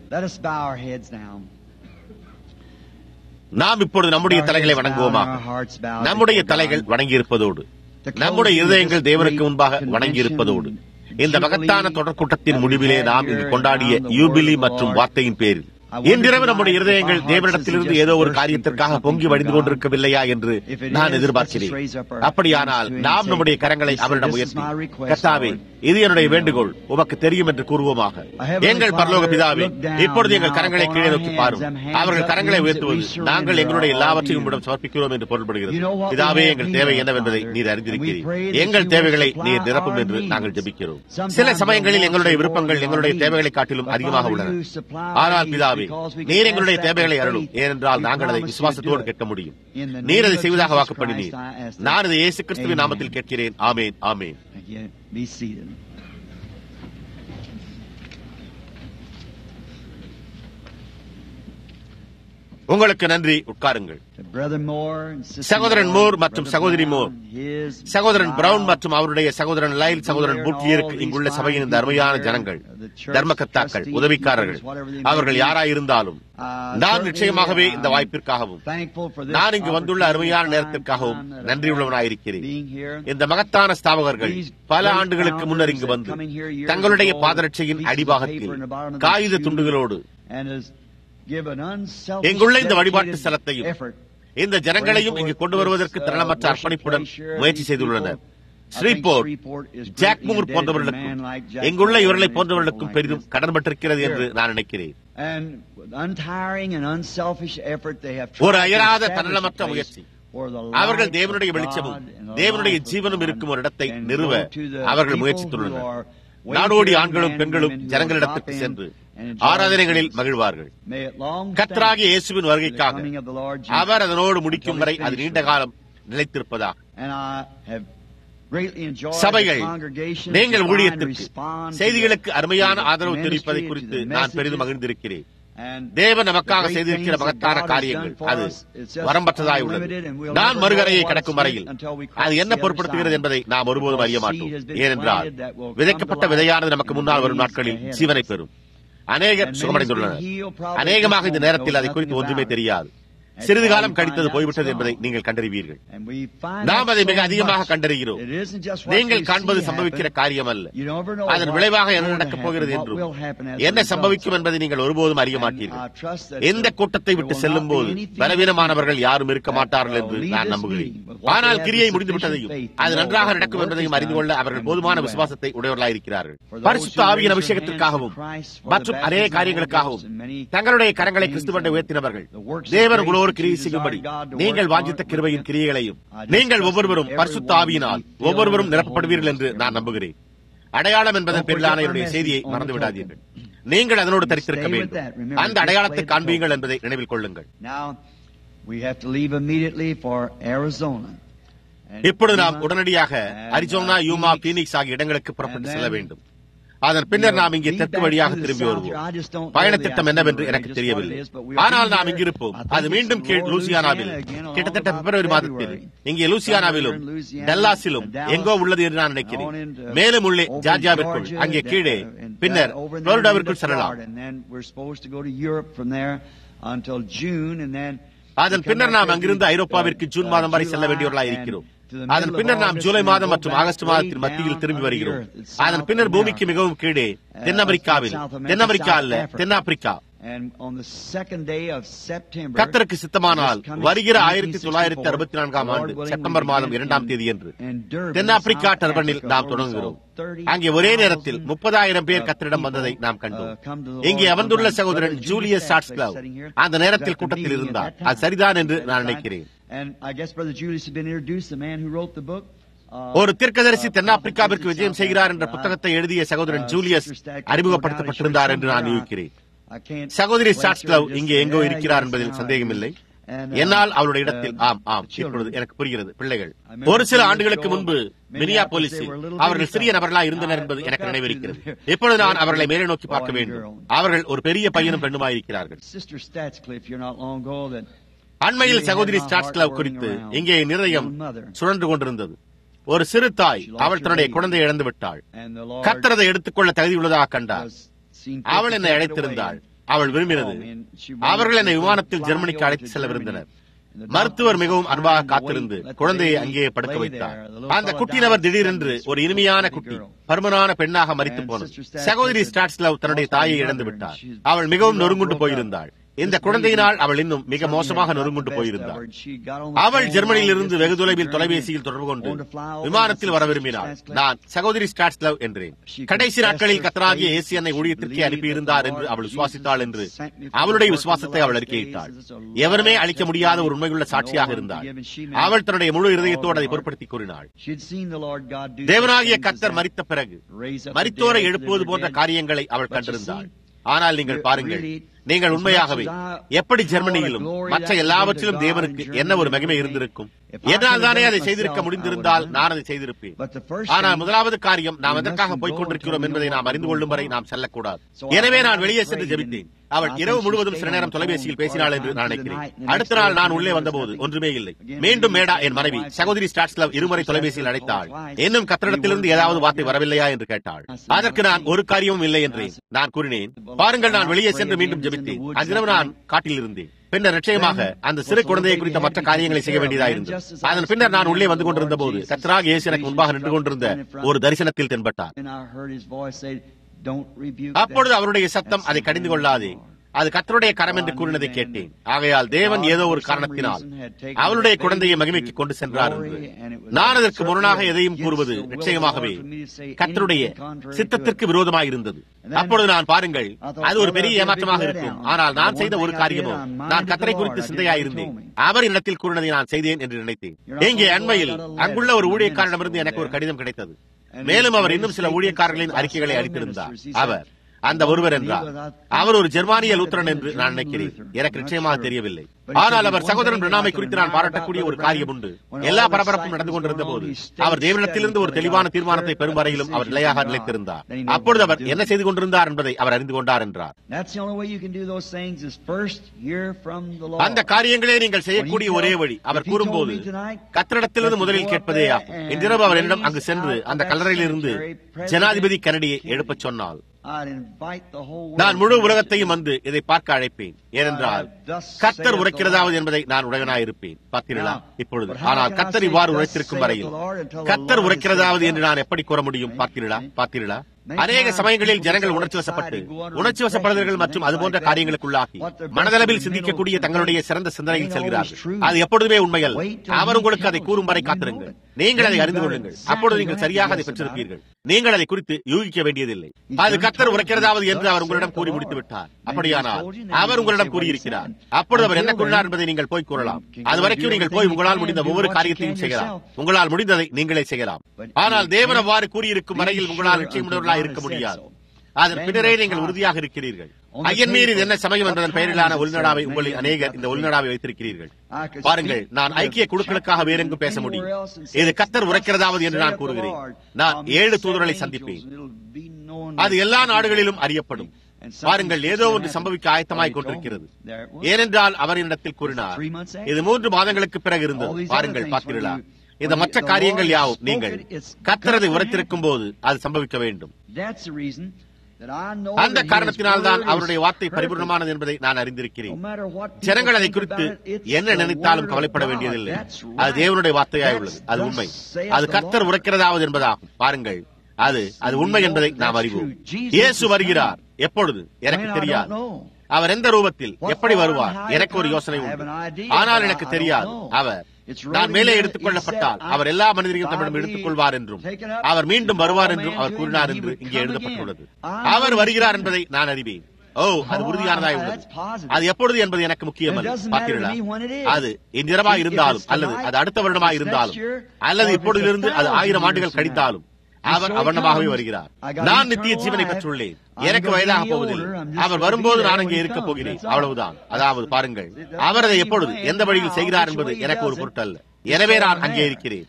Let us bow our heads now. நாம் இப்பொழுது நம்முடைய Our தலைகளை heads bowed and வணங்குவோமாக our hearts bowed நம்முடைய before தலைகள் God. வணங்கி இருப்பதோடு To close நம்முடைய with இருதயங்கள் this தேவனுக்கு great முன்பாக convention வணங்கி இருப்பதோடு இந்த Jubilee மகத்தான தொடர்கூட்டத்தின் that we முடிவிலே had நாம் here இங்கு கொண்டாடிய around the jubilee word of the மற்றும் Lord. வார்த்தையின் பேரில் I wonder இன்றிரவு tonight நம்முடைய if இருதயங்கள் our hearts தேவனிடத்திலிருந்து isn't ஏதோ ஒரு just காரியத்திற்காக thirsting for பொங்கி something வடிந்து from God. கொண்டிருக்கவில்லையா என்று If it நான் is, எதிர்பார்க்கிறேன் let's just raise up our அப்படியானால் hands to Him நாம் and நம்முடைய say, கரங்களை "This is- அவரிடம் this is உயர்த்தி my request, கர்த்தாவே Lord." இது என்னுடைய வேண்டுகோள் உமக்கு தெரியும் என்று கூறுவோமாக Our Heavenly எங்கள் Father, பரலோக பிதாவே look down இப்பொழுது எங்கள் now கரங்களை upon கீழே our நோக்கி hands, பாரும் them hands அவர்கள் up கரங்களை means that உயர்த்துவது we surrender நாங்கள் எங்களுடைய all எல்லாவற்றையும் to you. உம்மிடம் சமர்ப்பிக்கிறோம் என்று பொருள்படுகிறது You know what we பிதாவே have எங்கள் need தேவை of, என்னவென்பதை Father, நீர் and அறிந்திருக்கிறீர் we pray that எங்கள் you will தேவைகளை supply நீர் நிரப்பும் our என்று நாங்கள் needs. ஜெபிக்கிறோம் Sometimes சில our சமயங்களில் wants எங்களுடைய are more விருப்பங்கள் than எங்களுடைய our தேவைகளை needs. காட்டிலும் But அதிகமாக Father, உள்ளன you supply our ஆனால் needs பிதாவே because we can நீர் ask எங்களுடைய that தேவைகளை with அருளும் faith. ஏனென்றால் We நாங்கள் அதை promise you to விசுவாசத்தோடு do it. கேட்க முடியும் In the நீர் name அதை of செய்வதாக Jesus வாக்குப்படினீர் Christ, I ask நான் this. இதை இயேசு கிறிஸ்துவின் Amen. நாமத்தில் கேட்கிறேன் ஆமேன் ஆமேன் Thank you. Be seated. உங்களுக்கு நன்றி உட்காருங்கள் To Brother Moore and Sister சகோதரன் Moore, மூர் மற்றும் Brother சகோதரி Brown, மூர், his சகோதரன் wife, பிரவுன் மற்றும் அவருடைய சகோதரன் லைல் சகோதரன் பூட்டியருக்கு இங்குள்ள சபையின் இந்த அருமையான ஜனங்கள் தர்மகர்த்தாக்கள் உதவிக்காரர்கள் அவர்கள் யாராயிருந்தாலும் நான் நிச்சயமாகவே இந்த வாய்ப்பிற்காகவும் நான் இங்கு வந்துள்ள அருமையான நேரத்திற்காகவும் நன்றியுள்ளவனாயிருக்கிறேன் இந்த மகத்தான ஸ்தாபகர்கள் பல ஆண்டுகளுக்கு முன்னர் இங்கு வந்து தங்களுடைய பாதரட்சையின் அடிபாகத்தில் காகித துண்டுகளோடு இங்குள்ள இந்த வழிபாட்டு ஸ்தலத்தையும் இந்த ஜனங்களையும் இங்கு கொண்டு வருவதற்கு திறனமற்ற அர்ப்பணிப்புடன் முயற்சி செய்துள்ளனர் ஸ்ரீபோர்ட் ஜாக்மூர் போன்றவர்களுக்கும் இங்குள்ள இவர்களை போன்றவர்களுக்கும் பெரிதும் கடன்பட்டிருக்கிறது என்று நான் நினைக்கிறேன் ஒரு அயராத தன்னலமற்ற முயற்சி அவர்கள் தேவனுடைய வெளிச்சமும் தேவனுடைய ஜீவனும் இருக்கும் ஒரு இடத்தை நிறுவ அவர்கள் முயற்சித்துள்ளனர் நாடோடி ஆண்களும் பெண்களும் ஜனங்களிடத்திற்கு சென்று ஆராதனைகளில் மகிழ்வார்கள் கத்தராகிய இயேசுவின் வருகைக்காக அவர் அதனோடு முடிக்கும் வரை அது நீண்ட காலம் நிலைத்திருப்பதாக சபைகள் நீங்கள் ஊழியத்திற்கு செய்திகளுக்கு அருமையான ஆதரவு தெரிவிப்பதை குறித்து நான் பெரிதும் மகிழ்ந்திருக்கிறேன் தேவன் நமக்காக செய்திருக்கிற மகத்தான காரியங்கள் அது வரம்பற்றதாய் உள்ளது நான் மறுகரையை கடக்கும் வரையில் அது என்ன பொருட்படுத்துகிறது என்பதை நாம் ஒருபோதும் அறிய மாட்டோம் ஏனென்றால் விதைக்கப்பட்ட விதையானது நமக்கு முன்னால் வரும் நாட்களில் ஜீவனை பெறும் அநேகர் சுகமடைந்துள்ளனர் அநேகமாக இந்த நேரத்தில் அதை குறித்து ஒன்றுமே தெரியாது சிறிது காலம் கழித்தது போய்விட்டது என்பதை நீங்கள் கண்டறிவீர்கள் நாம் அதை மிக அதிகமாக கண்டறிகிறோம் நீங்கள் காண்பது சம்பவிக்கிற காரியம் அல்ல அதன் விளைவாக என்ன நடக்கப் போகிறது என்றும் என்ன சம்பவிக்கும் என்பதை நீங்கள் ஒருபோதும் அறிய மாட்டீர்கள் எந்த கூட்டத்தை விட்டு செல்லும் போது பலவீனமானவர்கள் யாரும் இருக்க மாட்டார்கள் என்று நான் நம்புகிறேன் ஆனால் கிரியை முடிந்துவிட்டதையும் அது நன்றாக நடக்கும் என்பதையும் அறிந்து கொள்ள அவர்கள் போதுமான விசுவாசத்தை உடையவர்களாயிருக்கிறார்கள் பரிசுத்த ஆவியின் அபிஷேகத்திற்காகவும் மற்றும் அநேக காரியங்களுக்காகவும் தங்களுடைய கரங்களை கிறிஸ்துவண்டை உயர்த்தினவர்கள் தேவன் உங்களோடு கிரியை செய்யும்படி நீங்கள் வாஞ்சித்த கிருபையின் கிரியைகளையும் நீங்கள் ஒவ்வொருவரும் பரிசுத்த ஆவியினால் ஒவ்வொருவரும் நிரப்பப்படுவீர்கள் என்று நான் நம்புகிறேன் அடையாளம் என்பதன் பேரிலான என்னுடைய செய்தியை மறந்து விடாதீர்கள் நீங்கள் அதனோடு தரித்திருக்க வேண்டும் அந்த அடையாளத்தை காண்பீங்கள் என்பதை நினைவில் கொள்ளுங்கள் இப்பொழுது நாம் உடனடியாக அரிசோனா யூமா பீனிக்ஸ் ஆகிய இடங்களுக்கு புறப்பட்டு செல்ல வேண்டும் அதன் பின்னர் நாம் இங்கே தெற்கு வழியாக திரும்பி வருவோம் பயணத்திட்டம் என்னவென்று எனக்கு தெரியவில்லை ஆனால் நாம் இங்கிருப்போம் அது மீண்டும் கீழ் லூசியானாவில் கிட்டத்தட்ட பிப்ரவரி மாதத்தில் இங்கே லூசியானாவிலும் டல்லாஸிலும் எங்கோ உள்ளது என்று நான் நினைக்கிறேன் மேலும் உள்ளே ஜார்ஜியாவிற்குள் அங்கே கீழே பின்னர் புளோரிடாவிற்குள் செல்லலாம் அதன் பின்னர் நாம் அங்கிருந்து ஐரோப்பாவிற்கு ஜூன் மாதம் வரை செல்ல வேண்டியவர்களாக இருக்கிறோம் அதன் பின்னர் நாம் ஜூலை மாதம் மற்றும் ஆகஸ்ட் மாதத்தின் மத்தியில் திரும்பி வருகிறோம் அதன் பின்னர் பூமிக்கு மிகவும் கீழே தென் அமெரிக்காவில் தென் அமெரிக்கா அல்ல தென்னாப்பிரிக்கா கத்தருக்கு சித்தமானால் வருகிற ஆயிரத்தி தொள்ளாயிரத்தி அறுபத்தி நான்காம் ஆண்டு செப்டம்பர் மாதம் இரண்டாம் தேதி என்று தென்னாப்பிரிக்கா டர்பனில் நாம் தொடங்குகிறோம் அங்கே ஒரே நேரத்தில் முப்பதாயிரம் பேர் கத்தரிடம் வந்ததை நாம் கண்டோம் இங்கே அமர்ந்துள்ள சகோதரன் ஜூலியஸ் சாட்ஸ்கிளவ் அந்த நேரத்தில் கூட்டத்தில் இருந்தார் அது சரிதான் என்று நான் நினைக்கிறேன் ஒரு தீர்க்கதரிசி தென்னாப்பிரிக்காவிற்கு விஜயம் செய்கிறார் என்ற புத்தகத்தை எழுதிய சகோதரன் ஜூலியஸ் அறிமுகப்படுத்தப்பட்டிருந்தார் என்று நான் யூகிக்கிறேன் சகோதரி சாட்ஸ்கிளவ் இங்கே எங்கோ இருக்கிறார் என்பதில் சந்தேகமில்லை என்னால் அவருடைய இடத்தில் ஆம் ஆம் இப்பொழுது எனக்கு புரிகிறது பிள்ளைகள் ஒரு சில ஆண்டுகளுக்கு முன்பு மினியா போலீஸில் அவர்கள் சிறிய நபர்களா இருந்தனர் என்பது எனக்கு நினைவிருக்கிறது இப்பொழுது நான் அவர்களை மேலே நோக்கி பார்க்க வேண்டும் அவர்கள் ஒரு பெரிய பையனும் பெண்ணுமாயிருக்கிறார்கள் அண்மையில் சகோதரி ஸ்டாட்ஸ்கிளவ் குறித்து இங்கே நிர்ணயம் சுழன்று கொண்டிருந்தது ஒரு சிறு தாய் அவள் தன்னுடைய குழந்தையை இழந்து விட்டாள் கத்திரதை எடுத்துக்கொள்ள தகுதி உள்ளதாக கண்டார் அவள் என்னை அழைத்திருந்தாள் அவள் விரும்பினது அவர்கள் என்னை விமானத்தில் ஜெர்மனிக்கு அழைத்து செல்ல விரும்பினர் மருத்துவர் மிகவும் அன்பாக காத்திருந்து குழந்தையை அங்கேயே படுக்க வைத்தார் அந்த குட்டினவர் திடீரென்று ஒரு இனிமையான குட்டி பருமனான பெண்ணாக மறித்து போனது சகோதரி ஸ்டாட்ஸ்லவ் தன்னுடைய தாயை இழந்து விட்டார் அவள் மிகவும் நொறுங்குண்டு போயிருந்தாள் இந்த குழந்தையினால் அவள் இன்னும் மிக மோசமாக நொறுங்குண்டு போயிருந்தாள் அவள் ஜெர்மனியிலிருந்து வெகு தொலைவில் தொலைபேசியில் தொடர்பு கொண்டு விமானத்தில் வர விரும்பினாள் நான் சகோதரி ஸ்டாட்ஸ்லவ் என்றேன் கடைசி நாட்களில் கத்தராகிய ஏசி என்னை ஊழியத்திற்கே அனுப்பியிருந்தார் என்று அவள் விசுவாசித்தாள் என்று அவளுடைய விசுவாசத்தை அவள் அறிக்கையிட்டாள் எவருமே அளிக்க முடியாத ஒரு உண்மையுள்ள சாட்சியாக இருந்தாள் அவள் தன்னுடைய முழு இருதயத்தோடு அதை பொருட்படுத்தி கூறினாள் தேவனாகிய கத்தர் மறித்த பிறகு மரித்தோரை எழுப்புவது போன்ற காரியங்களை அவள் கண்டிருந்தாள் ஆனால் நீங்கள் பாருங்கள் நீங்கள் உண்மையாகவே எப்படி ஜெர்மனியிலும் மற்ற எல்லாவற்றிலும் தேவனுக்கு என்ன ஒரு மகிமை இருந்திருக்கும் என்னால் தானே அதை செய்திருக்க முடிந்திருந்தால் நான் அதை செய்திருப்பேன் ஆனால் முதலாவது காரியம் நாம் எதற்காக போய்க் கொண்டிருக்கிறோம் என்பதை நாம் அறிந்து கொள்ளும் வரை நாம் செல்லக்கூடாது எனவே நான் வெளியே சென்று ஜெபித்தேன் அவள் இரவு முழுவதும் சில நேரம் தொலைபேசியில் பேசினாள் என்று நான் நினைக்கிறேன் அடுத்த நாள் நான் உள்ளே வந்தபோது ஒன்றுமே இல்லை மீண்டும் மேடா என் மனைவி சகோதரி ஸ்டாட்ஸ்லவ் இருமுறை தொலைபேசியில் அழைத்தாள் இன்னும் கத்திரிடத்திலிருந்து ஏதாவது வார்த்தை வரவில்லையா என்று கேட்டாள் அதற்கு நான் ஒரு காரியமும் இல்லை என்றேன் நான் கூறினேன் பாருங்கள் நான் வெளியே சென்று மீண்டும் ஜெபித்தேன் அன்றிரவு நான் காட்டில் இருந்தேன் பின்னர் நிச்சயமாக அந்த சிறு குழந்தையை குறித்த மற்ற காரியங்களை செய்ய வேண்டியதாயிருந்தது அதன் பின்னர் நான் உள்ளே வந்து கொண்டிருந்த போது கத்ராக இயேசு எனக்கு முன்பாக நின்று கொண்டிருந்த ஒரு தரிசனத்தில் தென்பட்டார் அப்பொழுது அவருடைய சத்தம் அதை கடிந்து கொள்ளாதே அது கத்தருடைய கரம் என்று கூறினதை கேட்டேன் ஆகையால் தேவன் ஏதோ ஒரு காரணத்தினால் அவளுடைய குழந்தையை மகிமைக்கு கொண்டு சென்றார் என்று நான் அதற்கு முரணாக எதையும் கூறுவது நிச்சயமாகவே கத்தருடைய சித்தத்திற்கு விரோதமாக இருந்தது அப்பொழுது நான் பாருங்கள் அது ஒரு பெரிய ஏமாற்றமாக இருக்கும் ஆனால் நான் செய்த ஒரு காரியமும் நான் கத்தரை குறித்து சிந்தையாயிருந்தேன் அவர் இடத்தில் கூறினதை நான் செய்தேன் என்று நினைத்தேன் இங்கே அண்மையில் அங்குள்ள ஒரு ஊழியக்காரனிடமிருந்து எனக்கு ஒரு கடிதம் கிடைத்தது மேலும் அவர் இன்னும் சில ஊழியக்காரர்களின் அறிக்கைகளை அளித்திருந்தார் அவர் அந்த ஒருவர் என்றார் அவர் ஒரு ஜெர்மானிய லூத்தரன் என்று நான் நினைக்கிறேன் எனக்கு நிச்சயமாக தெரியவில்லை ஆனால் அவர் சகோதரன் பிரணாமை குறித்து நான் பாராட்டக்கூடிய ஒரு காரியம் உண்டு எல்லா பரபரப்பும் நடந்து கொண்டிருந்த போது அவர் தேவனிடத்திலிருந்து ஒரு தெளிவான தீர்மானத்தை பெறும் வரையிலும் அவர் நிலையாக நிலைத்திருந்தார் அப்பொழுது அவர் என்ன செய்து கொண்டிருந்தார் என்பதை அவர் அறிந்து கொண்டார் என்றார் அந்த காரியங்களே நீங்கள் செய்யக்கூடிய ஒரே வழி அவர் கூறும்போது கத்திரிடத்திலிருந்து முதலில் கேட்பதே ஆகும் இன்றிரவு அவர் என்னிடம் அங்கு சென்று அந்த கல்லறையிலிருந்து ஜனாதிபதி கரடியை எழுப்பச் சொன்னால் நான் முழு உலகத்தையும் வந்து இதை பார்க்க அழைப்பேன் ஏனென்றால் கத்தர் உரைக்கிறதாவது என்பதை நான் உடனாயிருப்பேன் பார்த்தீர்களா இப்பொழுது ஆனால் கத்தர் இவ்வாறு உரைத்திருக்கும் வரையில் கத்தர் உரைக்கிறதாவது என்று நான் எப்படி கூற முடியும் பார்த்தீர்களா பார்த்தீர்களா அநேக சமயங்களில் ஜனங்கள் உணர்ச்சி வசப்பட்டு உணர்ச்சி வசப்படுதல்கள் மற்றும் அதுபோன்ற காரியங்களுக்குள்ளாகி மனதளவில் சிந்திக்கக்கூடிய தங்களுடைய சிறந்த சிந்தனையில் செல்கிறார்கள் அது எப்பொழுதுமே உண்மையல் அவர் உங்களுக்கு அதை கூறும் வரை காத்திருங்கள் நீங்கள் அதை அறிந்து கொள்ளுங்கள் அப்பொழுது நீங்கள் சரியாக அதை பெற்றிருப்பீர்கள் நீங்கள் அதை குறித்து யூகிக்க வேண்டியதில்லை அது கத்தர் உரைக்கிறதாவது என்று அவர் உங்களிடம் கூறி முடித்து விட்டார் அப்படியானால் அவர் உங்களிடம் கூறியிருக்கிறார் அப்பொழுது அவர் என்ன கூறினார் என்பதை நீங்கள் போய் கூறலாம் அது வரைக்கும் நீங்கள் போய் உங்களால் முடிந்த ஒவ்வொரு காரியத்தையும் செய்யலாம் உங்களால் முடிந்ததை நீங்களே செய்யலாம் ஆனால் தேவன் அவ்வாறு கூறியிருக்கும் வரையில் உங்களால் நிச்சயமுள்ளவர்களாக இருக்க முடியாது அதன் பின்னரே நீங்கள் உறுதியாக இருக்கிறீர்கள் ஐயன் மீறி இது என்ன சமயம் என்பதன் பெயரிலான உள்நடாவை உங்களில் அநேகர் இந்த உள்நடாவை வைத்திருக்கிறீர்கள் பாருங்கள் நான் ஐக்கிய குழுக்களுக்காக வேறெங்கும் பேச முடியும் இது கத்தர் உரைக்கிறதாவது என்று நான் கூறுகிறேன் நான் ஏழு தூதர்களை சந்திப்பேன் அது எல்லா நாடுகளிலும் அறியப்படும் பாருங்கள் ஏதோ ஒன்று சம்பவிக்க ஆயத்தமாய் கொண்டிருக்கிறது ஏனென்றால் அவர் என்னிடத்தில் கூறினார் இது மூன்று மாதங்களுக்கு பிறகு இருந்தது பாருங்கள் பார்த்தீர்களா இந்த மற்ற காரியங்கள் யாவும் நீங்கள் கத்தரதை உரைத்திருக்கும் போது அது சம்பவிக்க வேண்டும் அந்த காரணத்தினால் தான் அவருடைய வார்த்தை பரிபூர்ணமானது என்பதை நான் அறிந்திருக்கிறேன் ஜனங்கள் அதை குறித்து என்ன நினைத்தாலும் கவலைப்பட வேண்டியதில்லை அது தேவனுடைய வார்த்தையாய் உள்ளது அது உண்மை அது கர்த்தர் உரைக்கிறதாவது என்பதாகும் பாருங்கள் அது அது உண்மை என்பதை நாம் அறிவோம் இயேசு வருகிறார் எப்பொழுது எனக்கு தெரியாது அவர் எந்த ரூபத்தில் எப்படி வருவார் எனக்கு ஒரு யோசனை உண்டு ஆனால் எனக்கு தெரியாது அவர் நான் மேலே எடுத்துக் கொள்ளப்பட்டால் அவர் எல்லா மனிதரையும் தம்மிடம் எடுத்துக் கொள்வார் என்றும் அவர் மீண்டும் வருவார் என்றும் அவர் கூறினார் என்று இங்கே எழுதப்பட்டுள்ளது அவர் வருகிறார் என்பதை நான் அறிவேன் ஓ அது உறுதியானதாய் உள்ளது அது எப்பொழுது என்பது எனக்கு முக்கியமல்ல பார்த்தீர்களா அது இன்றிரவா இருந்தாலும் அல்லது அது அடுத்த வருடமா இருந்தாலும் அல்லது இப்பொழுதிலிருந்து அது ஆயிரம் ஆண்டுகள் கழித்தாலும் அவர் அவனமாகவே வருகிறார் நான் நித்திய ஜீவனை பெற்றுள்ளேன் எனக்கு வயதாக போவதில்லை அவர் வரும்போது நான் அங்கே இருக்க போகிறேன் அவ்வளவுதான் அதாவது பாருங்கள் அவர் அதை எப்பொழுது எந்த வழியில் செய்கிறார் என்பது எனக்கு ஒரு பொருட்டல்ல எனவே நான் அங்கே இருக்கிறேன்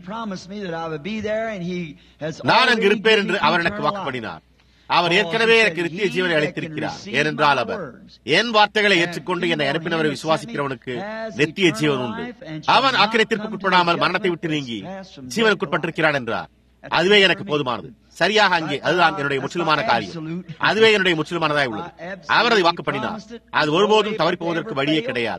நான் அங்கு இருப்பேன் என்று அவர் எனக்கு வாக்குப்படினார் அவர் ஏற்கனவே எனக்கு நித்திய ஜீவனை அளித்திருக்கிறார் ஏனென்றால் அவர் என் வார்த்தைகளை ஏற்றுக்கொண்டு என்னை அனுப்பினவரை விசுவாசிக்கிறவனுக்கு நித்திய ஜீவன் உண்டு அவன் ஆக்கிரத்திற்கு உட்படாமல் மரணத்தை விட்டு நீங்கி ஜீவனுக்குட்பட்டிருக்கிறான் என்றார் அதுவே எனக்கு போதுமானது சரியாக அங்கே அதுதான் என்னுடைய முற்றிலுமான காரியம் அதுவே என்னுடைய முற்றிலுமானதாய் உள்ளது அவர் அதை வாக்கு பண்ணினார் அது ஒருபோதும் தவறி போவதற்கு வழியே கிடையாது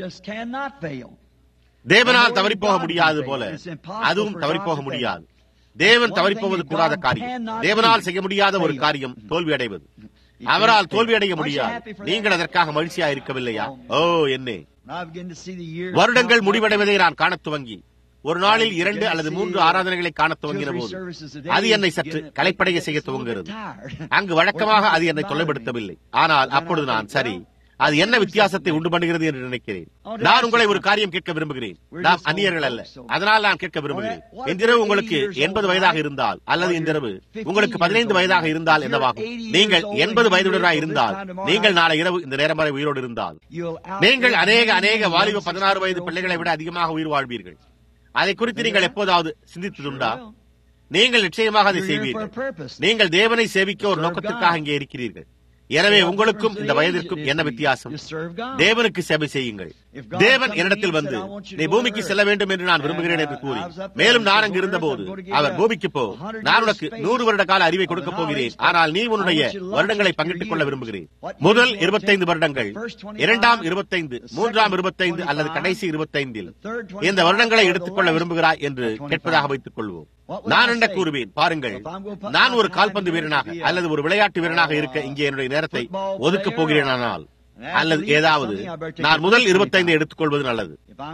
தேவனால் தவறி போக முடியாது போல அதுவும் தவறி போக முடியாது தேவன் தவறி போவது கூடாத காரியம் தேவனால் செய்ய முடியாத ஒரு காரியம் தோல்வி அடைவது அவரால் தோல்வி அடைய முடியாது நீங்கள் அதற்காக மகிழ்ச்சியா இருக்கவில்லையா ஓ என்னே வருடங்கள் முடிவடைவதை நான் காணத் துவங்கி ஒரு நாளில் இரண்டு அல்லது மூன்று ஆராதனைகளை காண துவங்கின போது அது என்னை சற்று கலைப்படைய செய்ய துவங்குகிறது அங்கு வழக்கமாக அது என்னை தொல்லைப்படுத்தவில்லை ஆனால் அப்பொழுது நான் சரி அது என்ன வித்தியாசத்தை உண்டு பண்ணுகிறது என்று நினைக்கிறேன் நான் உங்களை ஒரு காரியம் கேட்க விரும்புகிறேன் நாம் அந்நியர்கள் அல்ல அதனால் நான் கேட்க விரும்புகிறேன் இன்றிரவு உங்களுக்கு எண்பது வயதாக இருந்தால் அல்லது இன்றிரவு உங்களுக்கு பதினைந்து வயதாக இருந்தால் என்னவாகும் நீங்கள் எண்பது வயதுடனாக இருந்தால் நீங்கள் நாளை இரவு இந்த நேரம் வரை உயிரோடு இருந்தால் நீங்கள் அநேக அநேக வாலிப பதினாறு வயது பிள்ளைகளை விட அதிகமாக உயிர் வாழ்வீர்கள் அதை குறித்து நீங்கள் எப்போதாவது சிந்தித்ததுண்டா நீங்கள் நிச்சயமாக அதை செய்வீர்கள் நீங்கள் தேவனை சேவிக்க ஒரு நோக்கத்திற்காக இங்கே இருக்கிறீர்கள் எனவே உங்களுக்கும் இந்த வயதிற்கும் என்ன வித்தியாசம் தேவனுக்கு சேவை செய்யுங்கள் தேவன் என்னிடத்தில் வந்து நீ பூமிக்கு செல்ல வேண்டும் என்று நான் விரும்புகிறேன் என்று கூறி மேலும் நான் அங்கு இருந்தபோது அவர் பூமிக்கு போ நான் உனக்கு நூறு வருட கால அறிவை கொடுக்கப் போகிறேன் ஆனால் நீ உன்னுடைய வருடங்களை பங்கிட்டுக் கொள்ள விரும்புகிறேன் முதல் இருபத்தைந்து வருடங்கள் இரண்டாம் இருபத்தைந்து மூன்றாம் இருபத்தைந்து அல்லது கடைசி இருபத்தைந்தில் இந்த வருடங்களை எடுத்துக்கொள்ள விரும்புகிறாய் என்று கேட்பதாக வைத்துக் கொள்வோம் நான் என்ன கூறுவேன் பாருங்கள் நான் ஒரு கால்பந்து வீரனாக அல்லது ஒரு விளையாட்டு வீரனாக இருக்க இங்கே என்னுடைய நேரத்தை ஒதுக்கப் போகிறேனானால் அல்லது ஏதாவது நான் முதல் இருபத்தைந்து எடுத்துக்கொள்வது நல்லது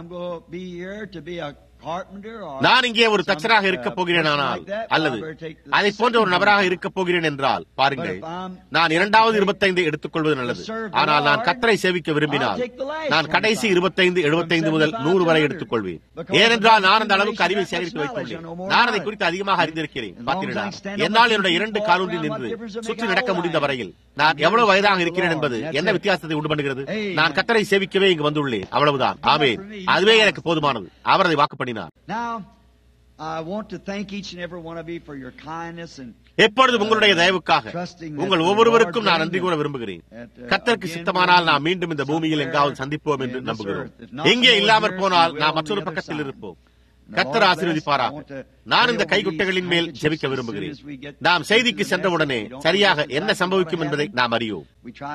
நான் இங்கே ஒரு தச்சராக இருக்க போகிறேன் ஆனால் அல்லது அதை போன்ற ஒரு நபராக இருக்க போகிறேன் என்றால் பாருங்கள் நான் இரண்டாவது இருபத்தைந்து எடுத்துக்கொள்வது நல்லது ஆனால் நான் கத்தரை சேவிக்க விரும்பினால் நான் கடைசி இருபத்தைந்து எழுபத்தைந்து முதல் நூறு வரை எடுத்துக்கொள்வேன் ஏனென்றால் நான் அந்த அளவுக்கு அறிவை சேகரித்து வைத்துள்ளேன் நான் அதை குறித்து அதிகமாக அறிந்திருக்கிறேன் பார்த்தீர்களா என்னால் என்னுடைய இரண்டு காலூன்றில் நின்று சுற்றி நடக்க முடிந்த வரையில் நான் எவ்வளவு வயதாக இருக்கிறேன் என்பது என்ன வித்தியாசத்தை உண்டு பண்ணுகிறது நான் கத்தரை சேவிக்கவே இங்கு வந்துள்ளேன் அவ்வளவுதான் ஆமே அதுவே எனக்கு போதுமானது அவர் அதை வாக்கு பண்ணினார் Now, I want to thank each and every one of you for your kindness and எப்பொழுது உங்களுடைய தயவுக்காக உங்கள் ஒவ்வொருவருக்கும் நான் நன்றி கூற விரும்புகிறேன் கத்தருக்கு சித்தமானால் நாம் மீண்டும் இந்த பூமியில் எங்காவது சந்திப்போம் என்று நம்புகிறோம் எங்கே இல்லாமற் போனால் நாம் மற்றொரு பக்கத்தில் இருப்போம் கத்தர் ஆசீர்வதிப்பாராக நான் இந்த கைகுட்டைகளின் மேல் ஜெபிக்க விரும்புகிறேன் நாம் செய்திக்கு சென்றவுடனே சரியாக என்ன சம்பவிக்கும் என்பதை நாம் அறியோம்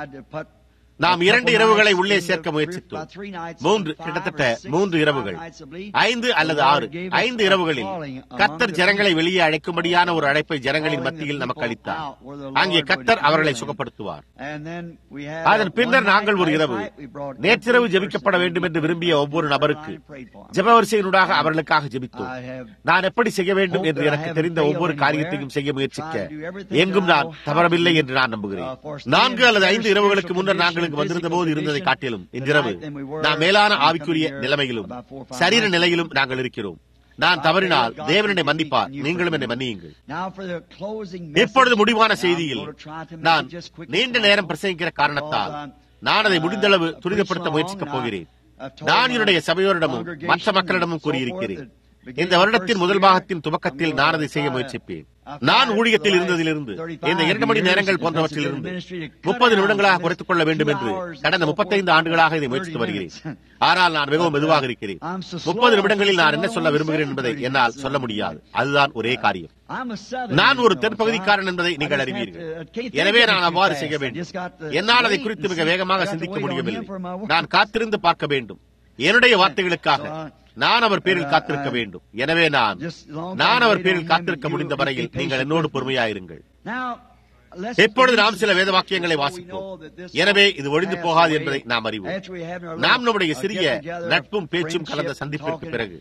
நாம் இரண்டு இரவுகளை உள்ளே சேர்க்க முயற்சித்தோம் மூன்று கிட்டத்தட்ட மூன்று இரவுகள் ஐந்து அல்லது ஆறு ஐந்து இரவுகளில் கத்தர் ஜனங்களை வெளியே அழைக்கும்படியான ஒரு அழைப்பை ஜனங்களின் மத்தியில் நமக்கு அளித்தார் அங்கே கத்தர் அவர்களை சுகப்படுத்துவார் அதன் பின்னர் நாங்கள் ஒரு இரவு நேற்றிரவு ஜெபிக்கப்பட வேண்டும் என்று விரும்பிய ஒவ்வொரு நபருக்கு ஜெபவரிசையினூடாக அவர்களுக்காக ஜெபித்தோம் நான் எப்படி செய்ய வேண்டும் என்று எனக்கு தெரிந்த ஒவ்வொரு காரியத்தையும் செய்ய முயற்சிக்க எங்கும் நான் தவறவில்லை என்று நான் நம்புகிறேன் நான்கு அல்லது ஐந்து இரவுகளுக்கு முன்னர் நாங்கள் இங்கு வந்திருந்த போது இருந்ததை காட்டிலும் இன்றிரவு நாம் மேலான ஆவிக்குரிய நிலைமையிலும் சரீர நிலையிலும் நாங்கள் இருக்கிறோம் நான் தவறினால் தேவனுடைய மன்னிப்பார் நீங்களும் என்னை மன்னியுங்கள் இப்பொழுது முடிவான செய்தியில் நான் நீண்ட நேரம் பிரசங்கிக்கிற காரணத்தால் நான் அதை முடிந்தளவு துரிதப்படுத்த முயற்சிக்கப் போகிறேன் நான் என்னுடைய சபையோரிடமும் மற்ற மக்களிடமும் கூறியிருக்கிறேன் இந்த வருடத்தின் முதல் பாகத்தின் துவக்கத்தில் நான் அதை செய்ய முயற்சிப்பேன் நான் ஊழியத்தில் இருந்ததிலிருந்து இந்த இரண்டு மணி நேரங்கள் போன்றவற்றில் இருந்து முப்பது நிமிடங்களாக குறைத்துக் கொள்ள வேண்டும் என்று கடந்த முப்பத்தைந்து ஆண்டுகளாக இதை முயற்சித்து வருகிறேன் ஆனால் நான் மிகவும் மெதுவாக இருக்கிறேன் முப்பது நிமிடங்களில் நான் என்ன சொல்ல விரும்புகிறேன் என்பதை என்னால் சொல்ல முடியாது அதுதான் ஒரே காரியம் நான் ஒரு தென்பகுதிக்காரன் என்பதை நீங்கள் அறிவீர்கள் எனவே நான் அவ்வாறு செய்ய வேண்டும் என்னால் அதை குறித்து மிக வேகமாக சிந்திக்க முடியவில்லை நான் காத்திருந்து பார்க்க வேண்டும் என்னுடைய வார்த்தைகளுக்காக நான் அவர் பேரில் காத்திருக்க வேண்டும் எனவே நான் நான் அவர் பேரில் காத்திருக்க முடிந்த வரையில் நீங்கள் என்னோடு பொறுமையாயிருங்கள் எப்பொழுது நாம் சில வேத வாக்கியங்களை வாசிப்போம் எனவே இது ஒழிந்து போகாது என்பதை நாம் அறிவோம் நாம் நம்முடைய சிறிய நட்பும் பேச்சும் கலந்த சந்திப்பிற்கு பிறகு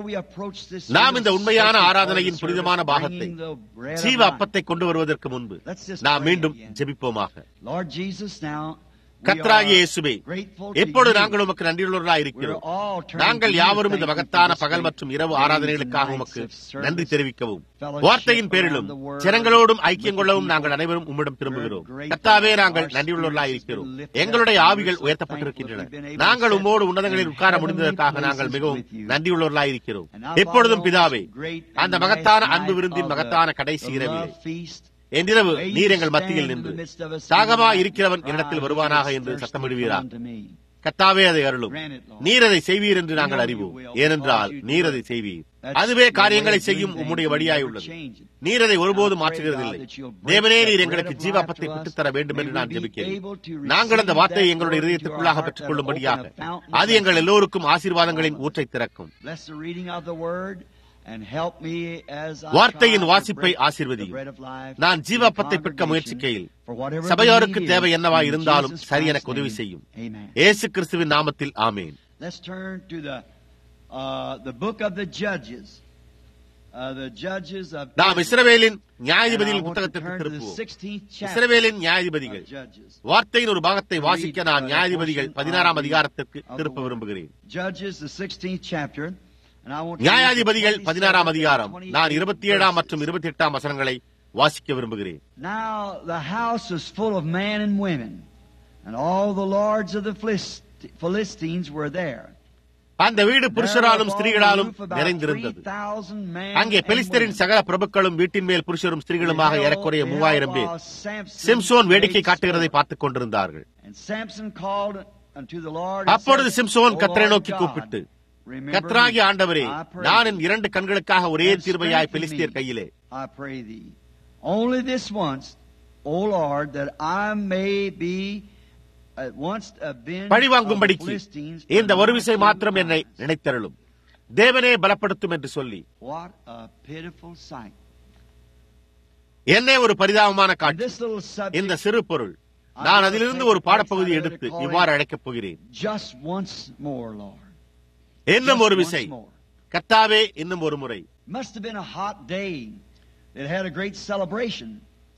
நாம் இந்த உண்மையான ஆராதனையின் புனிதமான பாகத்தை ஜீவ அப்பத்தை கொண்டு வருவதற்கு முன்பு நாம் மீண்டும் ஜெபிப்போமாக கத்ராகிய இயேசுவே எப்பொழுது நாங்கள் உமக்கு நன்றியுள்ளவர்களாக இருக்கிறோம் நாங்கள் யாவரும் இந்த மகத்தான பகல் மற்றும் இரவு ஆராதனைகளுக்காக உமக்கு நன்றி தெரிவிக்கவும் வார்த்தையின் பேரிலும் ஜனங்களோடும் ஐக்கியம் கொள்ளவும் நாங்கள் அனைவரும் உம்மிடம் திரும்புகிறோம் கத்தாவே நாங்கள் நன்றியுள்ளவர்களாக இருக்கிறோம் எங்களுடைய ஆவிகள் உயர்த்தப்பட்டிருக்கின்றன நாங்கள் உம்மோடு உன்னதங்களில் உட்கார முடிந்ததற்காக நாங்கள் மிகவும் நன்றியுள்ளவர்களாக இருக்கிறோம் எப்பொழுதும் பிதாவே அந்த மகத்தான அன்பு விருந்தின் மகத்தான கடைசி இரவிலே என்றிரவு நீர் எங்கள் மத்தியில் நின்று தாகமா இருக்கிறவன் என்னிடத்தில் வருவானாக என்று சத்தமிடுவீரா கத்தாவே அதை அருளும் நீர் அதை செய்வீர் என்று நாங்கள் அறிவோம் ஏனென்றால் நீர் அதை செய்வீர் அதுவே காரியங்களை செய்யும் உம்முடைய வழியாயுள்ளது நீர் அதை ஒருபோதும் மாற்றுகிறதில்லை தேவனே நீர் எங்களுக்கு ஜீவாப்பத்தை பெற்றுத்தர வேண்டும் என்று நான் ஜெபிக்கிறேன் நாங்கள் அந்த வார்த்தையை எங்களுடைய இதயத்துக்குள்ளாக பெற்றுக் கொள்ளும்படியாக அது எங்கள் எல்லோருக்கும் ஆசீர்வாதங்களின் ஊற்றை திறக்கும் வார்த்தையின் வாசிப்பை ஆசீர்வதியும் நான் ஜீவாப்பத்தை பெற்க முயற்சிக்கையில் சபையோருக்கு தேவை என்னவா இருந்தாலும் சரி எனக்கு உதவி செய்யும் ஏசு கிறிஸ்துவின் நாமத்தில் ஆமேன் Let's turn to the uh, the book of the Judges. Uh, the Judges of நாம் இஸ்ரவேலின் நியாயாதிபதியின் And I want to புத்தகத்திற்கு turn to the திருப்புவோம் 16th chapter இஸ்ரவேலின் நியாயாதிபதிகள் of Judges. வார்த்தையின் ஒரு பாகத்தை வாசிக்க நான் நியாயாதிபதிகள் பதினாறாம் அதிகாரத்திற்கு திருப்ப விரும்புகிறேன் Judges, the 16th chapter. And I want to நியாயாதிபதிகள் read the பதினாறாம் 27 அதிகாரம் and நான் 28 இருபத்தி ஏழாம் verses. மற்றும் இருபத்தி எட்டாம் வசனங்களை வாசிக்க விரும்புகிறேன் Now the house was full of men and women, and all the lords of the Philist- Philistines were there. அந்த வீடு புருஷராலும் ஸ்திரீகளாலும் நிறைந்திருந்தது அங்கே பெலிஸ்தரின் சகல பிரபுக்களும் வீட்டின் மேல் புருஷரும் ஸ்திரீகளுமாக ஏறக்குறைய மூவாயிரம் பேர் சிம்சோன் வேடிக்கை காட்டுகிறதை பார்த்துக் கொண்டிருந்தார்கள் அப்பொழுது சிம்சோன் கத்தரை நோக்கி கூப்பிட்டு கத்ராகி ஆண்டவரே நான் என் இரண்டு கண்களுக்காக ஒரே தீர்வையாய் பெலிஸ்தியர் கையிலே I pray thee. Only this once, O Lord, that I may be at once avenged பழிவாங்கும்படிக்கு of the Philistines இந்த for ஒரு my விசை two மாத்திரம் என்னை eyes. நினைத்தருளும் தேவனே பலப்படுத்தும் என்று சொல்லி What a pitiful sight. என்னே ஒரு பரிதாபமான And காட்சி this little subject, இந்த சிறு பொருள் நான் அதிலிருந்து ஒரு பாடப்பகுதி எடுத்து இவ்வாறு அழைக்கப் போகிறேன் just once more, Lord. இன்னும் ஒரு Just விசை once more. கத்தாவே இன்னும் ஒரு முறை Must have been a hot day. It had a great celebration.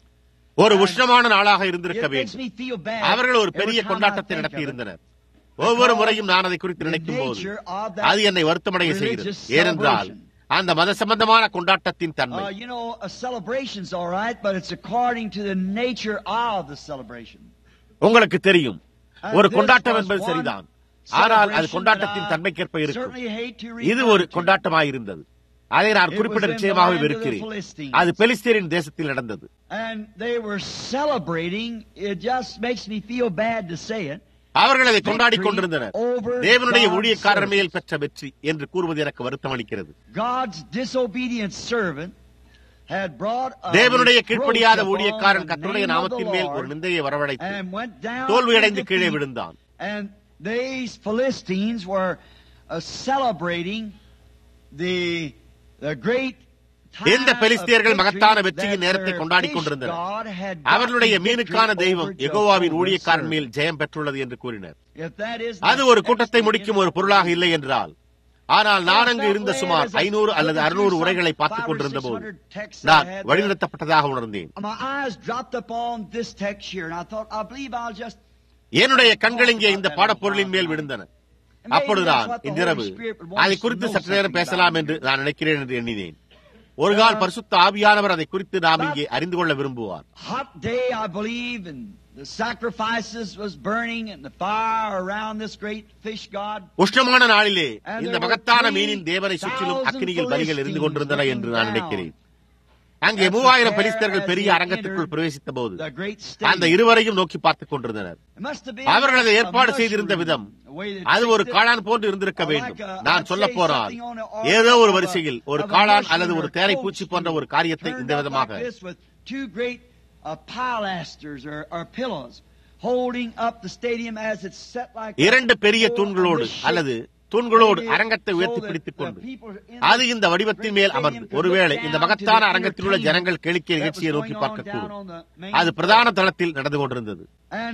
ஒரு உஷ்ணமான நாளாக இருந்திருக்க It makes வேண்டும் me feel bad. அவர்கள் ஒரு every பெரிய time I கொண்டாட்டத்தை think நடத்தி of it. இருந்தனர் ஒவ்வொரு முறையும் நான் அதை குறித்து நினைக்கும் போது அது என்னை வருத்தமடைய செய்கிறது ஏனென்றால் அந்த மத சம்பந்தமான கொண்டாட்டத்தின் தன்மை Uh, you know, a celebration's all right, but it's according to the nature of the celebration. உங்களுக்கு தெரியும் And ஒரு this கொண்டாட்டம் was என்பது one சரிதான் ஆனால் அது celebration கொண்டாட்டத்தின் that I தன்மைக்கேற்ப இருக்கும் certainly hate to இது refer ஒரு to. கொண்டாட்டமாயிருந்தது அதை நான் It குறிப்பிட was in the நிச்சயமாக land of the வெறுக்கிறேன் Philistines. அது பெலிஸ்தீரின் தேசத்தில் நடந்தது And they were celebrating. It just makes me feel bad to say it. அவர்கள் அதை கொண்டாடிக் கொண்டிருந்தனர் over தேவனுடைய God's ஊழியக்காரர் மேல் servant. பெற்ற வெற்றி என்று கூறுவது எனக்கு வருத்தம் அளிக்கிறது God's disobedient servant had brought a தேவனுடைய reproach கீழ்ப்படியாத upon ஊழியக்காரன் the கர்த்தருடைய name of the நாமத்தின் மேல் ஒரு Lord நிந்தையை வரவழைத்து and went down தோல்வியடைந்து to கீழே defeat. விழுந்தான் And these Philistines were uh, celebrating the the great time இந்த of பெலிஸ்தியர்கள் victory மகத்தான that வெற்றியின் நேரத்தை their கொண்டாடிக் fish கொண்டிருந்தனர் god had அவர்களுடைய gotten மீனுக்கான victory தெய்வம் over யெகோவாவின் Jehovah's ஊழியக்காரன் servant. மேல் ஜெயம் பெற்றுள்ளது என்று கூறினர் If that is அது the ஒரு கூட்டத்தை next முடிக்கும் ஒரு thing, பொருளாக இல்லை என்றால் ஆனால் நான் அங்கு இருந்த சுமார் ஐநூறு அல்லது அறுநூறு உரைகளை பார்த்துக் கொண்டிருந்த போது நான் வழிநடத்தப்பட்டதாக உணர்ந்தேன் My eyes dropped upon this text here, and I thought, I believe I'll just. என்னுடைய கண்கள் இங்கே இந்த பாடப்பொருளின் மேல் விழுந்தன அப்பொழுது நான் இன்றிரவு அதை குறித்து சற்று நேரம் பேசலாம் என்று நான் நினைக்கிறேன் என்று எண்ணினேன் ஒரு கால் பரிசுத்த ஆவியானவர் அதை குறித்து நாம் இங்கே அறிந்து கொள்ள விரும்புவார் Hot day, I believe, and the sacrifices was burning, and the fire around this great fish god. உஷ்ணமான நாளிலே இந்த மகத்தான மீனின் தேவனை சுற்றிலும் அக்கினியில் பலிகள் இருந்து கொண்டிருந்தன என்று நான் நினைக்கிறேன் அங்கே மூவாயிரம் பெலிஸ்தர்கள் பெரிய அரங்கத்திற்குள் பிரவேசித்த போது The great அந்த stage. இருவரையும் நோக்கி பார்த்துக் கொண்டிருந்தனர் It must have been அவர்கள் அதை a ஏற்பாடு mushroom, செய்திருந்த விதம் the way they அது ஒரு fixed it. காளான் போன்று இருந்திருக்க வேண்டும் Like a- நான் I'd சொல்ல say போனால் something on the order ஏதோ ஒரு of a- வரிசையில் ஒரு of a காளான் mushroom அல்லது or ஒரு a தேரை coach பூச்சி போன்ற ஒரு காரியத்தை turned இந்த up விதமாக like this with two great uh, pilasters or, or pillows holding up the stadium as it's set like a இரண்டு பெரிய pole தூண்களோடு on this shape. அல்லது தூண்களோடு Maybe அரங்கத்தை so உயர்த்தி that பிடித்துக் the கொண்டு people in அது the இந்த வடிவத்தின் மேல் great அமர்ந்து stadium could ஒருவேளை look இந்த down மகத்தான to the அரங்கத்தில் உள்ள entertainment ஜனங்கள் கேளிக்கை that was நிகழ்ச்சியை நோக்கி going on down பார்க்கக்கூடும் on the main அது பிரதான தளத்தில் நடந்து கொண்டிருந்தது And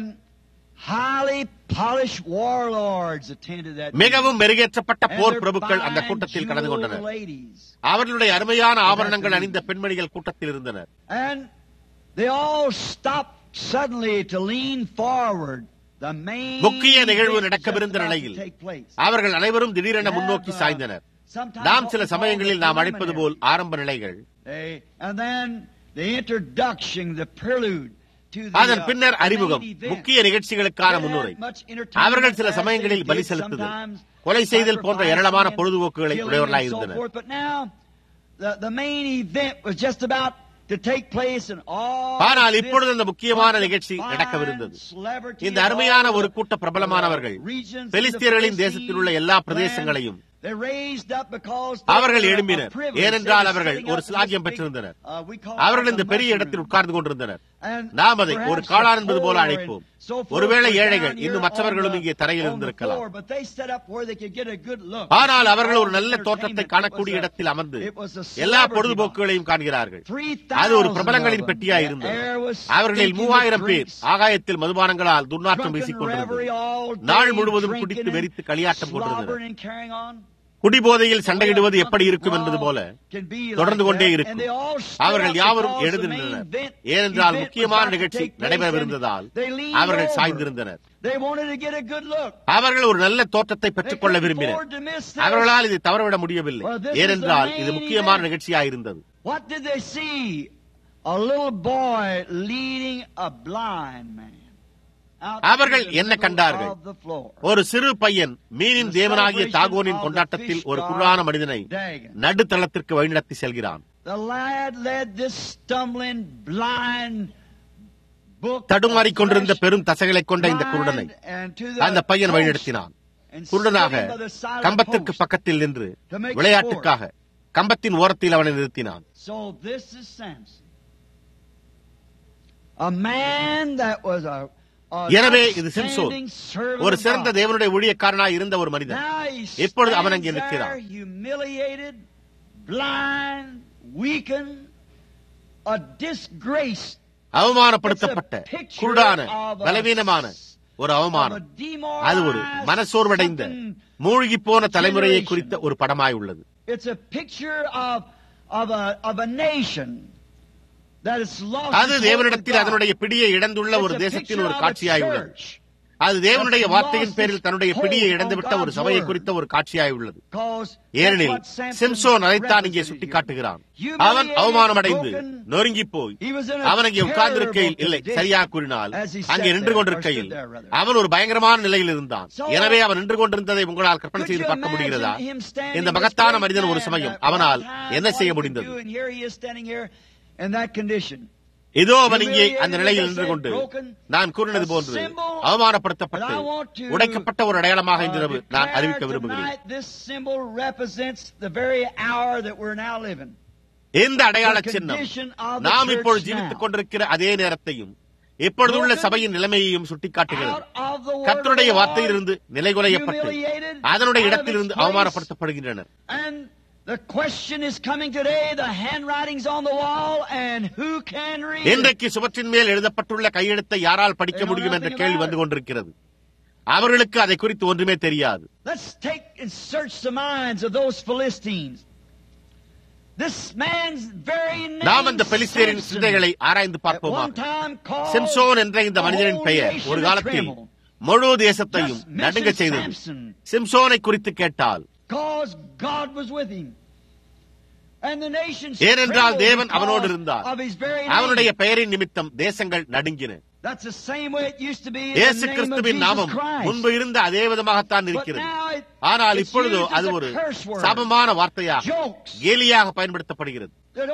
highly polished warlords attended that மிகவும் மெருகேற்றப்பட்ட And போர் their பிரபுக்கள் அந்த fine கூட்டத்தில் கலந்து jeweled கொண்டனர் ladies. அவர்களுடைய அருமையான ஆபரணங்கள் அணிந்த பெண்மணிகள் கூட்டத்தில் இருந்தனர் And they all stopped suddenly to lean forward. The main முக்கிய நிகழ்வு event நடக்கவிருந்த just about நிலையில் to take place. அவர்கள் அனைவரும் திடீரென Have, முன்னோக்கி uh, சாய்ந்தனர் sometimes நாம் what சில we call சமயங்களில் the நாம் அழைப்பது போல் preliminary. ஆரம்ப நிலைகள் They, and then the introduction, the prelude to the அதன் uh, பின்னர் the அறிமுகம் main event. முக்கிய நிகழ்ச்சிகளுக்கான They had முன்னுரை much entertainment அவர்கள் சில as they சமயங்களில் பலி did செலுத்துதல் sometimes, கொலை செய்தல் போன்ற sacrificing ஏராளமான and பொழுதுபோக்குகளை killing உடையவர்களாக and so இருந்தனர் forth. But now, the, the main event was just about to take place and all ஆனால் this இப்பொழுது அந்த முக்கியமான bunch of நிகழ்ச்சி fine நடக்கவிருந்தது celebrity இந்த of அருமையான all ஒரு the, கூட்ட பிரபலமானவர்கள் uh, regions in the பெலிஸ்தியர்களின் Philistine தேசத்தில் உள்ள எல்லா land பிரதேசங்களையும் அவர்கள் எழும்பினர் ஏனென்றால் அவர்கள் ஒரு சிலாகியம் பெற்றிருந்தனர் அவர்கள் இந்த பெரிய இடத்தில் உட்கார்ந்து கொண்டிருந்தனர் நாம் அதை ஒரு காளான் என்பது போல அழைப்போம் ஒருவேளை ஏழைகள் இன்னும் மற்றவர்களும் இங்கே தரையில் இருந்திருக்கலாம் ஆனால் அவர்கள் ஒரு நல்ல தோற்றத்தை காணக்கூடிய இடத்தில் அமர்ந்து எல்லா பொழுதுபோக்குகளையும் காண்கிறார்கள் அது ஒரு பிரபலங்களின் பெட்டியா இருந்தது அவர்களில் மூவாயிரம் பேர் ஆகாயத்தில் மதுபானங்களால் துர்நாற்றம் வீசிக் கொண்டிருந்தது நாள் முழுவதும் குடித்து வெறித்து களியாட்டம் கொண்டிருந்தனர் குடிபோதையில் சண்டையிடுவது எப்படி இருக்கும் என்பது போல தொடர்ந்து கொண்டே இருக்கும் அவர்கள் யாவரும் எழுதினர் ஏனென்றால் முக்கியமான நிகழ்ச்சி நடைபெறவிருந்ததால் அவர்கள் சாய்ந்திருந்தனர் அவர்கள் ஒரு நல்ல தோற்றத்தை பெற்றுக் கொள்ள விரும்பினர் அவர்களால் இதை தவறவிட முடியவில்லை ஏனென்றால் இது முக்கியமான நிகழ்ச்சியாயிருந்தது அவர்கள் என்ன கண்டார்கள் ஒரு சிறு பையன் மீனின் தேவனாகிய தாகோனின் கொண்டாட்டத்தில் ஒரு குள்ளான மனிதனை நடுத்தளத்திற்கு வழிநடத்தி செல்கிறான் தடுமாறிக் கொண்டிருந்த பெரும் தசைகளை கொண்ட இந்த குருடனை அந்த பையன் வழிநடத்தினான் குருடனாக கம்பத்திற்கு பக்கத்தில் நின்று விளையாட்டுக்காக கம்பத்தின் ஓரத்தில் அவனை நிறுத்தினான் எனவே இது சிம்சோன் ஒரு சிறந்த தேவனுடைய ஊழியக்காரனாய் இருந்த ஒரு மனிதன் இப்பொழுது அவன் அங்கே நிற்கிறான் அவமானப்படுத்தப்பட்ட குருடான பலவீனமான ஒரு அவமானம் அது ஒரு மனசோர்வடைந்த மூழ்கி போன தலைமுறையை குறித்த ஒரு படமாய் உள்ளது அது தேவனிடத்தில் அதனுடைய பிடியை இழந்துள்ள ஒரு தேசத்தின் ஒரு காட்சியாய் உள்ளது அது தேவனுடைய வார்த்தையின் பேரில் தன்னுடைய பிடியை இழந்துவிட்ட ஒரு சபையை குறித்த ஒரு காட்சியாய் உள்ளது ஏனெனில் சிம்சோன் அதைத்தான் இங்கே சுட்டி காட்டுகிறான் அவன் அவமானமடைந்து நொறுங்கி போய் அவன் அங்கே உட்கார்ந்திருக்கையில் இல்லை சரியா கூறினால் அங்கே நின்று கொண்டிருக்கையில் அவன் ஒரு பயங்கரமான நிலையில் இருந்தான் எனவே அவன் நின்று கொண்டிருந்ததை உங்களால் கற்பனை செய்து பார்க்க முடிகிறதா இந்த மகத்தான மனிதன் ஒரு சமயம் அவனால் என்ன செய்ய முடிந்தது இதோ அவன் இங்கே அந்த நிலையில் நின்று கொண்டு நான் கூறினது போன்று அவமானப்படுத்தப்பட்டு உடைக்கப்பட்ட ஒரு அடையாளமாக இந்த இரவு நான் அறிவிக்க விரும்புகிறேன் இந்த அடையாள சின்னம் நாம் இப்பொழுது ஜீவித்துக் கொண்டிருக்கிற அதே நேரத்தையும் இப்பொழுதுள்ள சபையின் நிலைமையையும் சுட்டிக்காட்டுகிறது கத்தருடைய வார்த்தையிலிருந்து நிலைகுலையப்பட்டு அதனுடைய இடத்திலிருந்து அவமானப்படுத்தப்படுகின்றனர் The question is coming today, the handwritings on the wall, and who can read? இன்றைக்கு சுவற்றின் மேல் எழுதப்பட்டுள்ள கையெழுத்தை யாரால் படிக்க முடியும் என்ற கேள்வி வந்து கொண்டிருக்கிறது அவர்களுக்கு அதை குறித்து ஒன்றுமே தெரியாது Let's take and search the minds of those Philistines. This man's very name, நாம் அந்த பெலிஸ்தேரின் சிந்தைகளை ஆராய்ந்து பார்ப்போமா சிம்சோன் என்ற இந்த மனிதனின் பெயர் ஒரு காலத்தில் முழு தேசத்தையும் நடுங்க செய்தது சிம்சோனை குறித்து கேட்டால் ஏனென்றால் தேவன் அவனோடு இருந்தார் அவனுடைய பெயரின் நிமித்தம் தேசங்கள் நடுங்கின இயேசு கிறிஸ்துவின் நாமம் முன்பு இருந்த அதே விதமாகத்தான் இருக்கிறது ஆனால் இப்பொழுதோ அது ஒரு சமமான வார்த்தையாக கேலியாக பயன்படுத்தப்படுகிறது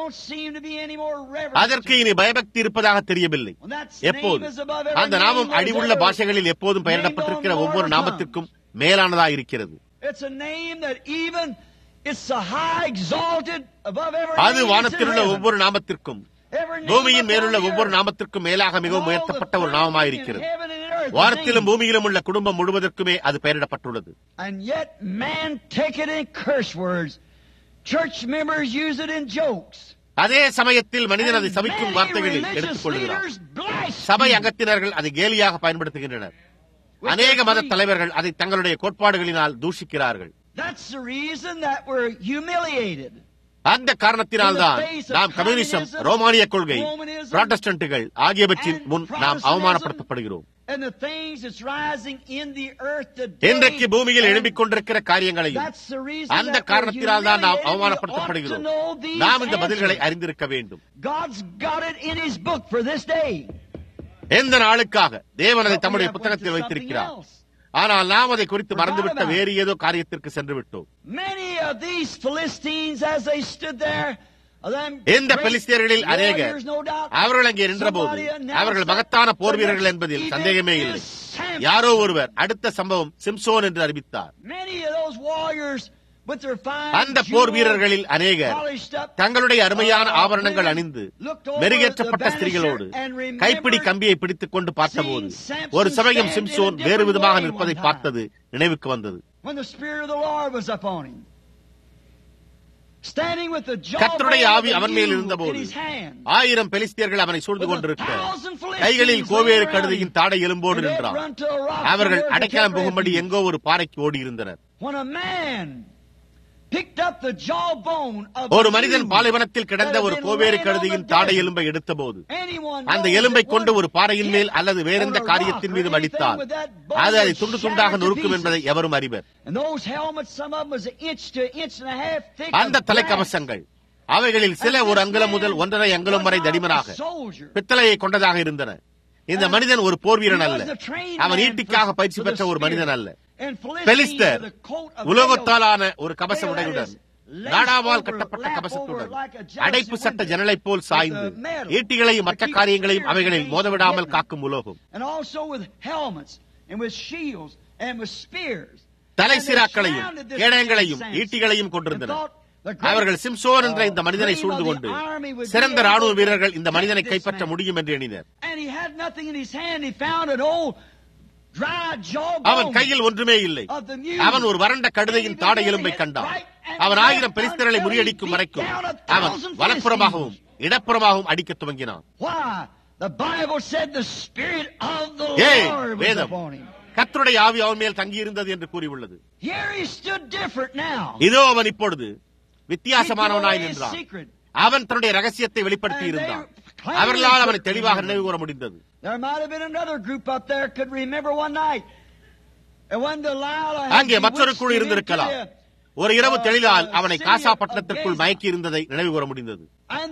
அதற்கு இனி பயபக்தி இருப்பதாக தெரியவில்லை எப்போது அந்த நாமம் அடிவுள்ள பாஷைகளில் எப்போதும் பெயரிடப்பட்டிருக்கிற ஒவ்வொரு நாமத்திற்கும் மேலானதா இருக்கிறது அது வானத்திலுள்ள ஒவ்வொரு நாமத்திற்கும் பூமியின் மேலுள்ள ஒவ்வொரு நாமத்திற்கும் மேலாக மிகவும் உயர்த்தப்பட்ட ஒரு நாமமாயிருக்கிறது வானத்திலும் பூமியிலும் உள்ள குடும்பம் முழுவதற்குமே அது பெயரிடப்பட்டுள்ளது அதே சமயத்தில் மனிதன் அதை சபிக்கும் வார்த்தைகளில் எடுத்துக் கொள்கிறார் சபை அங்கத்தினர்கள் அதை கேலியாக பயன்படுத்துகின்றனர் அநேக மத தலைவர்கள் அதை தங்களுடைய கோட்பாடுகளினால் தூஷிக்கிறார்கள் அந்த காரணத்தினால்தான் நாம் கம்யூனிசம் ரோமானிய கொள்கை புராட்டஸ்டன்ட்டுகள் ஆகியவற்றின் முன் நாம் அவமானப்படுத்தப்படுகிறோம் இன்றைக்கு பூமியில் எழும்பிக் கொண்டிருக்கிற காரியங்களையும் அந்த காரணத்தினால் தான் நாம் அவமானப்படுத்தப்படுகிறோம் நாம் இந்த பதில்களை அறிந்திருக்க வேண்டும் எந்த நாளுக்காக தேவன் அதை தம்முடைய புத்தகத்தில் வைத்திருக்கிறார் ஆனால் நாம் அதை குறித்து மறந்துவிட்ட வேறு ஏதோ காரியத்திற்கு சென்று விட்டோம் இந்த பெலிஸ்தியர்களில் அநேகர் அவர்கள் அங்கே நின்றபோது அவர்கள் மகத்தான போர் வீரர்கள் என்பதில் சந்தேகமே இல்லை யாரோ ஒருவர் அடுத்த சம்பவம் சிம்சோன் என்று அறிவித்தார் அந்த போர் வீரர்களில் அநேகர் தங்களுடைய அருமையான ஆபரணங்கள் அணிந்து மெருகேற்றப்பட்ட ஸ்திரீகளோடு கைப்பிடி கம்பியை பிடித்துக் கொண்டு பார்த்தபோது ஒரு சமயம் சிம்சோன் வேறு விதமாக நிற்பதை பார்த்தது நினைவுக்கு வந்தது கத்தருடைய ஆவி அவன் மேல் இருந்தபோது ஆயிரம் பெலிஸ்தியர்கள் அவனை சூழ்ந்து கொண்டிருக்க கைகளில் கோவேறு கழுதையின் தாடை எலும்போடு நின்றான் அவர்கள் அடைக்கலம் புகும்படி எங்கோ ஒரு பாறைக்கு ஓடி இருந்தனர் ஒரு மனிதன் பாலைவனத்தில் கிடந்த ஒரு கோவேறு கழுதியின் தாடை எலும்பை எடுத்தபோது அந்த எலும்பை கொண்டு ஒரு பாறையின் மேல் அல்லது வேறெந்த காரியத்தின் மீது அடித்தால் அது அதை துண்டு துண்டாக நொறுக்கும் என்பதை எவரும் அறிவர் அந்த தலைக்கவசங்கள் அவைகளில் சில ஒரு அங்குலம் முதல் ஒன்றரை அங்குலம் வரை தடிமனாக பித்தளையை கொண்டதாக இருந்தன இந்த மனிதன் ஒரு போர் வீரன் அல்ல அவன் ஈட்டிக்காக பயிற்சி பெற்ற ஒரு மனிதன் அல்ல பெலிஸ்தர் உலோகத்தாலான ஒரு கவச உடையுடன் நாடாவால் கட்டப்பட்ட கவசத்துடன் அடைப்பு சட்ட ஜன்னலை போல் சாய்ந்து ஈட்டிகளையும் மற்ற காரியங்களையும் அவைகளில் மோதவிடாமல் காக்கும் உலோகம் தலை சிராக்களையும் கேடயங்களையும் ஈட்டிகளையும் கொண்டிருந்தனர் அவர்கள் சிம்சோன் என்ற இந்த மனிதனை சூழ்ந்து கொண்டு சிறந்த ராணுவ வீரர்கள் இந்த மனிதனை கைப்பற்ற முடியும் என்று எண்ணினர் அவன் கையில் ஒன்றுமே இல்லை அவன் ஒரு வறண்ட கழுதையின் தாடை எலும்பை கண்டான் அவன் ஆயிரம் பெரிஸ்தர்களை முறியடிக்கும் வரைக்கும் அவன் வலப்புறமாகவும் இடப்புறமாகவும் அடிக்க துவங்கினான் ஏய் வேதம் கத்தருடைய ஆவி அவன் மேல் தங்கியிருந்தது என்று கூறியுள்ளது இதோ அவன் இப்பொழுது வித்தியாசமானவனாய் நின்றான் அவன் தன்னுடைய ரகசியத்தை வெளிப்படுத்தி இருந்தான் அவர்களால் அவனை தெளிவாக நினைவு கூற முடிந்தது அங்கே மற்றொரு குழு இருந்திருக்கலாம் ஒரு இரவு தெளிலால் அவனை காசா பட்டணத்திற்குள் மயக்கி இருந்ததை நினைவு கூற முடிந்தது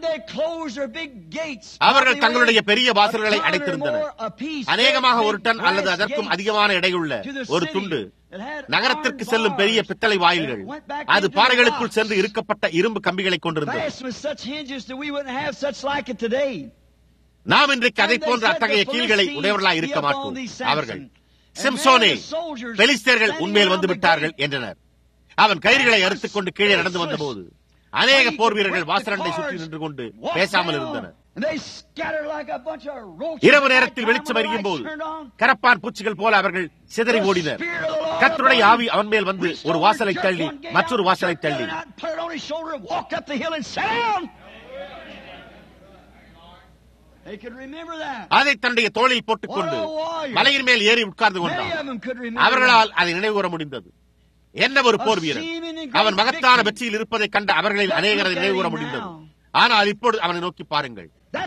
அவர்கள் தங்களுடைய பெரிய வாசல்களை அடைத்திருந்தனர் அநேகமாக ஒரு டன் அல்லது அதற்கும் அதிகமான எடையுள்ள ஒரு துண்டு நகரத்திற்கு செல்லும் பெரிய பித்தளை வாயில்கள் அது பாறைகளுக்குள் சென்று இருக்கப்பட்ட இரும்பு கம்பிகளை கொண்டிருந்தது நாம் இன்றைக்கு அதை போன்ற அத்தகைய கீழ்களை உடையவர்களாக இருக்க மாட்டோம் அவர்கள் சிம்சோனே பெலிஸ்தர்கள் உண்மையில் வந்து விட்டார்கள் என்றனர் அவன் கயிறுகளை அறுத்துக் கொண்டு கீழே நடந்து வந்தபோது அநேக போர் வீரர்கள் வாசலண்டை சுற்றி நின்று கொண்டு பேசாமல் இருந்தனர் இரவு நேரத்தில் வெளிச்சம் அறியும் போது கரப்பான் பூச்சிகள் போல அவர்கள் சிதறி ஓடினர் கத்தருடைய ஆவி அவன் மேல் வந்து ஒரு வாசலை தள்ளி மற்றொரு வாசலை தள்ளி அதை தன்னுடைய தோளில் போட்டுக் கொண்டு மலையின் மேல் ஏறி உட்கார்ந்து கொண்டான் அவர்களால் அதை நினைவு கூற முடிந்தது என்ன ஒரு போர் வீரன் அவன் மகத்தான வெற்றியில் இருப்பதை கண்ட அவர்களில் அநேகரை நினைவு கூற முடிந்தது ஆனால் இப்பொழுது அவனை நோக்கி பாருங்கள்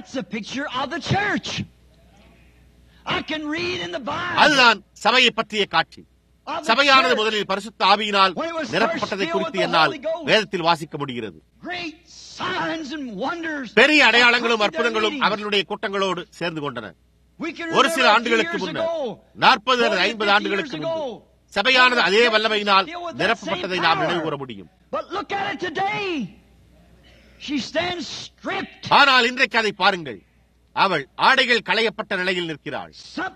அதுதான் சபையை பற்றிய காட்சி சபையானது முதலில் பரிசுத்த ஆவியினால் நிரப்பப்பட்டதை குறித்து என்னால் வேதத்தில் வாசிக்க முடிகிறது பெரிய அடையாளங்களும் அற்புதங்களும் அவர்களுடைய கூட்டங்களோடு சேர்ந்து கொண்டன ஒரு சில ஆண்டுகளுக்கு முன்னர் நாற்பது அல்லது ஐம்பது ஆண்டுகளுக்கு முன்பு சபையானது அதே வல்லமையினால் நிரப்பப்பட்டதை நாம் நினைவு கூற முடியும் ஆனால் இன்றைக்கு அதை பாருங்கள் அவள் ஆடைகள் களையப்பட்ட நிலையில் நிற்கிறாள்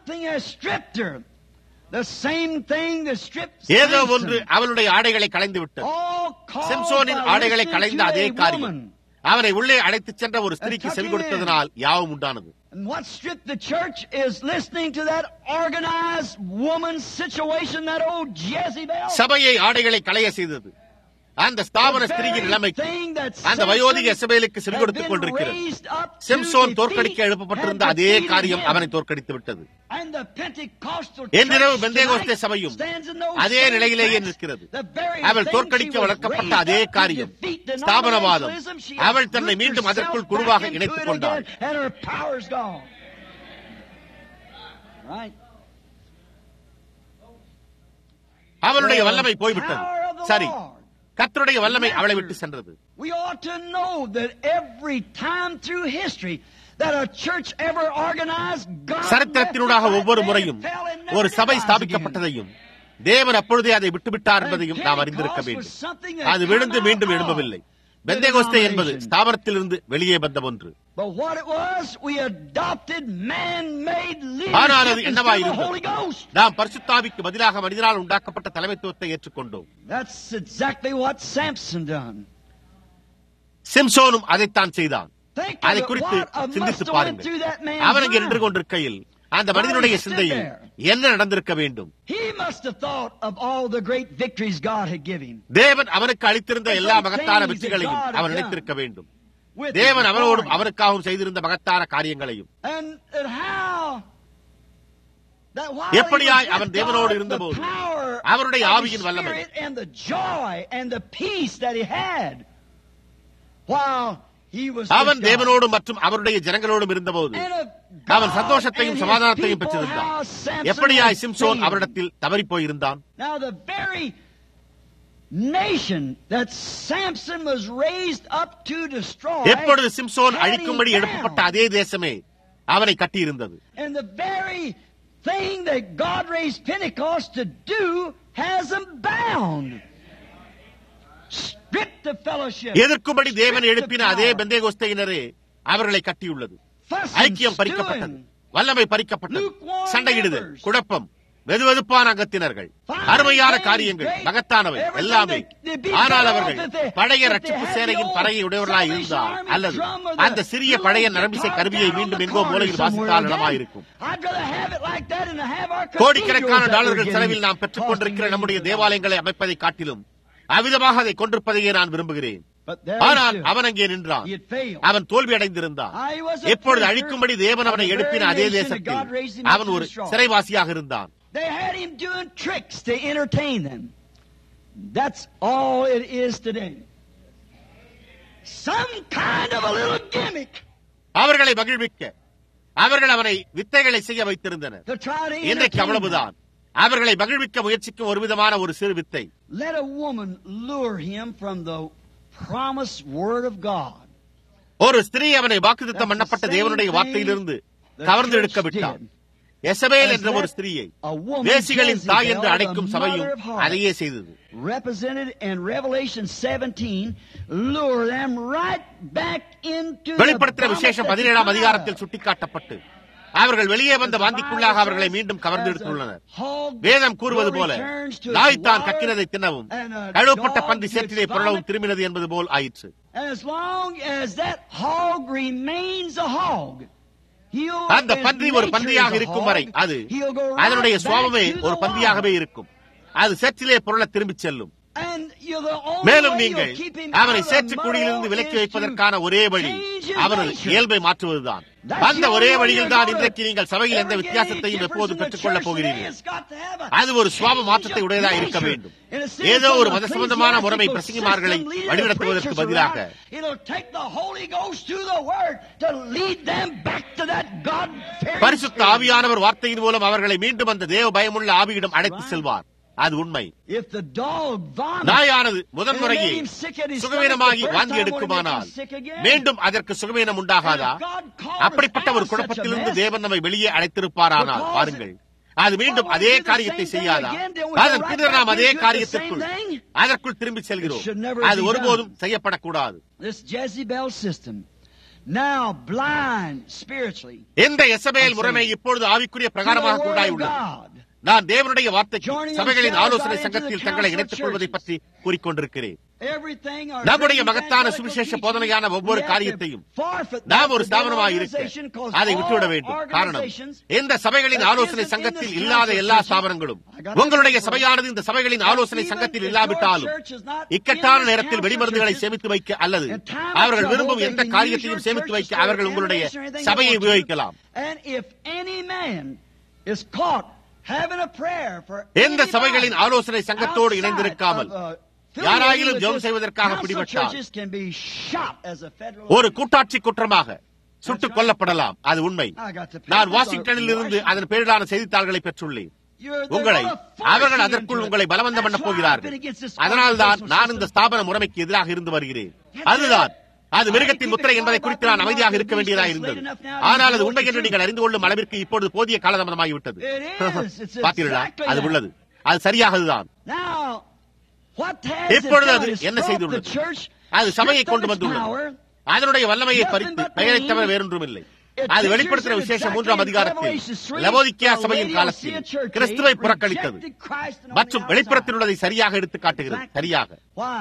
ஏதோ ஒன்று அவளுடைய ஆடைகளை களைந்து விட்டது சிம்சோனின் ஆடைகளை களைந்த அதே காரியம் அவனை உள்ளே அழைத்துச் சென்ற ஒரு ஸ்திரீக்கு செவி கொடுத்ததனால் யாவும் உண்டானது And what stripped the church is listening to that organized woman's situation, that old Jezebel. சபையை ஆடைகளை களைய செய்தது அந்த ஸ்தாபன ஸ்திரீயின் நிலைமைக்கு அந்த வயோதிக எசபேலுக்கு செவி கொடுத்துக் கொண்டிருக்கிறது சிம்சோன் தோற்கடிக்க எழுப்பப்பட்டிருந்த அதே காரியம் அவனை தோற்கடித்து விட்டது என்றிரவு பெந்தேகோஸ்தே சபையும் அதே நிலையிலேயே நிற்கிறது அவள் தோற்கடிக்க வளர்க்கப்பட்ட அதே காரியம் ஸ்தாபனவாதம் அவள் தன்னை மீண்டும் அதற்குள் குழுவாக இணைத்துக் கொண்டாள் அவளுடைய வல்லமை போய்விட்டது சரி கத்தருடைய வல்லமை அவளை விட்டு சென்றது We ought to know that every time through history that a church ever organized God சரித்திரத்தினூடாக ஒவ்வொரு முறையும் ஒரு சபை ஸ்தாபிக்கப்பட்டதையும் தேவன் அப்பொழுதே அதை விட்டுவிட்டார் என்பதையும் நாம் அறிந்திருக்க வேண்டும் அது விழுந்து மீண்டும் எழும்பவில்லை பெந்தேகோஸ்தே என்பது ஸ்தாபனத்திலிருந்து வெளியே வந்த ஒன்று But what it was, we adopted man-made ஆனால் அது leadership என்னவா instead of the இருந்தது Holy Ghost. நாம் பரிசுத்தாவிக்கு பதிலாக மனிதனால் உண்டாக்கப்பட்ட தலைமைத்துவத்தை ஏற்றுக்கொண்டோம் That's exactly what Samson done. சிம்சோனும் அதைத்தான் செய்தான் Think அதை of it, குறித்து what a must சிந்தித்து have went பாருங்கள் through that man's அவன் அங்கே நின்று mind. கொண்டிருக்கையில் அந்த மனிதனுடைய சிந்தையில் என்ன நடந்திருக்க வேண்டும் He must have thought of all the great victories God had given him. தேவன் அவனுக்கு அளித்திருந்த எல்லா மகத்தான வெற்றிகளையும் அவன் நினைத்திருக்க வேண்டும் With தேவன் his அவனோடும் glory. அவனுக்காகவும் செய்திருந்த மகத்தான காரியங்களையும் And, and how that while எப்படியாய் he was அவன் with தேவனோடு God, இருந்தபோது, the power அவருடைய of ஆவியின் his வல்லமை, spirit and the joy and the peace that he had while he was அவன் with God. தேவனோடும் மற்றும் அவருடைய ஜனங்களோடும் இருந்தபோது And of அவன் God சந்தோஷத்தையும் and his சமாதானத்தையும் people, பெற்றிருந்தான் how Samson எப்படியாய் had சிம்சோன் failed. அவரிடத்தில் தவறிப் போயிருந்தான் Now the very nation that Samson was raised up to destroy எப்பொழுது சிம்சோன் had him அழிக்கும்படி down. எழுப்பப்பட்ட அதே தேசமே அவனை கட்டியிருந்தது And the very thing that God raised Pentecost to do has them bound. Stripped the fellowship. எதிர்க்கும்படி தேவன் stripped the எழுப்பின அதே power. பெந்தேகோஸ்தையினரே அவர்களை கட்டியுள்ளது Fussing, ஐக்கியம் பறிக்கப்பட்டது stewing. வல்லமை பறிக்கப்பட்டது Lukewarm சண்டையிடுதல் members. குழப்பம் வெதுவெதுப்பான அங்கத்தினர்கள் அருமையான காரியங்கள் மகத்தானவை எல்லாமே ஆனால் அவர்கள் பழைய ரட்சிப்பு சேனையின் பறையை உடையவர்களாய் இருந்தால் அல்லது அந்த சிறிய பழைய நரம்பிசை கருவியை மீண்டும் எங்கோ மூலையில் வாசித்தால் நலமாயிருக்கும் கோடிக்கணக்கான டாலர்கள் செலவில் நாம் பெற்றுக் கொண்டிருக்கிற நம்முடைய தேவாலயங்களை அமைப்பதை காட்டிலும் அவ்விதமாக அதை கொண்டிருப்பதையே நான் விரும்புகிறேன் ஆனால் அவன் அங்கே நின்றான் அவன் தோல்வி அடைந்திருந்தான் எப்பொழுது அழிக்கும்படி தேவன் அவனை எழுப்பின அதே தேசத்தில் அவன் ஒரு சிறைவாசியாக இருந்தான் They had him doing tricks to entertain them. That's all it is today. Some kind of a little gimmick அவர்களை மகிழ்விக்க அவர்கள் அவனை வித்தைகளை செய்ய வைத்திருந்தனர் to try to இன்றைக்கு entertain them. அவ்வளவுதான் அவர்களை மகிழ்விக்க முயற்சிக்கும் ஒரு விதமான ஒரு சிறு வித்தை Let a woman lure him from the promised word of God. ஒரு ஸ்திரீ அவனை வாக்குத்தத்தம் That's the பண்ணப்பட்ட same தேவனுடைய thing வார்த்தையிலிருந்து the கவர்ந்து church எடுக்க விட்டான் did. எசபேல் As என்ற ஒரு that ஸ்திரீயை a woman, வேசிகளின் தாய் என்று Jezebel, அழைக்கும் the சபையும் mother of harlots, அதையே செய்தது represented in Revelation 17, lure them right back into the வெளிப்படுத்தின vomit விசேஷம் that they பதினேழாம் come அதிகாரத்தில் out of. சுட்டிக்காட்டப்பட்டு அவர்கள் வெளியே வந்த வாந்திக்குள்ளாக அவர்களை மீண்டும் கவர்ந்து எடுத்துள்ளனர் வேதம் கூறுவது போல நாய் தான் கக்கினதை தின்னவும் கழுவப்பட்ட பன்றி சேற்றிலே புரளவும் திரும்பினது என்பது போல் ஆயிற்று As long as that hog remains a hog, he'll, அந்த his பன்றி ஒரு nature பன்றியாக is a இருக்கும் hog, வரை அது he'll go right அதனுடைய back சுவாபமே to ஒரு the பன்றியாகவே wild. இருக்கும் அது சேற்றிலே புரள திரும்பிச் செல்லும் And you're the only மேலும் way நீங்கள் you'll keep him அவனை out of சேற்று the குழியிலிருந்து muddle விலக்கி is to வைப்பதற்கான ஒரே வழி change his அவனது nature. இயல்பை மாற்றுவதுதான் That's அந்த the ஒரே only way வழியில் you're தான் gonna இன்றைக்கு நீங்கள் சபையில் எந்த ever get any வித்தியாசத்தையும் difference எப்போது in the பெற்றுக் கொள்ளப் church today. போகிறீர்கள் It's got to have a அது ஒரு சுவாப change மாற்றத்தை of உடையதாக இருக்க nature. வேண்டும் In a sense, ஏதோ ஒரு from மத a சம்பந்தமான முறைமை ecclesiastical பிரசங்கிமார்களை system leading the வழிநடத்துவதற்கு preachers பதிலாக around, It'll take the Holy Ghost to the Word to lead them back to that God-fearing பரிசுத்த spirit. ஆவியானவர் வார்த்தையின் மூலம் அவர்களை மீண்டும் அந்த தேவ பயமுள்ள ஆவியிடம் அழைத்து செல்வார் அது உண்மை If the dog vomits, நாயானது முதன் and it முறையே made him sick at his சுகவீனமாகி stomach the first வாந்தி time, would it எடுக்குமானால் make him sick again? மீண்டும் அதற்கு சுகவீனம் உண்டாகாதா And if God called அப்படிப்பட்ட us ஒரு out of குழப்பத்திலிருந்து such a mess, தேவன் நம்மை வெளியே அழைத்திருப்பாரானால் because பாருங்கள் அது மீண்டும் Why அதே won't we do the காரியத்தை same thing செய்யாதா again? Then we go அதன் right பின்னர் back நாம் அதே into the காரியத்திற்குள் same thing? அதற்குள் திரும்பி செல்கிறோம் should never அது be ஒருபோதும் done. செய்யப்படக்கூடாது This Jezebel system, now blind spiritually, எந்த எசபேல் முறைமை இப்பொழுது ஆவிக்குரிய to the பிரகாரமாக Word of உண்டாயுள்ளது God. நான் தேவனுடைய வார்த்தைக்கு Joining சபைகளின் themselves ஆலோசனை right into சங்கத்தில் the தங்களை council of இணைத்துக் கொள்வதை churches. பற்றி கூறிக்கொண்டிருக்கிறேன் Everything our நம்முடைய great மகத்தான evangelical சுவிசேஷ teaching, போதனையான ஒவ்வொரு we have to காரியத்தையும் forfeit that நாம் ஒரு to the ஸ்தாபனமாக இருக்க organization, 'cause அதை விட்டுவிட all வேண்டும் காரணம் organizations எந்த சபைகளின் that ஆலோசனை isn't in சங்கத்தில் this இல்லாத council எல்லா teaching, ஸ்தாபனங்களும் I got உங்களுடைய that சபையானது இந்த சபைகளின் ஆலோசனை Even சங்கத்தில் if இல்லாவிட்டாலும் your church is not இக்கட்டான in this நேரத்தில் council வெடிமருந்துகளை churches, சேமித்து வைக்க அல்லது in time of அவர்கள் trouble, விரும்பும் they எந்த can காரியத்தையும் use your சேமித்து church வைக்க to அவர்கள் store உங்களுடைய information or anything they சபையை want to. உபயோகிக்கலாம் And if any man is caught having a prayer for எந்த anybody சபைகளின் ஆலோசனை சங்கத்தோடு outside இணைந்திருக்காமல் of, uh, யாராயிலும் affiliated ஜெபம் with this செய்வதற்காக council பிடிபட்டால் churches can be shot as a federal ஒரு கூட்டாட்சி குற்றமாக சுட்டுக் கொல்லப்படலாம் அது உண்மை I got the நான் papers வாஷிங்டனில் on இருந்து Washington. அதன் பேரிலான செய்தித்தாள்களை பெற்றுள்ளேன் You're- they're உங்களை gonna force அவர்கள் you அதற்குள் into it. உங்களை பலவந்தம் பண்ண That's why I've போகிறார்கள் been against this அதனால்தான் organizational நான் இந்த system. ஸ்தாபன முறைமைக்கு எதிராக இருந்து வருகிறேன் அதுதான் அது மிருகத்தின் முத்திரை என்பதை குறித்து நான் அமைதியாக இருக்க வேண்டியதாக இருந்தது ஆனால் அது உண்மை என்று நீங்கள் அறிந்து கொள்ளும் அளவிற்கு இப்பொழுது போதிய காலதாமதமாகிவிட்டது It is. It's பார்த்தீர்களா exactly அது that. உள்ளது அது சரியாகதுதான் Now, what has it இப்பொழுது done அது is என்ன brought செய்துள்ளது? the church, அது சபையை stripped கொண்டு of its வந்துள்ளது power, அதனுடைய வல்லமையை பறித்து பெயரை தவிர வேறொன்றும் இல்லை அது வெளிப்படுத்தின விசேஷம் மூன்றாம் அதிகாரத்தில் லவோதிக்கியா சபையின் காலத்தில் கிறிஸ்துவை புறக்கணித்தது மற்றும் வெளிப்புறத்தில் உள்ளதை சரியாக எடுத்து காட்டுகிறது சரியாக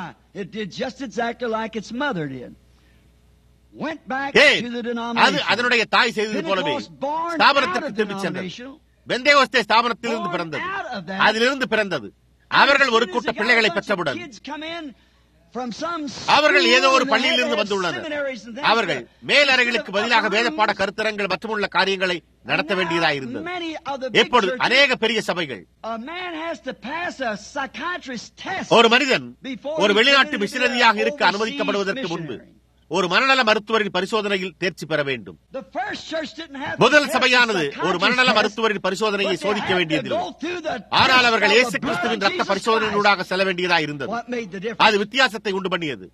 அது அதனுடைய தாய் செய்தது போலவே ஸ்தாபனத்திற்கு திரும்பி சென்றது பெந்தேகோஸ்தே ஸ்தாபனத்திலிருந்து பிறந்தது அதிலிருந்து பிறந்தது அவர்கள் ஒரு கூட்ட பிள்ளைகளை பெற்றவுடன் அவர்கள் ஏதோ ஒரு பள்ளியிலிருந்து வந்துள்ளனர் அவர்கள் மேலறைகளுக்கு பதிலாக வேதப்பாட கருத்தரங்கள் மற்றும் உள்ள காரியங்களை நடத்த வேண்டியதாக இருந்தது எப்பொழுது அநேக பெரிய சபைகள் ஒரு மனிதன் ஒரு வெளிநாட்டு மிஷினரியாக இருக்க அனுமதிக்கப்படுவதற்கு முன்பு ஒரு மனநல மருத்துவரின் பரிசோதனையில் தேர்ச்சி பெற வேண்டும் முதல் சபையானது ஒரு மனநல மருத்துவரின் பரிசோதனையை சோதிக்க வேண்டியதில்லை ஆனால் அவர்கள் இயேசு கிறிஸ்துவின் ரத்த பரிசோதனையூடாக செல்ல வேண்டியதாக இருந்தது அது வித்தியாசத்தை உண்டு பண்ணியது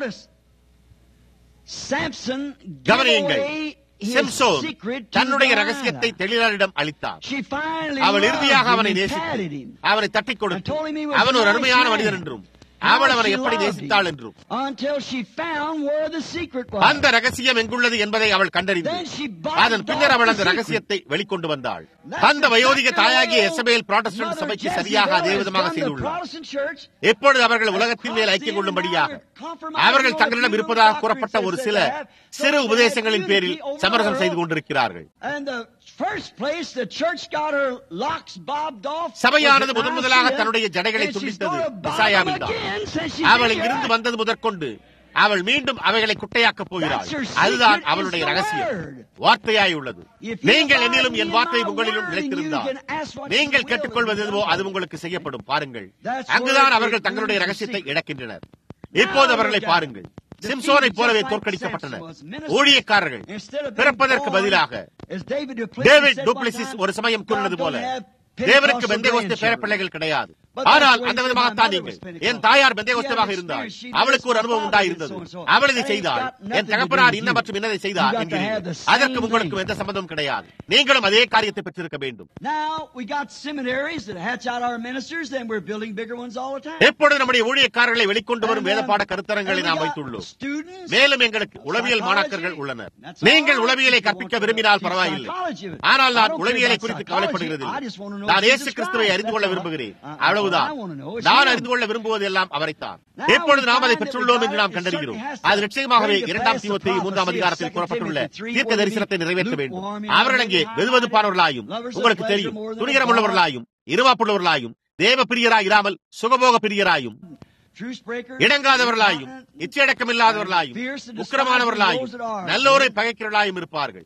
கவனியுங்கள் சிம்சோன் தன்னுடைய ரகசியத்தை தெளிவாரிடம் அளித்தார் அவள் இறுதியாக அவனை நேசித்து அவனை தட்டிக் கொடுத்து அவன் ஒரு அருமையான மனிதன் என்றும் அவள் அவனை எப்படி நேசித்தாள் என்றும் அந்த ரகசியம் எங்குள்ளது என்பதை அவள் கண்டறிந்து அதன் பின்னர் அவள் அந்த ரகசியத்தை வெளிக்கொண்டு வந்தாள் அந்த வயோதிக தாயாகிய எசபேல் புராட்டஸ்டன்ட் சபைக்கு சரியாக அதே விதமாக செய்துள்ளார் எப்பொழுது அவர்கள் உலகத்தின் மேல் ஐக்கியம் கொள்ளும்படியாக அவர்கள் தங்களிடம் இருப்பதாக கூறப்பட்ட ஒரு சில சிறு உபதேசங்களின் பேரில் சமரசம் செய்து கொண்டிருக்கிறார்கள் சபையானது முதன் முதலாக தன்னுடைய ஜடைகளை துண்டித்தது விசாயாவில் அவள் இங்கிருந்து வந்தது முதற்கொண்டு அவள் மீண்டும் அவைகளை குட்டையாக்கப் போகிறாள் அதுதான் அவளுடைய ரகசியம் வார்த்தையாய் உள்ளது நீங்கள் என்னிலும் என் வார்த்தை உங்களிலும் நிலைத்திருந்தால் நீங்கள் கேட்டுக்கொள்வது எதுவோ அது உங்களுக்கு செய்யப்படும் பாருங்கள் அங்குதான் அவர்கள் தங்களுடைய ரகசியத்தை இழக்கின்றனர் இப்போது அவர்களை பாருங்கள் சிம்சோனை போலவே தோற்கடிக்கப்பட்டனர் ஊழியக்காரர்கள் பிறப்பதற்கு பதிலாக டேவிட் டூப்ளிசிஸ் ஒரு சமயம் கூறினது போல தேவனுக்கு பெந்தேகோஸ்தே பேரப்பிள்ளைகள் கிடையாது ஆனால் அந்த விதமாகத்தான் நீங்கள் என் தாயார் பெந்தேகோஸ்தமாக இருந்தால் அவளுக்கு ஒரு அனுபவம் உண்டாயிருந்தது அவள் இதை செய்தால் என் தகப்பனார் இன்ன மற்றும் இன்னதை செய்தார் என்கிறீர்கள் அதற்கு உங்களுக்கு எந்த சம்பந்தம் கிடையாது நீங்களும் அதே காரியத்தை பெற்றிருக்க வேண்டும் எப்பொழுது நம்முடைய ஊழியக்காரர்களை வெளிக்கொண்டு வரும் வேதப்பாட கருத்தரங்களை நாம் வைத்துள்ளோம் மேலும் எங்களுக்கு உளவியல் மாணாக்கர்கள் உள்ளனர் நீங்கள் உளவியலை கற்பிக்க விரும்பினால் பரவாயில்லை ஆனால் நான் உளவியலை குறித்து கவலைப்படுகிறது நான் இயேசு கிறிஸ்துவை அறிந்து கொள்ள விரும்புகிறேன் அவ்வளவுதான் நான் அறிந்து கொள்ள விரும்புவது எல்லாம் அவரைத்தான் எப்பொழுது நாம் அதை பெற்றுள்ளோம் என்று நாம் கண்டறிகிறோம் அது நிச்சயமாகவே இரண்டாம் தீவத்தை மூன்றாம் அதிகாரத்தில் கூறப்பட்டுள்ள தீர்க்க தரிசனத்தை நிறைவேற்ற வேண்டும் அவர்கள் அங்கே வெதுவெதுப்பானவர்களாயும் உங்களுக்கு தெரியும் துணிகரம் உள்ளவர்களாயும் இருவாப்புள்ளவர்களாயும் தேவ பிரியராய் இராமல் சுகபோக பிரியராயும் இடங்காதவர்களாயும் இச்சையடக்கமில்லாதவர்களாயும் உக்கிரமானவர்களாயும் நல்லோரை பகைக்கிறவர்களாயும் இருப்பார்கள்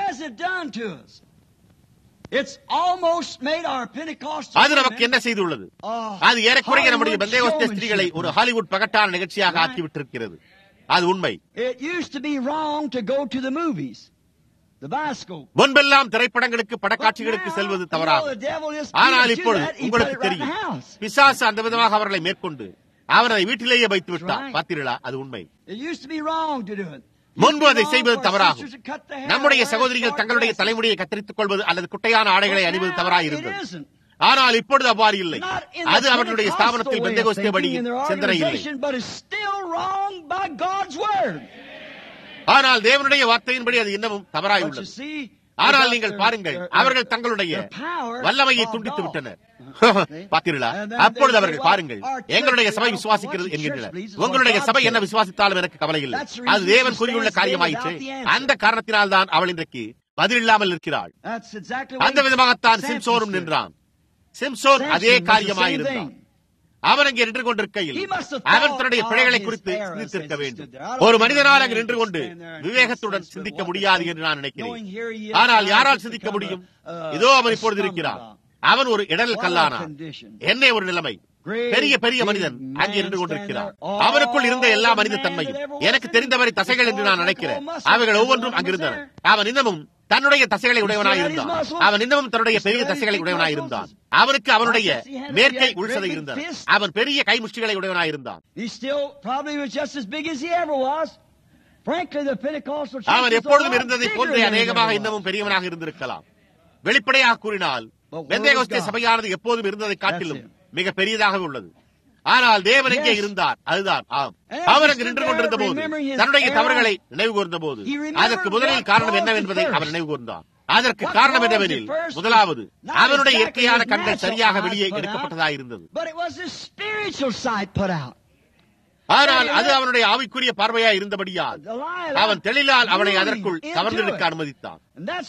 அது நமக்கு என்ன செய்துள்ளது அது ஏறக்குறைய நம்முடைய பந்தேகோஸ்தே ஸ்திரீகளை ஒரு ஹாலிவுட் பகட்டான நிகழ்ச்சியாக ஆக்கிவிட்டிருக்கிறது அது உண்மை முன்பெல்லாம் திரைப்படங்களுக்கு படக்காட்சிகளுக்கு செல்வது தவறாகும் ஆனால் இப்பொழுது உங்களுக்கு தெரியும் பிசாசு அந்த விதமாக அவர்களை மேற்கொண்டு அவரை வீட்டிலேயே வைத்து விட்டார் பார்த்தீர்களா அது உண்மை முன்பு அதை செய்வது தவறாகும் நம்முடைய சகோதரிகள் தங்களுடைய தலைமுடியை கத்தரித்துக் கொள்வது அல்லது குட்டையான ஆடைகளை அணிவது தவறாக இருந்தது ஆனால் இப்பொழுது அவ்வாறு இல்லை அது அவர்களுடைய ஸ்தாபனத்தில் பெந்தகோஸ்தே படி சிந்தனை இல்லை ஆனால் தேவனுடைய வார்த்தையின்படி அது இன்னமும் தவறாய் உள்ளது ஆனால் நீங்கள் பாருங்கள் அவர்கள் தங்களுடைய வல்லமையை துண்டித்து விட்டனர் பார்த்தீர்களா அப்பொழுது அவர்கள் பாருங்கள் எங்களுடைய சபை விசுவாசிக்கிறது என்கின்றனர் உங்களுடைய சபை என்ன விசுவாசித்தாலும் எனக்கு கவலை இல்லை அது தேவன் கூறியுள்ள காரியமாயிற்று அந்த காரணத்தினால் தான் அவள் இன்றைக்கு பதில் இல்லாமல் நிற்கிறாள் அந்த விதமாகத்தான் சிம்சோனும் நின்றான் சிம்சோன் அதே காரியமாயிருந்தான் அவன் அங்கே நின்று கொண்டிருக்கையில் அவன் தன்னுடைய பிழைகளை குறித்து சிந்தித்திருக்க வேண்டும் ஒரு மனிதனால் அங்கு நின்று கொண்டு விவேகத்துடன் சிந்திக்க முடியாது என்று நான் நினைக்கிறேன் ஆனால் யாரால் சிந்திக்க முடியும் இதோ அவன் இப்பொழுது இருக்கிறான் அவன் ஒரு இடல் கல்லானான் என்ன ஒரு நிலைமை பெரிய பெரிய மனிதன் அங்கே இருந்து கொண்டிருக்கிறார் அவனுக்குள் இருந்த எல்லா மனித தன்மையும் எனக்கு தெரிந்தவரை தசைகள் என்று நான் நினைக்கிறேன் அவைகள் ஒவ்வொன்றும் அங்கிருந்தன அவன் இன்னமும் தன்னுடைய தசைகளை உடையவனாய் இருந்தான் அவன் இன்னமும் தன்னுடைய பெரிய தசைகளை உடையவனாய் இருந்தான் அவனுக்கு அவனுடைய மேற்கை உள்சதை இருந்தது அவன் பெரிய கைமுஷ்டிகளை உடையவனாய் இருந்தான் அவன் எப்பொழுதும் இருந்ததை போன்றே அநேகமாக இன்னமும் பெரியவனாக இருந்திருக்கலாம் வெளிப்படையாக கூறினால் வெந்தேகோஸ்தே சபையானது எப்போதும் இருந்ததை காட்டிலும் மிக பெரியதாக உள்ளது ஆனால் தேவன் எங்கே இருந்தார் அதுதான் ஆம் அவர் அங்கு நின்று கொண்டிருந்த போது தன்னுடைய தவறுகளை நினைவு கூர்ந்த போது அதற்கு முதலில் காரணம் என்னவென்பதை அவர் நினைவு கூர்ந்தார் அதற்கு காரணம் என்னவெனில் முதலாவது அவனுடைய இயற்கையான கண்கள் சரியாக வெளியே எடுக்கப்பட்டதாக இருந்தது ஆனால் அது அவனுடைய ஆவிக்குரிய பார்வையா இருந்தபடியால் அவன் தெளிலால் அவனை அதற்குள் கவர்ந்தெடுக்க அனுமதித்தான்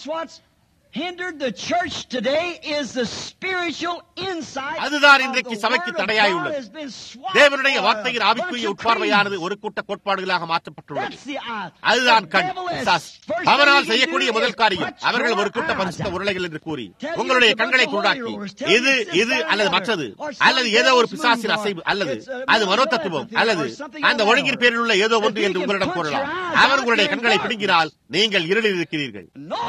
அதுதான் இன்றைக்கு சபைக்கு தடையாய் உள்ளது தேவனுடைய வார்த்தையின் ஆவிக்குரிய உட்பார்வையானது ஒரு கூட்ட கோட்பாடுகளாக மாற்றப்பட்டுள்ளது அதுதான் கண் அவனால் செய்யக்கூடிய முதல் காரியம் அவர்கள் ஒரு கூட்ட பரிசுத்த உருளைகள் என்று கூறி உங்களுடைய கண்களை குருடாக்கி இது இது அல்லது மற்றது அல்லது ஏதோ ஒரு பிசாசின் அசைவு அல்லது அது மனோதத்துவம் அல்லது அந்த ஒழுங்கின் பேரில் உள்ள ஏதோ ஒன்று என்று உங்களிடம் கூறலாம் அவர் உங்களுடைய கண்களை பிடுங்கினால் நீங்கள் இருளில் இருக்கிறீர்கள்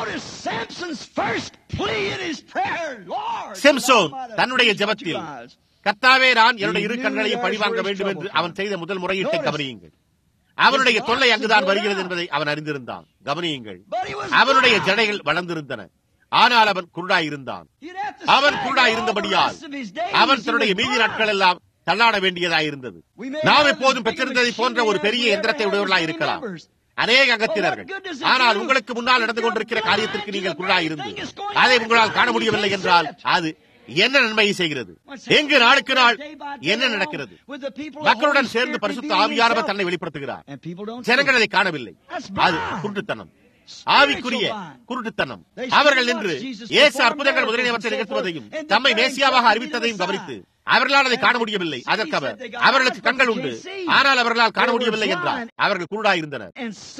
சிம்சோன் தன்னுடைய ஜபத்தில் கர்த்தாவே நான் என்னுடைய இரு கண்களையும் பழிவாங்க வேண்டும் என்று அவன் செய்த முதல் முறையீட்டை கவனியுங்கள் அவனுடைய தொல்லை அங்குதான் வருகிறது என்பதை அவன் அறிந்திருந்தான் கவனியுங்கள் அவனுடைய ஜடைகள் வளர்ந்திருந்தன ஆனால் அவன் குருடாய் இருந்தான் அவன் குருடாய் இருந்தபடியால் அவன் தன்னுடைய மீதி நாட்கள் எல்லாம் தள்ளாட வேண்டியதாய் இருந்தது நாம் எப்போதும் பெற்றிருந்ததை போன்ற ஒரு பெரிய எந்திரத்தை உடையவர்களாய் இருக்கலாம் அநேக அங்கத்தினர்கள் ஆனால் உங்களுக்கு முன்னால் நடந்து கொண்டிருக்கிற காரியத்திற்கு நீங்கள் குருடாய் இருந்து அதை உங்களால் காண முடியவில்லை என்றால் அது என்ன நன்மையை செய்கிறது எங்கு நாளுக்கு நாள் என்ன நடக்கிறது மக்களுடன் சேர்ந்து பரிசுத்த ஆவியானவர் தன்னை வெளிப்படுத்துகிறார் ஜனங்கள் அதை காணவில்லை அது குருட்டுத்தனம் ஆவிக்குரிய குருட்டுத்தனம் அவர்கள் நின்று ஏசு அற்புதங்கள் முதலியவற்றை நிகழ்த்துவதையும் தம்மை மேசியாவாக அறிவித்ததையும் கவனித்து அவர்களால் அதை காண முடியவில்லை அதற்கு அவர் அவர்களுக்கு கண்கள் உண்டு ஆனால் அவர்களால் காண முடியவில்லை என்றார் அவர்கள் குருடாயிருந்தனர்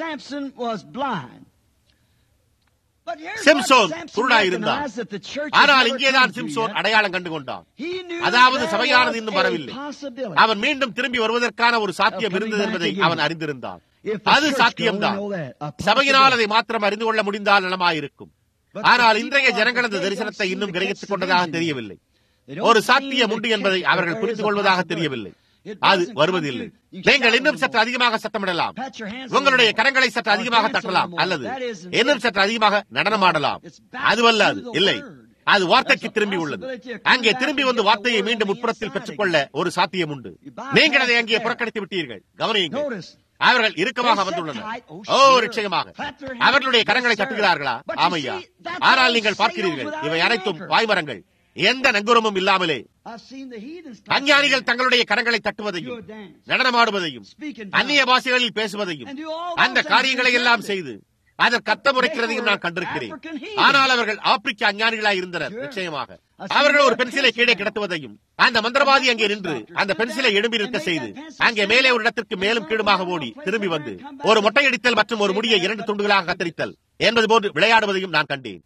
சிம்சோன் குருடாயிருந்தார் ஆனால் இங்கேதான் சிம்சோன் அடையாளம் கண்டு கொண்டான் அதாவது சபையானது இன்னும் வரவில்லை அவன் மீண்டும் திரும்பி வருவதற்கான ஒரு சாத்தியம் இருந்தது என்பதை அவன் அறிந்திருந்தான் அது சாத்தியம்தான் சபையினால் அதை மாத்திரம் அறிந்து கொள்ள முடிந்தால் நலமாயிருக்கும் ஆனால் இன்றைய ஜனங்கள் அந்த தரிசனத்தை இன்னும் கிரகித்துக் கொண்டதாக தெரியவில்லை ஒரு சாத்தியம் உண்டு என்பதை அவர்கள் புரிந்து கொள்வதாக தெரியவில்லை அது வருவதில்லை நீங்கள் இன்னும் சற்று அதிகமாக சத்தமிடலாம் உங்களுடைய கரங்களை சற்று அதிகமாக தட்டலாம் அல்லது இன்னும் சற்று அதிகமாக நடனமாடலாம் அதுவல்ல அது இல்லை அது வார்த்தைக்கு திரும்பி உள்ளது அங்கே திரும்பி வந்து வார்த்தையை மீண்டும் உட்புறத்தில் பெற்றுக்கொள்ள ஒரு சாத்தியம் உண்டு நீங்கள் அதை அங்கே புறக்கணித்து விட்டீர்கள் கவனியுங்கள் அவர்கள் இறுக்கமாக வந்துள்ளனர் ஓ நிச்சயமாக அவர்களுடைய கரங்களை தட்டுகிறார்களா ஆமையா ஆனால் நீங்கள் பார்க்கிறீர்கள் இவை அனைத்தும் வாய்மரங்கள் எந்த நங்குரமும் இல்லாமலே அஞ்ஞானிகள் தங்களுடைய கரங்களை தட்டுவதையும் நடனமாடுவதையும் அந்நிய பாஷைகளில் பேசுவதையும் அந்த காரியங்களை எல்லாம் செய்து அதற்கு அர்த்தம் உரைக்கிறதையும் நான் கண்டிருக்கிறேன் ஆனால் அவர்கள் ஆப்பிரிக்க அஞ்ஞானிகளாய் இருந்தனர் நிச்சயமாக அவர்கள் ஒரு பென்சிலை கீழே கிடத்துவதையும் அந்த மந்திரவாதி அங்கே நின்று அந்த பென்சிலை எழும்பி நிற்க செய்து அங்கே மேலே ஒரு இடத்திற்கு மேலும் கீழுமாக ஓடி திரும்பி வந்து ஒரு மொட்டையடித்தல் மற்றும் ஒரு முடியை இரண்டு துண்டுகளாக கத்தரித்தல் என்பது போன்று விளையாடுவதையும் நான் கண்டேன்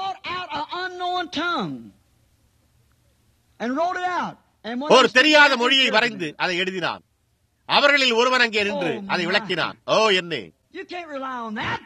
ஒரு தெரியாத மொழியை வரைந்து அதை எழுதினான் அவர்களில் ஒருவன் அங்கே நின்று அதை விளக்கினான் ஓ என்னே You can't rely on that.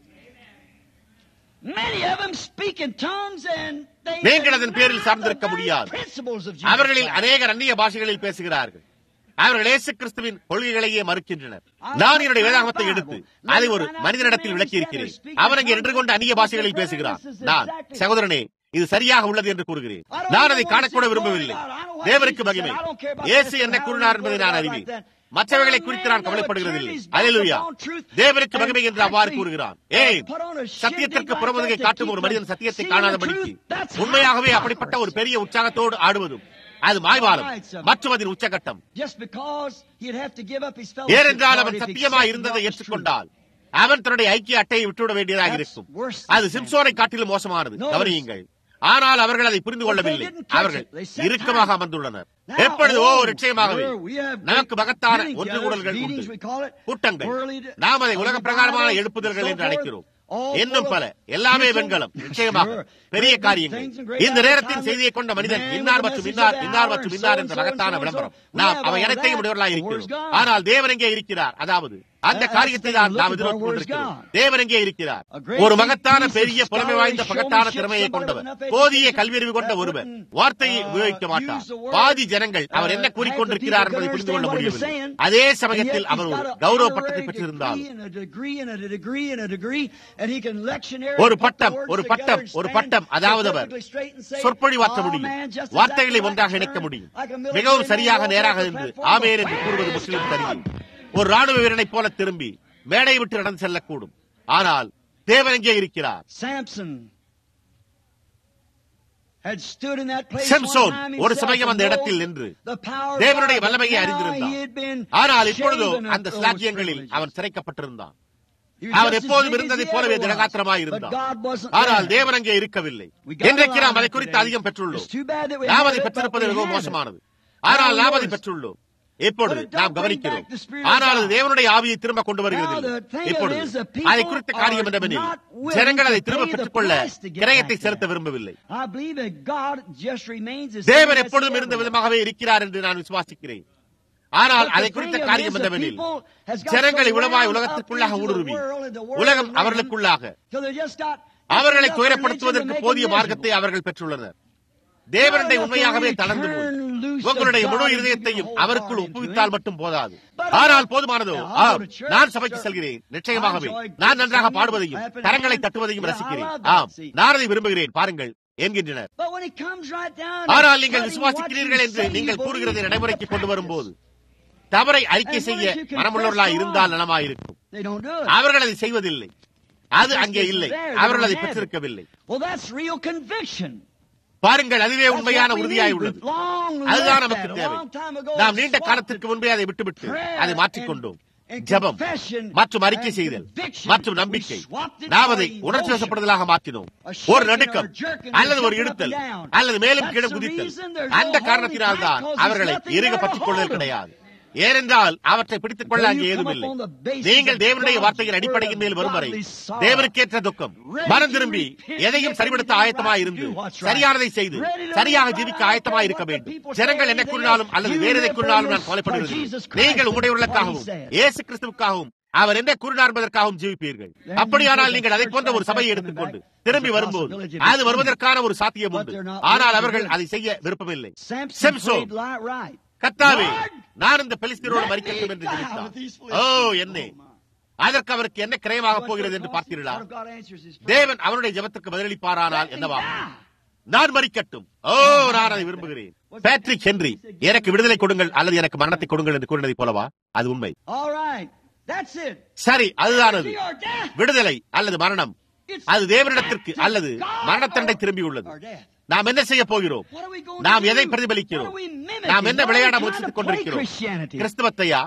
Many of them speak in tongues and they நீங்கள் அதன் பேரில் சார்ந்திருக்க முடியாது principles of Jesus அவர்களில் Christ. அநேக அந்நிய பாஷைகளில் பேசுகிறார்கள் அவர்கள் இயேசு கிறிஸ்துவின் கொள்கைகளையே மறுக்கின்றனர் நான் என்னுடைய வேதாகமத்தை எடுத்து அதை ஒரு மனிதனிடத்தில் விளக்கி இருக்கிறேன் அவன் அங்கே நின்று கொண்டு அந்நிய பாஷைகளில் பேசுகிறான் நான் சகோதரனே இது சரியாக உள்ளது என்று கூறுகிறேன் நான் அதை காணக்கூட விரும்பவில்லை தேவனுக்கு மகிமை இயேசு என்ன கூறினார் என்பதை நான் அறிவேன் மற்றவர்களை குறித்து நான் கவலைப்படுகிறதில்லை அல்லேலூயா தேவனுக்கு மகிமை என்று அவ்வாறு கூறுகிறான் ஏய் சத்தியத்திற்கு புறமுதுகை காட்டும் ஒரு மனிதன் சத்தியத்தை காணாதபடிக்கு உண்மையாகவே அப்படிப்பட்ட ஒரு பெரிய உற்சாகத்தோடு ஆடுவதும் அது மாய்வாரம் மற்றும் அதன் உச்சகட்டம் Just because he'd have to give up his fellowship ஏனென்றால் card அவன் if he சத்தியமாய் accepted இருந்ததை what was true. ஏற்றுக்கொண்டால் அவன் தன்னுடைய ஐக்கிய அட்டையை விட்டுவிட வேண்டியதாக இருக்கும் அது சிம்சோனை காட்டிலும் மோசமானது கவனியுங்கள் ஆனால் அவர்கள் அதை புரிந்து கொள்ளவில்லை அவர்கள் இறுக்கமாக அமர்ந்துள்ளனர் எப்பொழுது ஓ நிச்சயமாகவே நமக்கு மகத்தான ஒன்று கூடல்கள் உண்டு கூட்டங்கள் நாம் அதை உலக பிரகாரமான எழுப்புதல்கள் என்று அழைக்கிறோம் இன்னும் பல எல்லாமே வெண்கலம் நிச்சயமாக பெரிய காரியங்கள் இந்த நேரத்தின் செய்தியை கொண்ட மனிதன் இன்னார் மற்றும் இன்னார் இன்னார் மற்றும் இன்னார் என்ற மகத்தான விளம்பரம் நாம் அவை அனைத்தையும் உடையவர்களாக இருக்கிறோம் ஆனால் தேவன் எங்கே இருக்கிறார் அதாவது அந்த காரியத்தை தான் நாம் எதிர்நோக்கிக் கொண்டிருக்கிறோம் தேவன் எங்கே இருக்கிறார் ஒரு மகத்தான பெரிய புலமை வாய்ந்த பகட்டான திறமையை கொண்டவர் போதிய கல்வியறிவு கொண்ட ஒருவர் வார்த்தையை உபயோகிக்க மாட்டார் பாதி ஜனங்கள் அவர் என்ன கூறிக்கொண்டிருக்கிறார் என்பதை புரிந்து கொள்ள முடியவில்லை அதே சமயத்தில் அவர் ஒரு கௌரவ பட்டத்தை பெற்றிருந்தார் ஒரு பட்டம் ஒரு பட்டம் ஒரு பட்டம் அதாவது அவர் சொற்பொழிவாற்ற முடியும் வார்த்தைகளை ஒன்றாக இணைக்க முடியும் மிகவும் சரியாக நேராக இருந்து ஆமேர் என்று கூறுவது முஸ்லிம் தெரியும் ஒரு ராணுவ வீரனைப் போல திரும்பி மேடை விட்டு நடந்து செல்லக்கூடும் ஆனால் தேவன் எங்கே இருக்கிறார் சிம்சோன் ஒரு சமயம் அந்த இடத்தில் நின்று தேவனுடைய வல்லமையை அறிந்திருந்தான் ஆனால் இப்பொழுதோ அந்த சிலாக்கியங்களில் அவன் சிறைக்கப்பட்டிருந்தான் அவன் எப்போதும் இருந்ததைப் போலவே திடகாத்திரமாய் இருந்தான் ஆனால் தேவன் அங்கே இருக்கவில்லை இன்றைக்கு நாம் அதை குறித்து அதிகம் பெற்றுள்ளோம் நாம் அதை பெற்றிருப்பது மிகவும் மோசமானது ஆனால் நாம் அதை பெற்றுள்ளோம் இப்பொழுது நாம் கவனிக்கிறோம் ஆனால் அது தேவனுடைய ஆவியை திரும்ப கொண்டு வருகிறது இப்பொழுது அதை குறித்த காரியம் என்னவெனில் ஜனங்கள் அதை திரும்ப பெற்றுக்கொள்ள கிரயத்தை செலுத்த விரும்பவில்லை தேவன் எப்பொழுதும் இருந்த விதமாகவே இருக்கிறார் என்று நான் விசுவாசிக்கிறேன் ஆனால் அதை குறித்த காரியம் என்னவெனில் ஜனங்கள் இவ்வளவாய் உலகத்திற்குள்ளாக ஊடுருவி உலகம் அவர்களுக்குள்ளாக அவர்களை துயரப்படுத்துவதற்கு போதிய மார்க்கத்தை அவர்கள் பெற்றுள்ளனர் தேவனுடைய உண்மையாகவே தளர்ந்து போய் உங்களுடைய முழு இருதயத்தையும் அவருக்குள் ஒப்புவித்தால் மட்டும் போதாது ஆனால் போதுமானதோ ஆம் நான் சபைக்கு செல்கிறேன் நிச்சயமாகவே நான் நன்றாக பாடுவதையும் கரங்களை தட்டுவதையும் ரசிக்கிறேன் ஆம் நான் அதை விரும்புகிறேன் பாருங்கள் என்கின்றனர் ஆனால் நீங்கள் விசுவாசிக்கிறீர்கள் என்று நீங்கள் கூறுகிறதை நடைமுறைக்கு கொண்டு வரும்போது தவறை அறிக்கை செய்ய மனமுள்ளவர்களாய் இருந்தால் நலமாயிருக்கும் அவர்கள் அதை செய்வதில்லை அது அங்கே இல்லை அவர்கள் அதை பெற்றிருக்கவில்லை பாருங்கள் அதுவே உண்மையான உறுதியாய் உள்ளது அதுதான் நமக்கு தேவை நாம் நீண்ட காலத்திற்கு முன்பே அதை விட்டுவிட்டு அதை மாற்றிக்கொண்டோம் ஜபம் மற்றும் அறிக்கை செய்தல் மற்றும் நம்பிக்கை நாம் அதை உணர்ச்சி வசப்படுதலாக மாற்றினோம் ஒரு நடுக்கம் அல்லது ஒரு இடுத்தல் அல்லது மேலும் கீழே குதித்தல் அந்த காரணத்தினால் தான் அவர்களை இறுக பற்றிக் கொள்வதில் கிடையாது ஏனென்றால் அவற்றை பிடித்துக் கொள்ள அங்கே ஏதும் இல்லை நீங்கள் தேவனுடைய வார்த்தையின் அடிப்படையின் மேல் வரும் வரை தேவனுக்கேற்ற துக்கம் மனம் திரும்பி எதையும் சரிபடுத்த ஆயத்தமாய் இருந்து சரியானதை செய்து சரியாக ஜீவிக்க ஆயத்தமாய் இருக்க வேண்டும் ஜனங்கள் என்ன கூறினாலும் அல்லது வேறு எதை கூறினாலும் நான் கொலைப்படுகிறேன் நீங்கள் உங்களுடையவர்களுக்காகவும் இயேசு கிறிஸ்துவுக்காகவும் அவர் என்ன கூறினார் என்பதற்காகவும் ஜீவிப்பீர்கள் அப்படியானால் நீங்கள் அதை போன்ற ஒரு சபையை எடுத்துக்கொண்டு திரும்பி வரும்போது அது வருவதற்கான ஒரு சாத்தியம் உண்டு ஆனால் அவர்கள் அதை செய்ய விருப்பமில்லை கத்தாவே நான் இந்த பெலிஸ்தீனோடு மறிக்கட்டும் என்று ஜெபித்தான் ஓ என்னே அதற்கு அவருக்கு என்ன கிரயமாக போகிறது என்று பார்த்தீர்களா தேவன் அவருடைய ஜபத்துக்கு பதிலளிப்பாரானால் என்னவா நான் மறிக்கட்டும் ஓ நான் அதை விரும்புகிறேன் பேட்ரிக் ஹென்றி எனக்கு விடுதலை கொடுங்கள் அல்லது எனக்கு மரணத்தை கொடுங்கள் என்று கூறினதை போலவா அது உண்மை சரி அதுதான் அது விடுதலை அல்லது மரணம் அது தேவனிடத்திற்கு அல்லது மரணத்தண்டை திரும்பியுள்ளது நாம் என்ன செய்ய போகிறோம் நாம் எதை பிரதிபலிக்கிறோம் நாம் என்ன விளையாட முயற்சித்துக் கொண்டிருக்கிறோம் கிறிஸ்தவத்தையா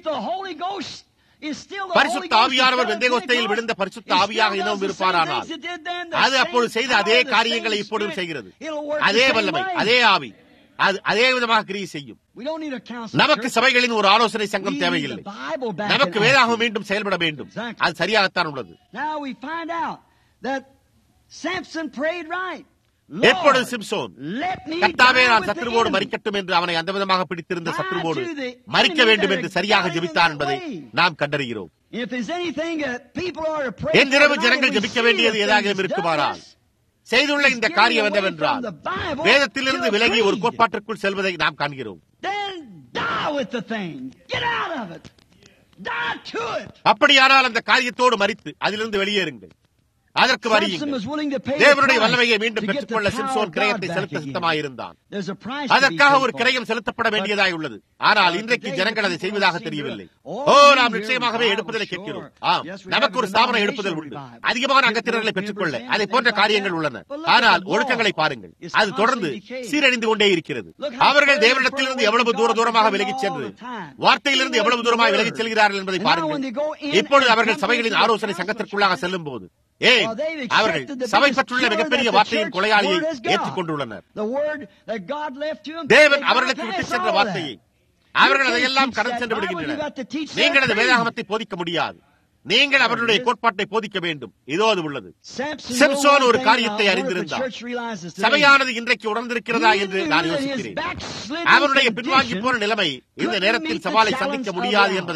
பரிசுத்த ஆவியானவர் வெந்தேகோஸ்தையில் விழுந்த பரிசுத்த ஆவியாக இன்னும் இருப்பாரானால் அது அப்பொழுது செய்த அதே காரியங்களை இப்பொழுதும் செய்கிறது அதே வல்லமை அதே ஆவி அது அதே விதமாக கிரியை செய்யும் நமக்கு சபைகளின் ஒரு ஆலோசனை சங்கம் தேவையில்லை நமக்கு வேதாகம் மீண்டும் செயல்பட வேண்டும் அது சரியாகத்தான் உள்ளது எப்பொழுது சிம்சோன் கத்தாவே நான் சத்ருவோடு மறிக்கட்டும் என்று அவனை அந்த விதமாக பிடித்திருந்த சத்ருவோடு மறிக்க வேண்டும் என்று சரியாக ஜெபித்தான் என்பதை நாம் கண்டறிகிறோம் என் இரவு ஜனங்கள் ஜெபிக்க வேண்டியது ஏதாவது இருக்குமானால் செய்துள்ள இந்த காரியம் என்னவென்றால் வேதத்திலிருந்து விலகி ஒரு கோட்பாட்டிற்குள் செல்வதை நாம் காண்கிறோம் அப்படியானால் அந்த காரியத்தோடு மறித்து அதிலிருந்து வெளியேறுங்கள் அதற்கு வரியுங்கள் தேவனுடைய வல்லமையை மீண்டும் பெற்றுக்கொள்ள சிம்சோன் கிரயத்தை செலுத்த சித்தமாயிருந்தான் அதற்காக ஒரு கிரயம் செலுத்தப்பட வேண்டியதாய் உள்ளது ஆனால் இன்றைக்கு ஜனங்கள் அதை செய்வதாக தெரியவில்லை ஓ நாம் நிச்சயமாகவே எடுப்பதில் கேட்கிறோம் ஆம் நமக்கு ஒரு ஸ்தாபனம் எடுப்பதில் உண்டு அதிகமான அங்கத்தினர்களை பெற்றுக்கொள்ள அதை போன்ற காரியங்கள் உள்ளன ஆனால் ஒழுக்கங்களை பாருங்கள் அது தொடர்ந்து சீரழிந்து கொண்டே இருக்கிறது அவர்கள் தேவனிடத்திலிருந்து எவ்வளவு தூர தூரமாக விலகிச் சென்று வார்த்தையிலிருந்து எவ்வளவு தூரமாக விலகிச் செல்கிறார்கள் என்பதை பாருங்கள் இப்பொழுது அவர்கள் சபைகளின் ஆலோசனை சங்கத்திற்குள்ளாக செல்லும் போது ஏன் அவர்கள் சபை பற்றுள்ள மிகப்பெரிய வார்த்தையின் கொலையாளியை ஏற்றுக்கொண்டுள்ளனர் தேவன் அவர்களுக்கு விட்டு சென்ற வார்த்தையை அவர்கள் அதையெல்லாம் கடந்து சென்று விடுகின்றனர் நீங்கள் அந்த வேதாகமத்தை போதிக்க முடியாது நீங்கள் அவர்களுடைய கோட்பாட்டை போதிக்க வேண்டும் இதோ அது உள்ளது செம்சோன் ஒரு காரியத்தை அறிந்திருந்தார் சபையானது இன்றைக்கு உணர்ந்திருக்கிறதா என்று நான் யோசிக்கிறேன் அவருடைய பின்வாங்கி போன நிலைமை இந்த நேரத்தில் சவாலை சந்திக்க முடியாது என்பதை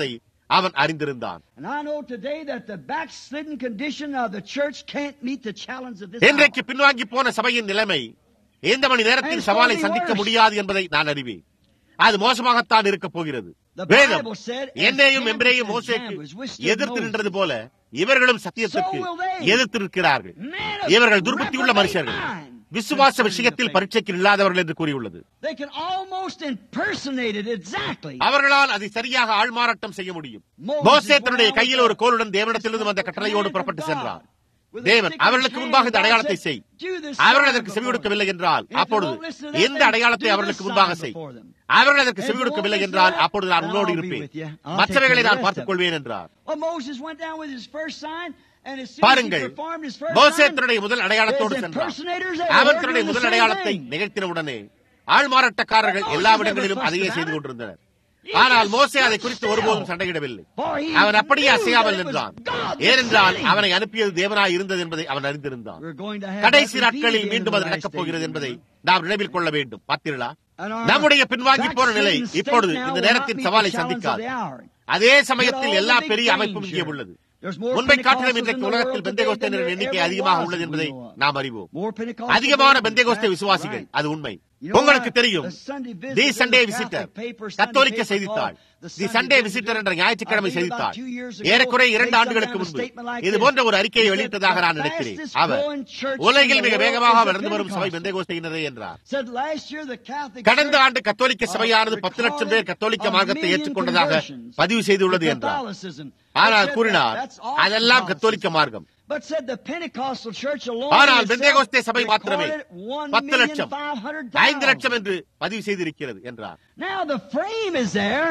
அவன் அறிந்திருந்தான் And I know today that the backslidden condition of the church can't meet the challenge of this இன்றைக்கு hour. பின்வாங்கி போன சபையின் நிலைமை எந்த மணி நேரத்தில் சவாலை சந்திக்க முடியாது என்பதை நான் அறிவேன் அது மோசமாகத்தான் இருக்க போகிறது வேதம் என்னையும் எம்பிரையும் மோசேக்கு எதிர்த்து நின்றது போல இவர்களும் சத்தியத்திற்கு எதிர்த்து நிற்கிறார்கள் இவர்கள் துர்புத்தியுள்ள மனுஷர்கள் விசுவாச விஷயத்தில் பரீட்சைக்கு இல்லாதவர்கள் என்று கூறியுள்ளது They can almost impersonate it exactly. அவர்களால் அதை சரியாக ஆள்மாறாட்டம் செய்ய முடியும் மோசே தன்னுடைய கையில் ஒரு கோலுடன் தேவனிடத்திலிருந்து வந்த கட்டளையோடு புறப்பட்டு சென்றார் தேவன் அவர்களுக்கு முன்பாக இந்த அடையாளத்தை செய் அவர்கள் அதற்கு செவியொடுக்கவில்லை என்றால் அப்பொழுது எந்த அடையாளத்தை அவர்களுக்கு முன்பாக செய் அவர்கள் அதற்கு செவியொடுக்கவில்லை என்றால் அப்பொழுது நான் உன்னோடு இருப்பேன் மற்றவைகளை நான் பார்த்துக் கொள்வேன் என்றார் Well, Moses went down with his first sign, and as soon as he பாருங்கள் performed his first மோசே sign, தன்னுடைய முதல் அடையாளத்தோடு there's சென்றார் impersonators that அவன் were தன்னுடைய doing the முதல் same அடையாளத்தை thing. நிகழ்த்தின உடனே ஆள்மாறாட்டக்காரர்கள் எல்லா இடங்களிலும் அதையே செய்து கொண்டிருந்தனர் ஆனால் மோசே அதை குறித்து ஒருபோதும் சண்டையிடவில்லை அவன் அப்படியே அசையாமல் நின்றான் ஏனென்றால் அவனை அனுப்பியது தேவனாய் இருந்தது என்பதை அவன் அறிந்திருந்தான் We're going to have கடைசி that நாட்களில் repeated மீண்டும் in அது the last நடக்கப் போகிறது days. என்பதை நாம் நினைவில் கொள்ள வேண்டும் பார்த்தீர்களா And our நம்முடைய பின்வாங்கி போன நிலை backslidden state இப்பொழுது now இந்த will not நேரத்தின் meet சவாலை the challenge of சந்திக்காது the hour. அதே சமயத்தில் Get all எல்லா the big பெரிய things அமைப்பும் இங்கே here. உள்ளது There's more முன்பை காட்டிலும் Pentecostals இன்றைக்கு in the உலகத்தில் world today பெந்தேகோஸ்தையினர் than there எண்ணிக்கை ever அதிகமாக was உள்ளது that we என்பதை know of. நாம் அறிவோம் More Pentecostals அதிகமான believers. பெந்தேகோஸ்தே That's விசுவாசிகள் right. அது உண்மை You know உங்களுக்கு what? தெரியும் The Sunday visitor the in the Sunday Catholic visitor paper, Sunday கத்தோலிக்க paper செய்தித்தாள் called the the Sunday Sunday Visitor. Visitor என்ற ஞாயிற்றுக்கிழமை I think about செய்தித்தாள் two years ago, ஏறக்குறைய இரண்டு made some ஆண்டுகளுக்கு kind of முன்பு statement like இது this. போன்ற ஒரு அறிக்கையை He said, வெளியிட்டதாக "The நான் நினைக்கிறேன் fastest அவர் growing church உலகில் in மிக the world வேகமாக is the வளர்ந்து வரும் சபை Pentecostal." பெந்தேகோஸ்தையினரே என்றார் Said last year the Catholic கடந்த Church, ஆண்டு கத்தோலிக்க uh, சபையானது பத்து லட்சம் பேர் recorded கத்தோலிக்க a மார்க்கத்தை million ஏற்றுக்கொண்டதாக conversions பதிவு செய்துள்ளது to என்றார் Catholicism. ஆனால் But said கூறினார் that- that's all அதெல்லாம் Catholicism. கத்தோலிக்க மார்க்கம் But said the Pentecostal church alone ஆனால் itself பெந்தேகோஸ்தே சபை மாத்திரமே recorded one பத்து million லட்சம் five hundred ஐந்து thousand. லட்சம் என்று பதிவு செய்திருக்கிறது என்றார் Now the frame is there,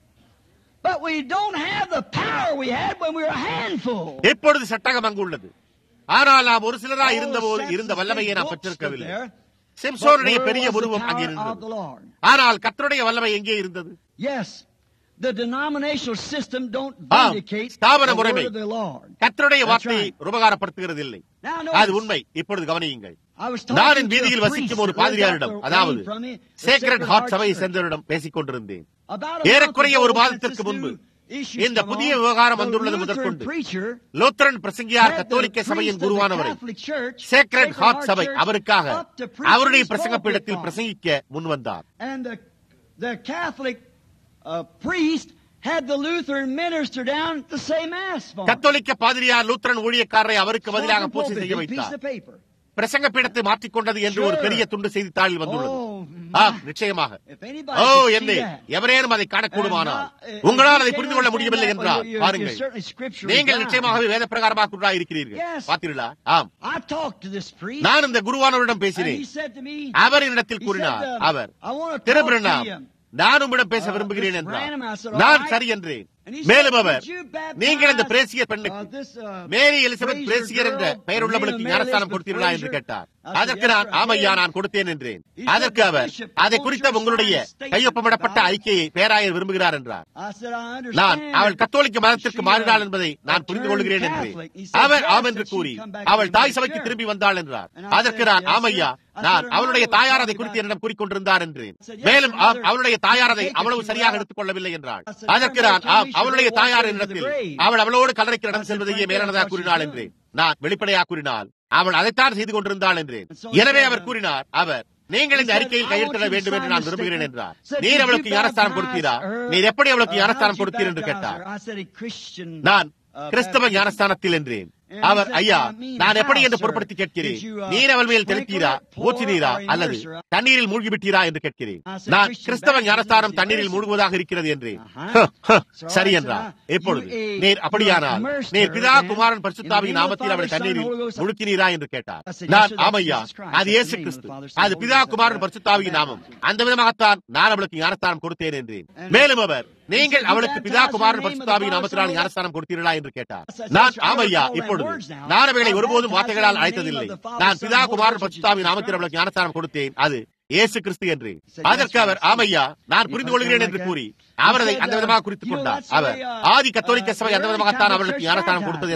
but we don't have the power we had when we were a handful. எப்பொழுது சட்டகம் அங்கு உள்ளது ஆனால் நாம் ஒரு சிலரா All இருந்தபோது the இருந்த senses, வல்லமையை big நாம் books பெற்றிருக்கவில்லை stood there, சிம்சோனுடைய but பெரிய where was the உருவம் அங்கே power of இருந்தது the Lord? ஆனால் கர்த்தருடைய வல்லமை எங்கே இருந்தது Yes, the denominational system don't ஆம், vindicate ஸ்தாபன the முறைமை. word of the Lord. கர்த்தருடைய That's வார்த்தையை right. உபகாரப்படுத்துகிறது இல்லை Now அது notice, உண்மை இப்பொழுது கவனியுங்கள் I was நான் talking என் to வீதியில் a வசிக்கும் priest ஒரு that lived பாதிரியாரிடம் up the அதாவது lane from me, the Sacred Heart சபையை Church. சேர்ந்தவரிடம் பேசிக் கொண்டிருந்தேன் About a month ஏறக்குறைய ago, ஒரு since மாதத்திற்கு this முன்பு new issues இந்த come புதிய on, விவகாரம் the வந்துள்ளது Lutheran முதற்கொண்டு preacher லூத்தரன் பிரசங்கியார் had the கத்தோலிக்க priest சபையின் of the குருவானவரை Catholic Church, Sacred Sacred Heart Heart சபை Church, அவருக்காக up to preach அவருடைய his பிரசங்க pulpit பீடத்தில் on. பிரசங்கிக்க முன் வந்தார் And the, the Catholic uh, priest had the Lutheran minister down to say mass for him. கத்தோலிக்க பாதிரியார் லூத்தரன் ஊழியக்காரரை அவருக்கு பதிலாக Smoking பூசை pulpit, செய்ய big piece வைத்தார் of paper. பிரசங்க பீடத்தை மாற்றிக்கொண்டது என்று ஒரு Sure. பெரிய துண்டு செய்தித்தாளில் வந்துள்ளது Oh, ஆ my. நிச்சயமாக If anybody O could see என்னே that. எவரேனும் அதை காணக்கூடுமானால் And, uh, உங்களால் if அதை you புரிந்து can't கொள்ள understand முடியவில்லை that, என்றால் well, you're- பாருங்கள் you're certainly scripturally நீங்கள் blind. நிச்சயமாகவே வேத பிரகாரமாக இருக்கிறீர்கள் Yes. பார்த்தீர்களா ஆம் I talked to this priest. நான் இந்த குருவானவரிடம் and பேசினேன் he said to me, அவர் என்னிடத்தில் he கூறினார் said, uh, our I want to Thiru talk to Pranam you. நான் உம்மிடம் பேச Uh, விரும்புகிறேன் Mr. என்றார் Branham, I said, all நான் right. சரி என்றேன் And he said, மேலும் அவர் "Would you baptize, நீங்கள் இந்த பிரேசிய uh, பெண்ணுக்கு this, uh, Mary Elizabeth Fraser Fraser என்ற girl, பெயர் உள்ளவளுக்கு Mary ஞானஸ்தானம் Elizabeth கொடுத்தீர்களா என்று Fraser? கேட்டார் I said, அதற்கு "Yes, நான் sir, I ஆமையா did." நான் கொடுத்தேன் என்றேன் He said, அதற்கு "The அவர் bishop அதை wants குறித்த your உங்களுடைய signed statement கையொப்பமிடப்பட்ட about it." அறிக்கையை பேராயர் விரும்புகிறார் என்றார் I said, I நான் understand. அவள் கத்தோலிக்க மதத்திற்கு She, uh, மாறினாள் என்பதை நான் turned புரிந்து கொள்கிறேன் என்று Catholic. He said, our yes, ஆம் என்று that she'd கூறி come back to அவள் the தாய் சபைக்கு church. திரும்பி வந்தாள் என்றார் And I அதற்கு said, நான் yes, ஆமையா sir. I நான் said, her அவளுடைய mother was தாயார் அதை talking குறித்து about- என்னிடம் கூறிக்கொண்டிருந்தார் என்றேன் I said, yes, மேலும் her ஆம், mother அவளுடைய தாயார் அதை take it அவ்வளவு too சரியாக well. எடுத்துக் கொள்ளவில்லை என்றாள் I said, அதற்கு her நான் mother ஆம் told me she அவளுடைய would walk தாயார் into the என்னிடத்தில் grave. அவள் அவளோடு கல்லறைக்கு I நடந்து said, செல்வதையே frankly, மேலானதாக that's what கூறினாள் she's என்றேன் நான் வெளிப்படையாக கூறினால் அவள் அதைத்தான் செய்து கொண்டிருந்தாள் என்றேன் And so he எனவே said, அவர் uh, கூறினார் அவர் நீங்கள் இந்த he said, அறிக்கையில் "I கையெழுத்திட want you to வேண்டும் என்று sign நான் this விரும்புகிறேன் statement." என்றார் Said, நீர் "Did அவளுக்கு you ஞானஸ்தானம் baptize கொடுத்தீரா her? நீர் எப்படி அவளுக்கு Uh, ஞானஸ்தானம் how'd you கொடுத்தீர் என்று baptize கேட்டார் her? I said, "A Christian, நான் uh, கிறிஸ்தவ baptism." ஞானஸ்தானத்தில் என்றேன் And he அவர் said, ஐயா "I mean, நான் எப்படி how, என்று sir? பொருட்படுத்தி கேட்கிறேன் Did you, uh, நீர் அவள் மேல் sprinkle தெளித்தீரா it, pour, ஊற்றினீரா or அல்லது immerse her? தண்ணீரில் மூழ்கி விட்டீரா என்று கேட்கிறேன் I said, நான் Christian கிறிஸ்தவ baptism ஞானஸ்தானம் is தண்ணீரில் immersion. மூழ்குவதாக இருக்கிறது என்றேன் Uh-huh. So I சரி said, என்றார் uh, எப்பொழுது you, uh, நீர் அப்படியானால் you immersed நீர் her பிதா then குமாரன் in the பரிசுத்தாவின் name of நாமத்தில் the அவள் Father, Son, தண்ணீரில் Holy Ghost. முழுக்கினீரா என்று கேட்டார் I said, yes, நான் sir, that's ஆமையா Jesus Christ. அது That's இயேசு the name of Kristu the Father, Son, அது Holy பிதா Ghost. குமாரன் That's பரிசுத்தாவின் right. நாமம் அந்த விதமாகத்தான் நான் அவளுக்கு ஞானஸ்தானம் கொடுத்தேன் என்றேன் And மேலும் அவர் நீங்கள் said, "You அவளுக்கு பிதா baptized Kumaran in the name of the பரிசுத்தாவின் Father, நாமத்தினால் Son, Holy ஞானஸ்தானம் கொடுத்தீர்களா என்று கேட்டார் I said, நான் "Yes, sir, I don't ஆமையா call them இப்பொழுது words now. நான் அவைகளை I ஒருபோதும் baptized வார்த்தைகளால் in the name அழைத்ததில்லை of the Father, நான் Son, பிதா Holy குமாரன் Ghost, பரிசுத்தாவின் Jesus நாமத்தில் Christ. அவளுக்கு ஞானஸ்தானம் கொடுத்தேன் அது இயேசு கிறிஸ்து என்று said, அதற்கு "Yes, our sir, I see." ஆமையா நான் He புரிந்து put it கொள்கிறேன் down என்று like கூறி that. அவர் He அதை said, அந்த uh, விதமாக குறித்துக் you know, கொண்டார் that's the our way, uh, ஆதி கத்தோலிக்க uh, சபை the அந்த early விதமாகத்தான் Catholic அவர்களுக்கு Church ஞானஸ்தானம் baptized கொடுத்தது them. என்பதை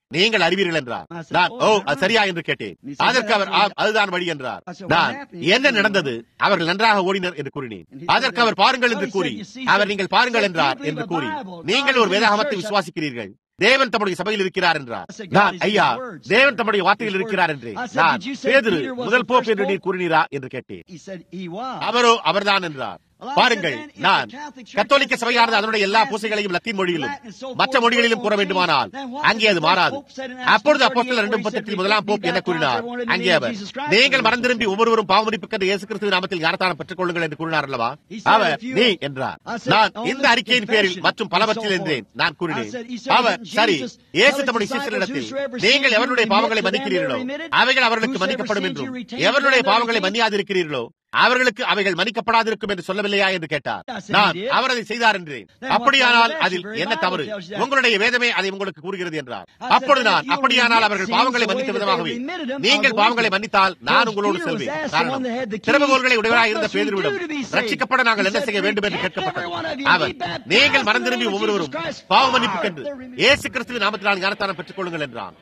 நீங்கள் அறிவீர்கள் என்றார் நான் ஓ அது சரியா என்று கேட்டேன் அதற்கு அவர் ஆம் அதுதான் வழி என்றார் நான் என்ன நடந்தது அவர்கள் நன்றாக ஓடினர் என்று கூறினேன் அதற்கு அவர் பாருங்கள் என்று கூறி அவர் நீங்கள் பாருங்கள் என்றார் என்று கூறி நீங்கள் ஒரு வேதாகமத்தை விசுவாசிக்கிறீர்கள் தேவன் தம்முடைய சபையில் இருக்கிறார் என்றார் நான் ஐயா தேவன் தம்முடைய வார்த்தையில் இருக்கிறார் என்று நான் பேதுரு முதல் போப் என்று நீர் கூறினீரா என்று கேட்டேன் அவரோ அவர்தான் என்றார் பாருங்கள் நான் கத்தோலிக்க சபையானது அதனுடைய எல்லா பூசைகளையும் லத்தீன் மொழியிலும் மற்ற மொழிகளிலும் கூற வேண்டுமானால் அங்கே அது மாறாது அப்பொழுது அப்போ ரெண்டு முப்பத்தி முதலாம் போப் என்ன கூறினார் அங்கே அவர் நீங்கள் மறந்திரும்பி ஒவ்வொருவரும் பாவமதிப்புக்கு இயேசு கிறிஸ்து நாமத்தில் ஞானத்தானம் பெற்றுக் கொள்ளுங்கள் என்று கூறினார் அல்லவா அவர் நீ என்றார் நான் இந்த அறிக்கையின் பேரில் மற்றும் பலவற்றில் என்றேன் நான் கூறினேன் அவர் சரி இயேசு தம்முடைய சீசரிடத்தில் நீங்கள் எவருடைய பாவங்களை மன்னிக்கிறீர்களோ அவைகள் அவர்களுக்கு மன்னிக்கப்படும் என்றும் எவருடைய பாவங்களை மன்னியாதிருக்கிறீர்களோ அவர்களுக்கு அவைகள் மன்னிக்கப்படாதிருக்கும் என்று சொல்லவில்லையா என்று கேட்டார் நான் அவர் அதை செய்தார் என்றேன் அப்படியானால் அதில் என்ன தவறு உங்களுடைய வேதமே அதை உங்களுக்கு கூறுகிறது என்றார் அப்பொழுது நான் அப்படியானால் அவர்கள் பாவங்களை மன்னித்த விதமாகவே நீங்கள் பாவங்களை மன்னித்தால் நான் உங்களோடு செல்வேன் காரணம் திறவுகோள்களை உடையவராக இருந்த பேதர்விடம் ரட்சிக்கப்பட நாங்கள் என்ன செய்ய வேண்டும் என்று கேட்கப்பட்டது அவர் நீங்கள் மறந்திரும்பி ஒவ்வொருவரும் பாவ மன்னிப்புக்கென்று இயேசு கிறிஸ்துவின் நாமத்தினால் ஞானத்தானம் பெற்றுக் கொள்ளுங்கள் என்றான்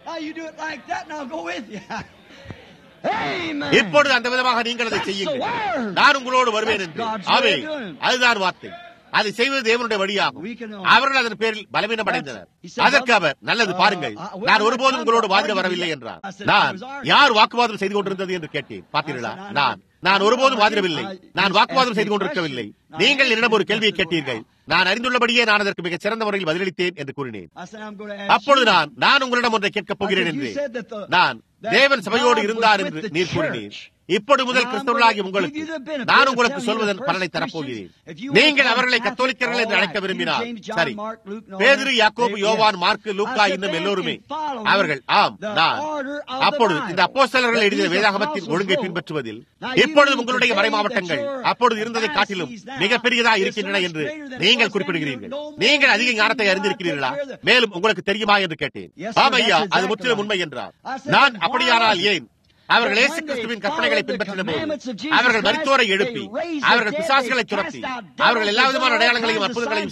இப்பொழுது அந்த விதமாக நீங்கள் அதை செய்யுங்கள் நான் உங்களோடு வருவேன் என்று அவை அதுதான் வார்த்தை அதை செய்வது தேவனுடைய வழியாகும் அவர்கள் அதன் பேரில் பலவீனம் அடைந்தனர் அதற்கு அவர் நல்லது பாருங்கள் நான் ஒருபோதும் உங்களோடு வாதிட வரவில்லை என்றார் நான் யார் வாக்குவாதம் செய்து கொண்டிருந்தது என்று கேட்டேன் பார்த்தீர்களா நான் நான் ஒருபோதும் வாதிடவில்லை நான் வாக்குவாதம் செய்து கொண்டிருக்கவில்லை நீங்கள் என்னிடம் ஒரு கேள்வியை கேட்டீர்கள் நான் அறிந்துள்ளபடியே நான் அதற்கு மிகச் சிறந்த முறையில் பதிலளித்தேன் என்று கூறினேன் அப்பொழுது நான் நான் உங்களிடம் ஒன்றை கேட்கப் போகிறேன் என்று நான் தேவன் சபையோடு இருந்தார் என்று நீர் கூறினீர் இப்பொழுது முதல் கிறிஸ்தவர்களாகி உங்களுக்கு நான் உங்களுக்கு சொல்வதன் பலனை தரப்போகிறேன் நீங்கள் அவர்களை கத்தோலிக்கர்கள் என்று அழைக்க விரும்பினால் சரி பேதிரு யாக்கோபு யோவான் மார்க்கு லூக்கா இன்னும் எல்லோருமே அவர்கள் ஆம் நான் அப்பொழுது இந்த அப்போஸ்தலர்கள் எழுதிய வேதாகமத்தின் ஒழுங்கை பின்பற்றுவதில் இப்பொழுது உங்களுடைய மறை மாவட்டங்கள் அப்பொழுது இருந்ததை காட்டிலும் மிகப்பெரியதா இருக்கின்றன என்று நீங்கள் குறிப்பிடுகிறீர்கள் நீங்கள் அதிக ஞானத்தை அறிந்திருக்கிறீர்களா மேலும் உங்களுக்கு தெரியுமா என்று கேட்டேன் ஆம் ஐயா அது முற்றிலும் உண்மை என்றார் நான் அப்படியானால் ஏன் அவர்கள் இயேசு கிறிஸ்துவின் கற்பனைகளை பின்பற்றின போது அவர்கள் மருத்துவரை எழுப்பி அவர்கள் பிசாசுகளை துரத்தி அவர்கள் எல்லா விதமான அடையாளங்களையும் அற்புதங்களையும்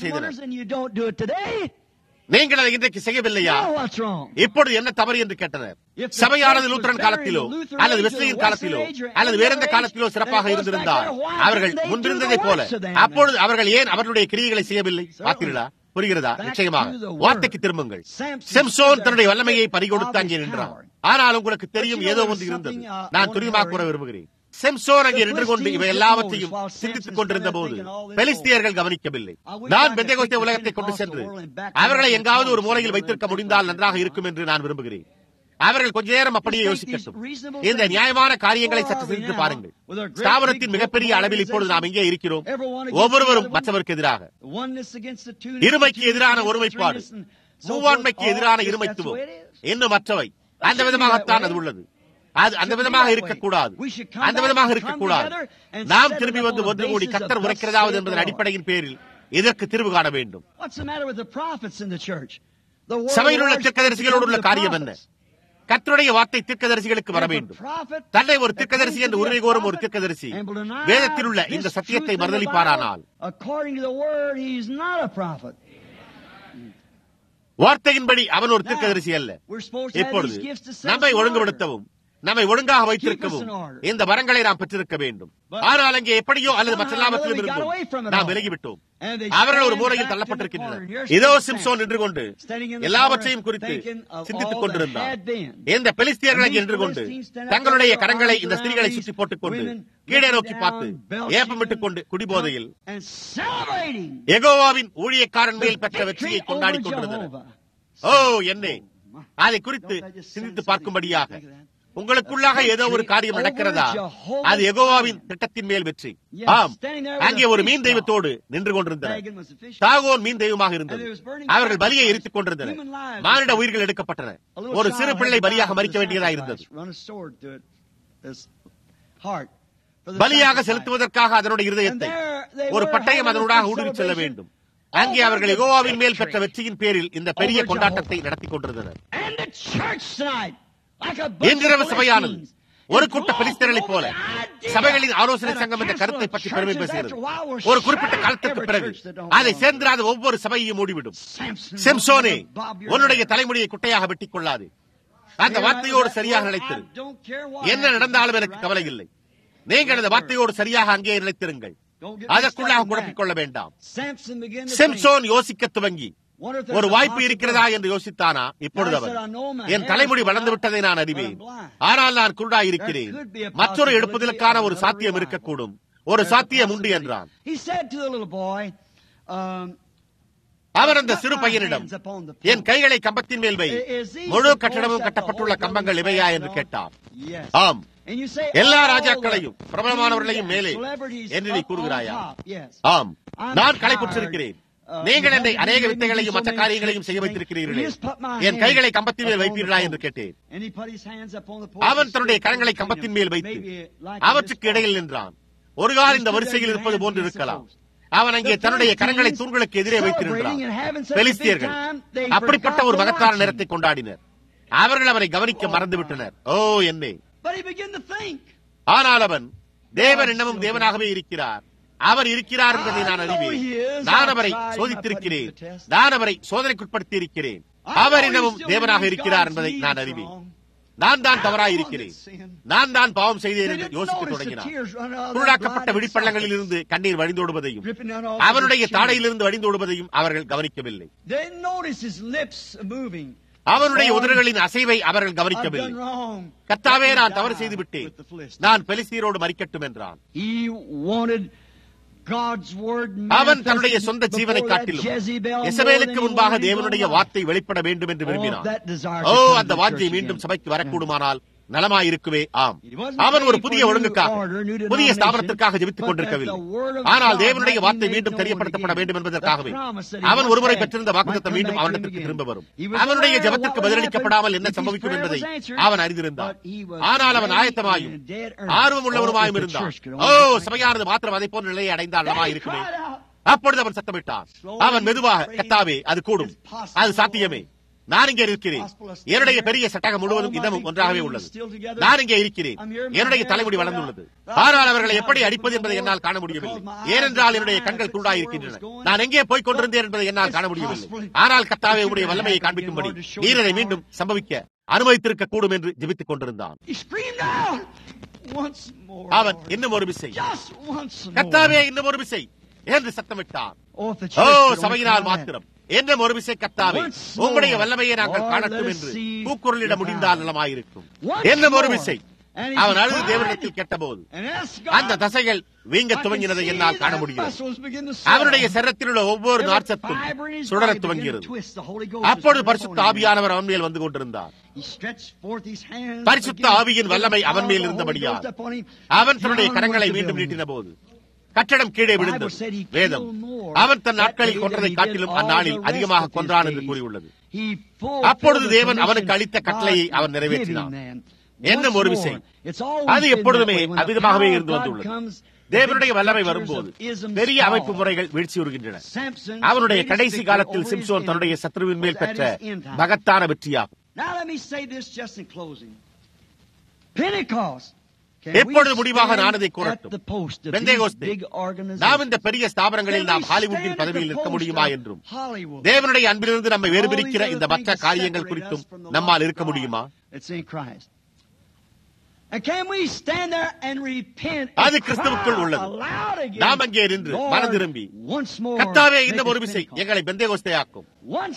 செய்தனர் நீங்கள் அதை இன்றைக்கு செய்யவில்லையா இப்பொழுது என்ன தவறு என்று கேட்டனர் சபையானது லூத்தரன் காலத்திலோ அல்லது வெஸ்லியின் காலத்திலோ அல்லது வேற எந்த காலத்திலோ சிறப்பாக இருந்திருந்தால் அவர்கள் முன்பிருந்ததை போல அப்பொழுது அவர்கள் ஏன் அவர்களுடைய கிரியைகளை செய்யவில்லை பார்த்தீர்களா புரிகிறதா நிச்சயமாக வார்த்தைக்கு திரும்புங்கள் செம்சோன் தன்னுடைய வல்லமையை பறிகொடுத்து அங்கே நின்றான் ஆனால் உங்களுக்கு தெரியும் ஏதோ ஒன்று இருந்தது நான் துரிதமாக கூற விரும்புகிறேன் செம்சோன் அங்கே நின்று கொண்டு இவை எல்லாவற்றையும் சிந்தித்துக் கொண்டிருந்த போது பெலிஸ்தியர்கள் கவனிக்கவில்லை நான் பெந்தகோஸ்தே உலகத்தை கொண்டு சென்று அவர்களை எங்காவது ஒரு மூலையில் வைத்திருக்க முடிந்தால் நன்றாக இருக்கும் என்று நான் விரும்புகிறேன் அவர்கள் கொஞ்ச நேரம் அப்படியே யோசிக்கட்டும் இந்த நியாயமான காரியங்களை சற்று சிந்தித்து பாருங்கள் ஸ்தாபனத்தின் மிகப்பெரிய அளவில் இப்பொழுது நாம் இங்கே இருக்கிறோம் ஒவ்வொருவரும் மற்றவருக்கு எதிராக இருமைக்கு எதிரான ஒருமைப்பாடு மூவாண்மைக்கு எதிரான இருமைத்துவம் இன்னும் மற்றவை அந்த விதமாகத்தான் அது உள்ளது அது அந்த விதமாக இருக்கக்கூடாது அந்த விதமாக இருக்கக்கூடாது நாம் திரும்பி வந்து ஒன்று கூடி கத்தர் உரைக்கிறதாவது என்பதன் அடிப்படையின் பேரில் இதற்கு தீர்வு காண வேண்டும் சபையில் உள்ள தீர்க்கதரிசிகளோடு உள்ள காரியம் என்ன கத்தருடைய வார்த்தை தீர்க்கதரிசிகளுக்கு வர வேண்டும் தன்னை ஒரு தீர்க்கதரிசி என்று உரிமை கோரும் ஒரு தீர்க்கதரிசி வேதத்தில் உள்ள இந்த சத்தியத்தை மறுதளிப்பாரானால் வார்த்தையின்படி அவன் ஒரு தீர்க்கதரிசி அல்ல இப்பொழுது நம்மை ஒழுங்குபடுத்தவும் நம்மை ஒழுங்காக வைத்திருக்கவும் இந்த வரங்களை நாம் பெற்றிருக்க வேண்டும் ஆனால் அங்கே எப்படியோ அல்லது மற்ற லாபத்திலும் இருந்தும் நாம் விலகிவிட்டோம் அவர்கள் ஒரு மூலையில் தள்ளப்பட்டிருக்கின்றனர் இதோ சிம்சோன் நின்று கொண்டு எல்லாவற்றையும் குறித்து சிந்தித்துக் கொண்டிருந்தார் இந்த பெலிஸ்தியர்கள் அங்கே நின்று கொண்டு தங்களுடைய கரங்களை இந்த ஸ்திரீகளை சுற்றி போட்டுக் கொண்டு கீழே நோக்கி பார்த்து ஏப்பமிட்டுக் கொண்டு குடிபோதையில் எகோவாவின் ஊழியக்காரன் மேல் பெற்ற வெற்றியை கொண்டாடி கொண்டிருந்தனர் ஓ என்னே அதை குறித்து சிந்தித்து பார்க்கும்படியாக உங்களுக்குள்ளாக ஏதோ ஒரு காரியம் நடக்கிறதா அது எகோவாவின் திட்டத்தின் மேல் வெற்றி ஆம் அங்கே ஒரு மீன் தெய்வத்தோடு நின்று கொண்டிருந்தனர் தாகோன் மீன் தெய்வமாக இருந்தது அவர்கள் பலியை எரித்துக் கொண்டிருந்தனர் மானிட உயிர்கள் எடுக்கப்பட்டன ஒரு சிறு பிள்ளை பலியாக மறிக்க வேண்டியதா இருந்தது பலியாக செலுத்துவதற்காக அதனுடைய இருதயத்தை ஒரு பட்டயம் அதனூடாக ஊடுருவி செல்ல வேண்டும் அங்கே அவர்கள் எகோவாவின் மேல் பெற்ற வெற்றியின் பேரில் இந்த பெரிய கொண்டாட்டத்தை நடத்தி கொண்டிருந்தனர் இன்றிரவு சபையானது ஒரு கூட்ட பெலிஸ்தர்களைப் போல சபைகளின் ஆலோசனை சங்கம் என்ற கருத்தை பற்றி பெருமை பேசுகிறது ஒரு குறிப்பிட்ட காலத்திற்கு பிறகு அதை சேர்ந்திராத ஒவ்வொரு சபையையும் மூடிவிடும் சிம்சோனே உன்னுடைய தலைமுடியை குட்டையாக வெட்டிக் கொள்ளாது அந்த வார்த்தையோடு சரியாக நிலைத்திரு என்ன நடந்தாலும் எனக்கு கவலை இல்லை நீங்கள் அந்த வார்த்தையோடு சரியாக அங்கே நிலைத்திருங்கள் அதற்குள்ளாக குழப்பிக் கொள்ள வேண்டாம் சிம்சோன் யோசிக்க துவங்கி ஒரு வாய்ப்பு இருக்கிறதா என்று யோசித்தானா இப்பொழுது அவர் என் தலைமுடி வளர்ந்து விட்டதை நான் அறிவேன் ஆனால் நான் குருடாய் இருக்கிறேன் மற்றொரு எடுப்பதற்கான ஒரு சாத்தியம் இருக்கக்கூடும் ஒரு சாத்தியம் உண்டு என்றான் அவர் அந்த சிறு பையனிடம் என் கைகளை கம்பத்தின் மேல் வை முழு கட்டடமும் கட்டப்பட்டுள்ள கம்பங்கள் இவையா என்று கேட்டார் ஆம் எல்லா ராஜாக்களையும் பிரபலமானவர்களையும் மேலே என்று நீ கூறுகிறாயா ஆம் நான் களைப்புற்றிருக்கிறேன் நீங்கள் என்னை அநேக வித்தைகளையும் மற்ற காரியங்களையும் செய்ய வைத்திருக்கிறீர்களே என் கைகளை கம்பத்தின் மேல் வைப்பீர்களா என்று கேட்டேன் அவன் தன்னுடைய கரங்களை கம்பத்தின் மேல் வைத்து அவற்றுக்கு இடையில் நின்றான் ஒரு கால் இந்த வரிசையில் இருப்பது போன்று இருக்கலாம் அவன் அங்கே தன்னுடைய கரங்களை தூண்களுக்கு எதிரே வைத்திருந்தான் பெலிஸ்தியர்கள் அப்படிப்பட்ட ஒரு மகத்தான நேரத்தை கொண்டாடினர் அவர்கள் அவரை கவனிக்க மறந்துவிட்டனர் ஓ என்னே ஆனால் அவன் தேவன் இன்னமும் தேவனாகவே இருக்கிறார் அவர் இருக்கிறார் என்பதை நான் அறிவேன் நான் அவரை சோதித்திருக்கிறேன் நான் அவரை சோதனைக்குட்படுத்தி இருக்கிறேன் அவர் இன்னமும் தேவனாக இருக்கிறார் என்பதை நான் அறிவேன் நான் தான் தவறாய் இருக்கிறேன் நான் தான் பாவம் செய்தேன் என்று யோசிக்க தொடங்கினார் குருடாக்கப்பட்ட விடிப்பள்ளங்களில் இருந்து கண்ணீர் வழிந்தோடுவதையும் அவனுடைய தாடையிலிருந்து வழிந்தோடுவதையும் அவர்கள் கவனிக்கவில்லை அவனுடைய உதடுகளின் அசைவை அவர்கள் கவனிக்கவில்லை கத்தாவே நான் தவறு செய்து விட்டேன் நான் பெலிசீரோடு மறிக்கட்டும் என்றான் அவன் தன்னுடைய சொந்த ஜீவனை காட்டிலும் எசபேலுக்கு முன்பாக தேவனுடைய வார்த்தை வெளிப்பட வேண்டும் என்று விரும்பினான் ஓ அந்த வார்த்தை மீண்டும் சபைக்கு வரக்கூடுமானால் நலமாயிருக்குவே ஆம் அவன் ஒரு புதிய ஒழுங்குக்காக புதிய ஸ்தாபனத்திற்காக ஜெபித்துக் கொண்டிருக்கவில்லை ஆனால் தேவனுடைய வார்த்தை மீண்டும் தெரியப்படுத்தப்பட வேண்டும் என்பதற்காகவே அவன் ஒருமுறை பெற்றிருந்த வாக்குத்தம் மீண்டும் அவனிடத்திற்கு திரும்ப வரும் அவனுடைய ஜபத்திற்கு பதிலளிக்கப்படாமல் என்ன சம்பவிக்கும் என்பதை அவன் அறிந்திருந்தான் ஆனால் அவன் ஆயத்தமாயும் ஆர்வம் உள்ளவனுமாயும் இருந்தான் ஓ சபையானது மாத்திரம் அதை போன்ற நிலையை அடைந்தால் நலமாயிருக்குமே அப்பொழுது அவன் சத்தமிட்டான் அவன் மெதுவாக கத்தாவே அது கூடும் அது சாத்தியமே நான் இங்கே இருக்கிறேன் என்னுடைய பெரிய சட்டகம் முழுவதும் இதமும் ஒன்றாகவே உள்ளது நான் இங்கே இருக்கிறேன் என்னுடைய தலைமுடி வளர்ந்துள்ளது ஆனால் அவர்களை எப்படி அடிப்பது என்பதை என்னால் காண முடியவில்லை ஏனென்றால் என்னுடைய கண்கள் குருடாயிருக்கின்றன நான் எங்கே போய் கொண்டிருந்தேன் என்பதை என்னால் காண முடியவில்லை ஆனால் கத்தாவே உடைய வல்லமையை காண்பிக்கும்படி நீரதை மீண்டும் சம்பவிக்க அனுமதித்திருக்க கூடும் என்று ஜெபித்துக் கொண்டிருந்தான் அவன் இன்னும் ஒரு விசை கத்தாவே இன்னும் ஒரு விசை என்று சத்தமிட்டான் ஓ சபையினால் மாத்திரம் என்ன ஒரு விசை கத்தாவே உங்களுடைய வல்லமையை நாங்கள் காணட்டும் என்று கூக்குரலிட முடிந்தால் நலமாயிருக்கும் என்ன ஒரு விசை அவன் அழுது தேவனிடத்தில் கேட்டபோது அந்த தசைகள் வீங்க துவங்கினதை என்னால் காண முடியும் அவனுடைய சரத்தில் உள்ள ஒவ்வொரு நார்ச்சத்தும் சுடர துவங்கியது அப்பொழுது பரிசுத்த ஆவியானவர் அவன் மேல் வந்து கொண்டிருந்தார் பரிசுத்த ஆவியின் வல்லமை அவன் மேல் இருந்தபடியால் அவன் தன்னுடைய கரங்களை மீண்டும் நீட்டின போது கட்டடம் கீழே விழுந்தது வேதம் அவன் தன் நாட்களில் கொன்றதை காட்டிலும் அந்நாளில் அதிகமாக கொன்றான் என்று கூறியுள்ளது அப்பொழுது தேவன் அவனுக்கு அளித்த கட்டளையை அவன் நிறைவேற்றினான் என்ன ஒரு விசை அது எப்பொழுதுமே அவ்விதமாகவே இருந்து வந்துள்ளது தேவனுடைய வல்லமை வரும்போது பெரிய அமைப்பு முறைகள் வீழ்ச்சியுறுகின்றன அவனுடைய கடைசி காலத்தில் சிம்சோன் தன்னுடைய சத்ருவின் மேல் பெற்ற மகத்தான வெற்றியாகும் எப்பொழுது முடிவாக நான் அதை கூறட்டும் நாம் இந்த பெரிய ஸ்தாபனங்களில் நாம் ஹாலிவுட்டின் பதவியில் நிற்க முடியுமா என்றும் தேவனுடைய அன்பிலிருந்து நம்மை வேறுபிரிக்கிற இந்த மற்ற காரியங்கள் குறித்தும் நம்மால் இருக்க முடியுமா அது கிறிஸ்துவுக்குள் உள்ளது நாம் அங்கே இருந்து மனம் திரும்பி கத்தாவே இந்த ஒரு விசை எங்களை பெந்தேகோஸ்தையாக்கும்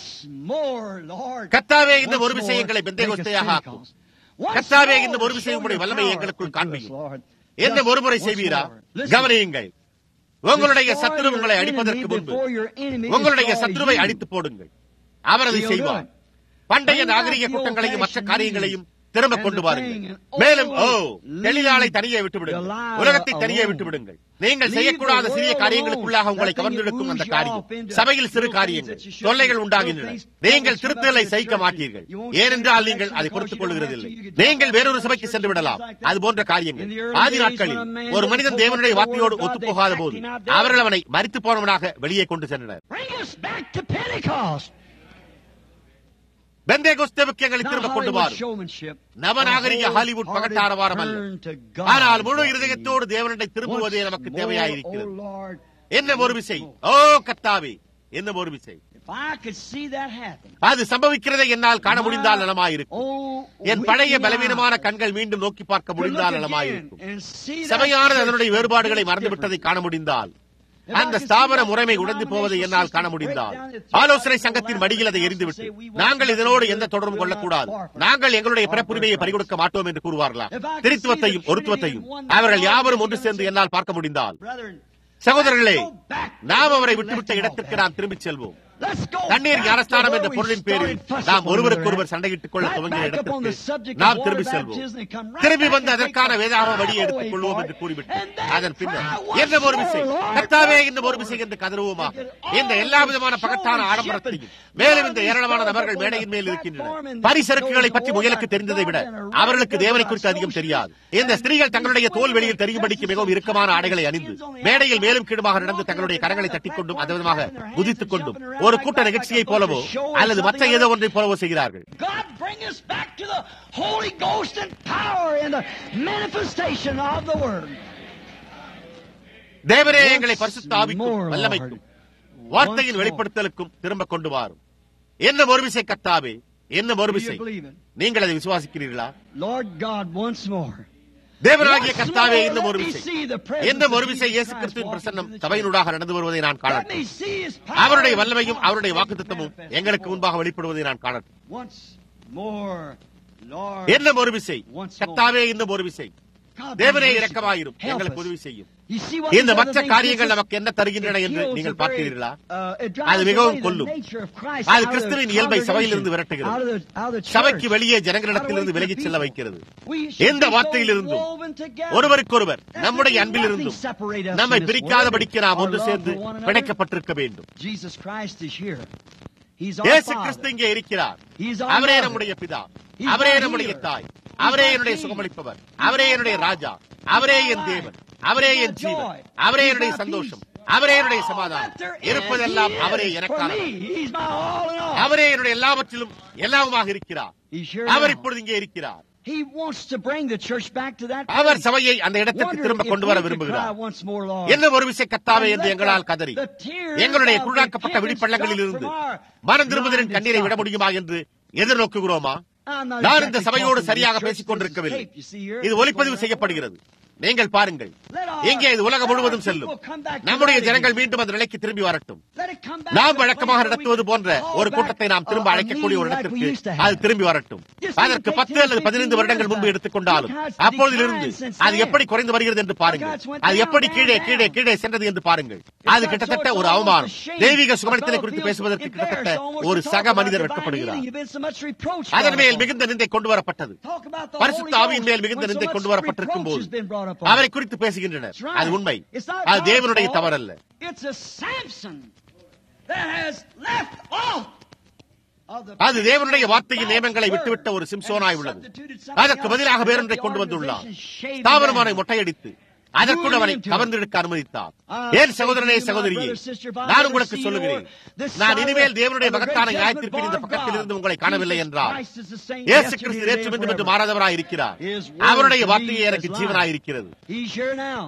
கத்தாவே இந்த ஒரு விசை எங்களை பெந்தேகோஸ்தையாக ஆக்கும் கத்தாவே இந்த ஒரு விஷயம் உங்களுடைய வல்லமையை எங்களுக்குள் காண்பியும் என்ன ஒருமுறை செய்வீரா கவனியுங்கள் உங்களுடைய சத்ரு உங்களை அடிப்பதற்கு முன்பு உங்களுடைய சத்ருவை அடித்து போடுங்கள் அவர் அதை செய்வார் பண்டைய நாகரிக கூட்டங்களையும் மற்ற காரியங்களையும் திரும்ப கொண்டு வாருங்கள் மேலும் ஓ தெளிலாளை தனியே விட்டுவிடுங்கள் உலகத்தை தனியே விட்டுவிடுங்கள் நீங்கள் செய்யக்கூடாத சிறிய காரியங்களுக்குள்ளாக உங்களை கவர்ந்தெடுக்கும் அந்த காரியம் சபையில் சிறு காரியங்கள் தொல்லைகள் உண்டாகின்றன நீங்கள் திருத்தலை சகிக்க மாட்டீர்கள் ஏனென்றால் நீங்கள் அதை பொறுத்துக் கொள்கிறதில்லை நீங்கள் வேறொரு சபைக்கு சென்று விடலாம் அது போன்ற காரியங்கள் ஆதி நாட்களில் ஒரு மனிதன் தேவனுடைய வார்த்தையோடு ஒத்துப்போகாத போது அவர்கள் அவனை மறித்து போனவனாக வெளியே கொண்டு சென்றனர் பெந்தேகோஸ்தேவுக்கு எங்களை Not திரும்ப கொண்டு Hollywood வாரும் showmanship. நவநாகரிக A ஹாலிவுட் பகட்டார வாரம் அல்ல wholehearted turn to God. ஆனால் முழு இருதயத்தோடு தேவனிடை திரும்புவதே Once நமக்கு more, தேவையாயிருக்கிறது oh Lord, என்ன ஒரு விசை ஓ கத்தாவே என்ன ஒரு விசை if I could see that happen. அது சம்பவிக்கிறதை என்னால் காண முடிந்தால் நலமாயிருக்கும் Oh, என் பழைய weeping பலவீனமான eyes. கண்கள் மீண்டும் நோக்கி பார்க்க To look முடிந்தால் again நலமாயிருக்கும் and see that சபையானது church அதனுடைய வேறுபாடுகளை is மறந்து different. விட்டதை காண முடிந்தால் If I அந்த could see ஸ்தாபன that முறைமை உடைந்து போவதை என்னால் காண denominational முடிந்தால் system break down, it ஆலோசனை throws சங்கத்தின் out மடியில் அதை the எரிந்துவிட்டு say, we won't நாங்கள் do இதனோடு this, எந்த தொடர்பும் we'll கொள்ளக்கூடாது not far from நாங்கள் எங்களுடைய our பிறப்புரிமையை birthright. பறிகொடுக்க மாட்டோம் என்று கூறுவார்களாம் If I could திருத்துவத்தையும் see the ஒருத்துவத்தையும் Trinity in one அவர்கள் God, யாவரும் then ஒன்று you சேர்ந்து can என்னால் பார்க்க முடிந்தால் Brethren, சகோதரர்களே let's go back to நாம் where அவரை we விட்டுவிட்ட left him இடத்திற்கு off நாம் திரும்பிச் செல்வோம் Let's go தண்ணீர் back ஞானஸ்தானம் to என்ற where we பொருளின் பேரில் started fussing நாம் one ஒருவருக்கொருவர் another. சண்டையிட்டுக் கொள்ள Right துவங்கிய back up on the இடத்திற்கு subject of நாம் water திரும்பி செல்வோம் baptism and come right திரும்பி back வந்து and அதற்கான take the வேதாகம வழியை highway எடுத்துக் கொள்வோம் for என்று it. கூறிவிட்டு And then அதன் பின்னர் cry once என்ன ஒரு more, விசை Lord, கர்த்தாவே once இன்னும் ஒரு more. விசை என்று கதறுவோமாக Get all இந்த எல்லா விதமான the பகட்டான showmanship ஆடம்பரத்தையும் and மேலும் இந்த all ஏராளமான these நபர்கள் fellows மேடையின் மேல் on the இருக்கின்றனர் platform and பரிசரக்குகளை பற்றி those முயலுக்கு who are தெரிந்ததை விட God and are அவர்களுக்கு right தேவனை about குறித்து அதிகம் social தெரியாது issues. இந்த ஸ்திரீகள் தங்களுடைய தோல் வெளியில் தெரியும்படிக்கு மிகவும் இறுக்கமான ஆடைகளை அணிந்து மேடையில் மேலும் கீழுமாக நடந்து தங்களுடைய கரங்களை தட்டிக்கொண்டும் அந்த விதமாக குதித்துக் கொண்டும் ஒரு கூட்ட நிகழ்ச்சியைப் போலவோ அல்லது மற்ற ஏதோ ஒன்றை போலவோ செய்கிறார்கள் God bring us back to the Holy Ghost and power and the manifestation of the Word. தேவரே எங்களை Once பரிசுத்த ஆவிக்கும் more, வல்லமைக்கும் Lord. வார்த்தையின் Once more. வெளிப்படுத்தலுக்கும் திரும்ப கொண்டு வாரும் என்ன ஒரு விசை கத்தாவே என்ன ஒரு Do விசை you believe it? நீங்கள் அதை விசுவாசிக்கிறீர்களா Lord God, once more. தேவனாகிய Once கர்த்தாவே more, இன்னும் ஒரு let me விசை see the presence என்ன of ஒரு விசை Jesus இயேசு Christ கிறிஸ்துவின் walking பிரசன்னம் through the சபையினூடாக நடந்து வருவதை நான் Let காணட்டும் me see His power அவருடைய and வல்லமையும் power அவருடைய being வாக்குத்தத்தமும் manifested எங்களுக்கு before முன்பாக வெளிப்படுவதை நான் காணட்டும் Once more, Lord. என்ன ஒரு விசை Once more. கத்தாவே இன்னும் ஒரு விசை God, தேவனே have mercy. இரக்கமாயிரும் Help எங்களுக்கு us. உதவி செய்யும் You see what இந்த these மற்ற other things காரியங்கள் do? நமக்கு என்ன தருகின்றன It என்று kills நீங்கள் the very, பார்க்கிறீர்களா uh, it drives அது மிகவும் away the கொல்லும். nature of Christ அது out of the கிறிஸ்துவின் இயல்பை சபையிலிருந்து congregation, விரட்டுகிறது. out of the- out of the சபைக்கு church. வெளியே Out ஜனங்களிடத்திலிருந்து of the விலகிச் செல்ல people. வைக்கிறது We should எந்த be so வார்த்தையிலிருந்தும் woven together. ஒருவருக்கொருவர் There நம்முடைய should be அன்பிலிருந்தும் nothing separate us நம்மை in this பிரிக்காதபடிக்கு world. நாம் Our ஒன்று love சேர்ந்து for one another. பிணைக்கப்பட்டிருக்க வேண்டும் Jesus Christ is here. He's our இயேசு Father. கிறிஸ்து இங்கே இருக்கிறார் He's our அவரே mother. நம்முடைய பிதா He's அவரே my நம்முடைய healer. தாய் He's அவரே my என்னுடைய king. சுகமளிப்பவர் He's அவரே my என்னுடைய God. ராஜா அவரே He's my என் தேவன் life. அவரே He's N my Jeevan joy. அவரே He's என்னுடைய my சந்தோஷம் peace. அவரே என்னுடைய All சமாதானம் that there is, இருப்பதெல்லாம் He அவரே is for எனக்கானவர் me. He's my all in all. அவரே என்னுடைய எல்லாவற்றிலும் எல்லாவுமாக இருக்கிறார் He's here அவர் now. இப்பொழுது இங்கே இருக்கிறார் He wants to bring the church back to that our place. சபையை அந்த இடத்திற்கு Wonder திரும்ப if கொண்டு we வர could விரும்புகிறார் cry once more, Lord. என்ன ஒரு விசை கத்தாவே And என்று let எங்களால் the- கதறி the tears எங்களுடைய of குழாக்கப்பட்ட repentance விழிப்பள்ளங்களில் stop இருந்து from our மனம் திரும்புதலின் blinded கண்ணீரை விட sight. முடியுமா என்று எதிர்நோக்குகிறோமா I'm not நான் இந்த exactly சபையோடு talking to சரியாக this church. பேசிக் கொண்டிருக்கவில்லை This is tape, you see here. இது ஒலிப்பதிவு செய்யப்படுகிறது நீங்கள் பாருங்கள் Let our- எங்கே இது உலகம் let our முழுவதும் people செல்லும் come back to நம்முடைய that ஜனங்கள் again. மீண்டும் அந்த நிலைக்கு திரும்பி வரட்டும் Let it come back நாம் to the வழக்கமாக place where we நடத்துவது போன்ற call ஒரு back கூட்டத்தை நாம் திரும்ப a- a அழைக்கக்கூடிய ஒரு meeting like we இடத்திற்கு used to have. அது திரும்பி வரட்டும் Just அதற்கு take பத்து 10, அல்லது 15 பதினைந்து வருடங்கள் years முன்பு back. எடுத்துக்கொண்டாலும் Look how it's அப்பொழுதிலிருந்து declined since அது then. எப்படி குறைந்து வருகிறது என்று பாருங்கள் Look how it's went அது down, எப்படி down, கீழே down. கீழே கீழே சென்றது என்று பாருங்கள் அது got கிட்டத்தட்ட so it's ஒரு almost அவமானம் a shame. தெய்வீக A சுகமளித்தலை fellow குறித்து feels பேசுவதற்கு embarrassed கிட்டத்தட்ட almost ஒரு to சக talk about மனிதர் divine வெட்கப்படுகிறார் healing. You've been so much reproach அதன் brought மேல் upon மிகுந்த நிந்தை கொண்டு வரப்பட்டது Talk about the பரிசுத்த Holy ஆவியின் மேல் Ghost மிகுந்த when so நிந்தை much கொண்டு வரப்பட்டிருக்கும் reproach போது has been brought upon அவரை குறித்து பேசுகின்றனர் That's right. அது உண்மை It's not அது God's தேவனுடைய fault. தவறல்ல It's a Samson that has left off of the அது தேவனுடைய வார்த்தையின் நியமங்களை விட்டுவிட்ட ஒரு சிம்சோனாய் உள்ளது அதற்கு பதிலாக வேறொன்றை கொண்டு வந்துள்ளார் தாவரமானை மொட்டையடித்து அதற்குள் அவனை கவர்ந்தெடுக்க அனுமதித்தார் ஏன் சகோதரனே சகோதரியே நான் உங்களுக்கு சொல்லுகிறேன் நான் இனிமேல் தேவனுடைய மகத்தான நியாயத்திற்கு இந்த பக்கத்தில் இருந்து உங்களை காணவில்லை என்றால் இயேசு கிறிஸ்து நேற்று மீண்டும் என்று மாறாதவராய் இருக்கிறார் அவருடைய வார்த்தையே எனக்கு ஜீவனாய் இருக்கிறது He's here now.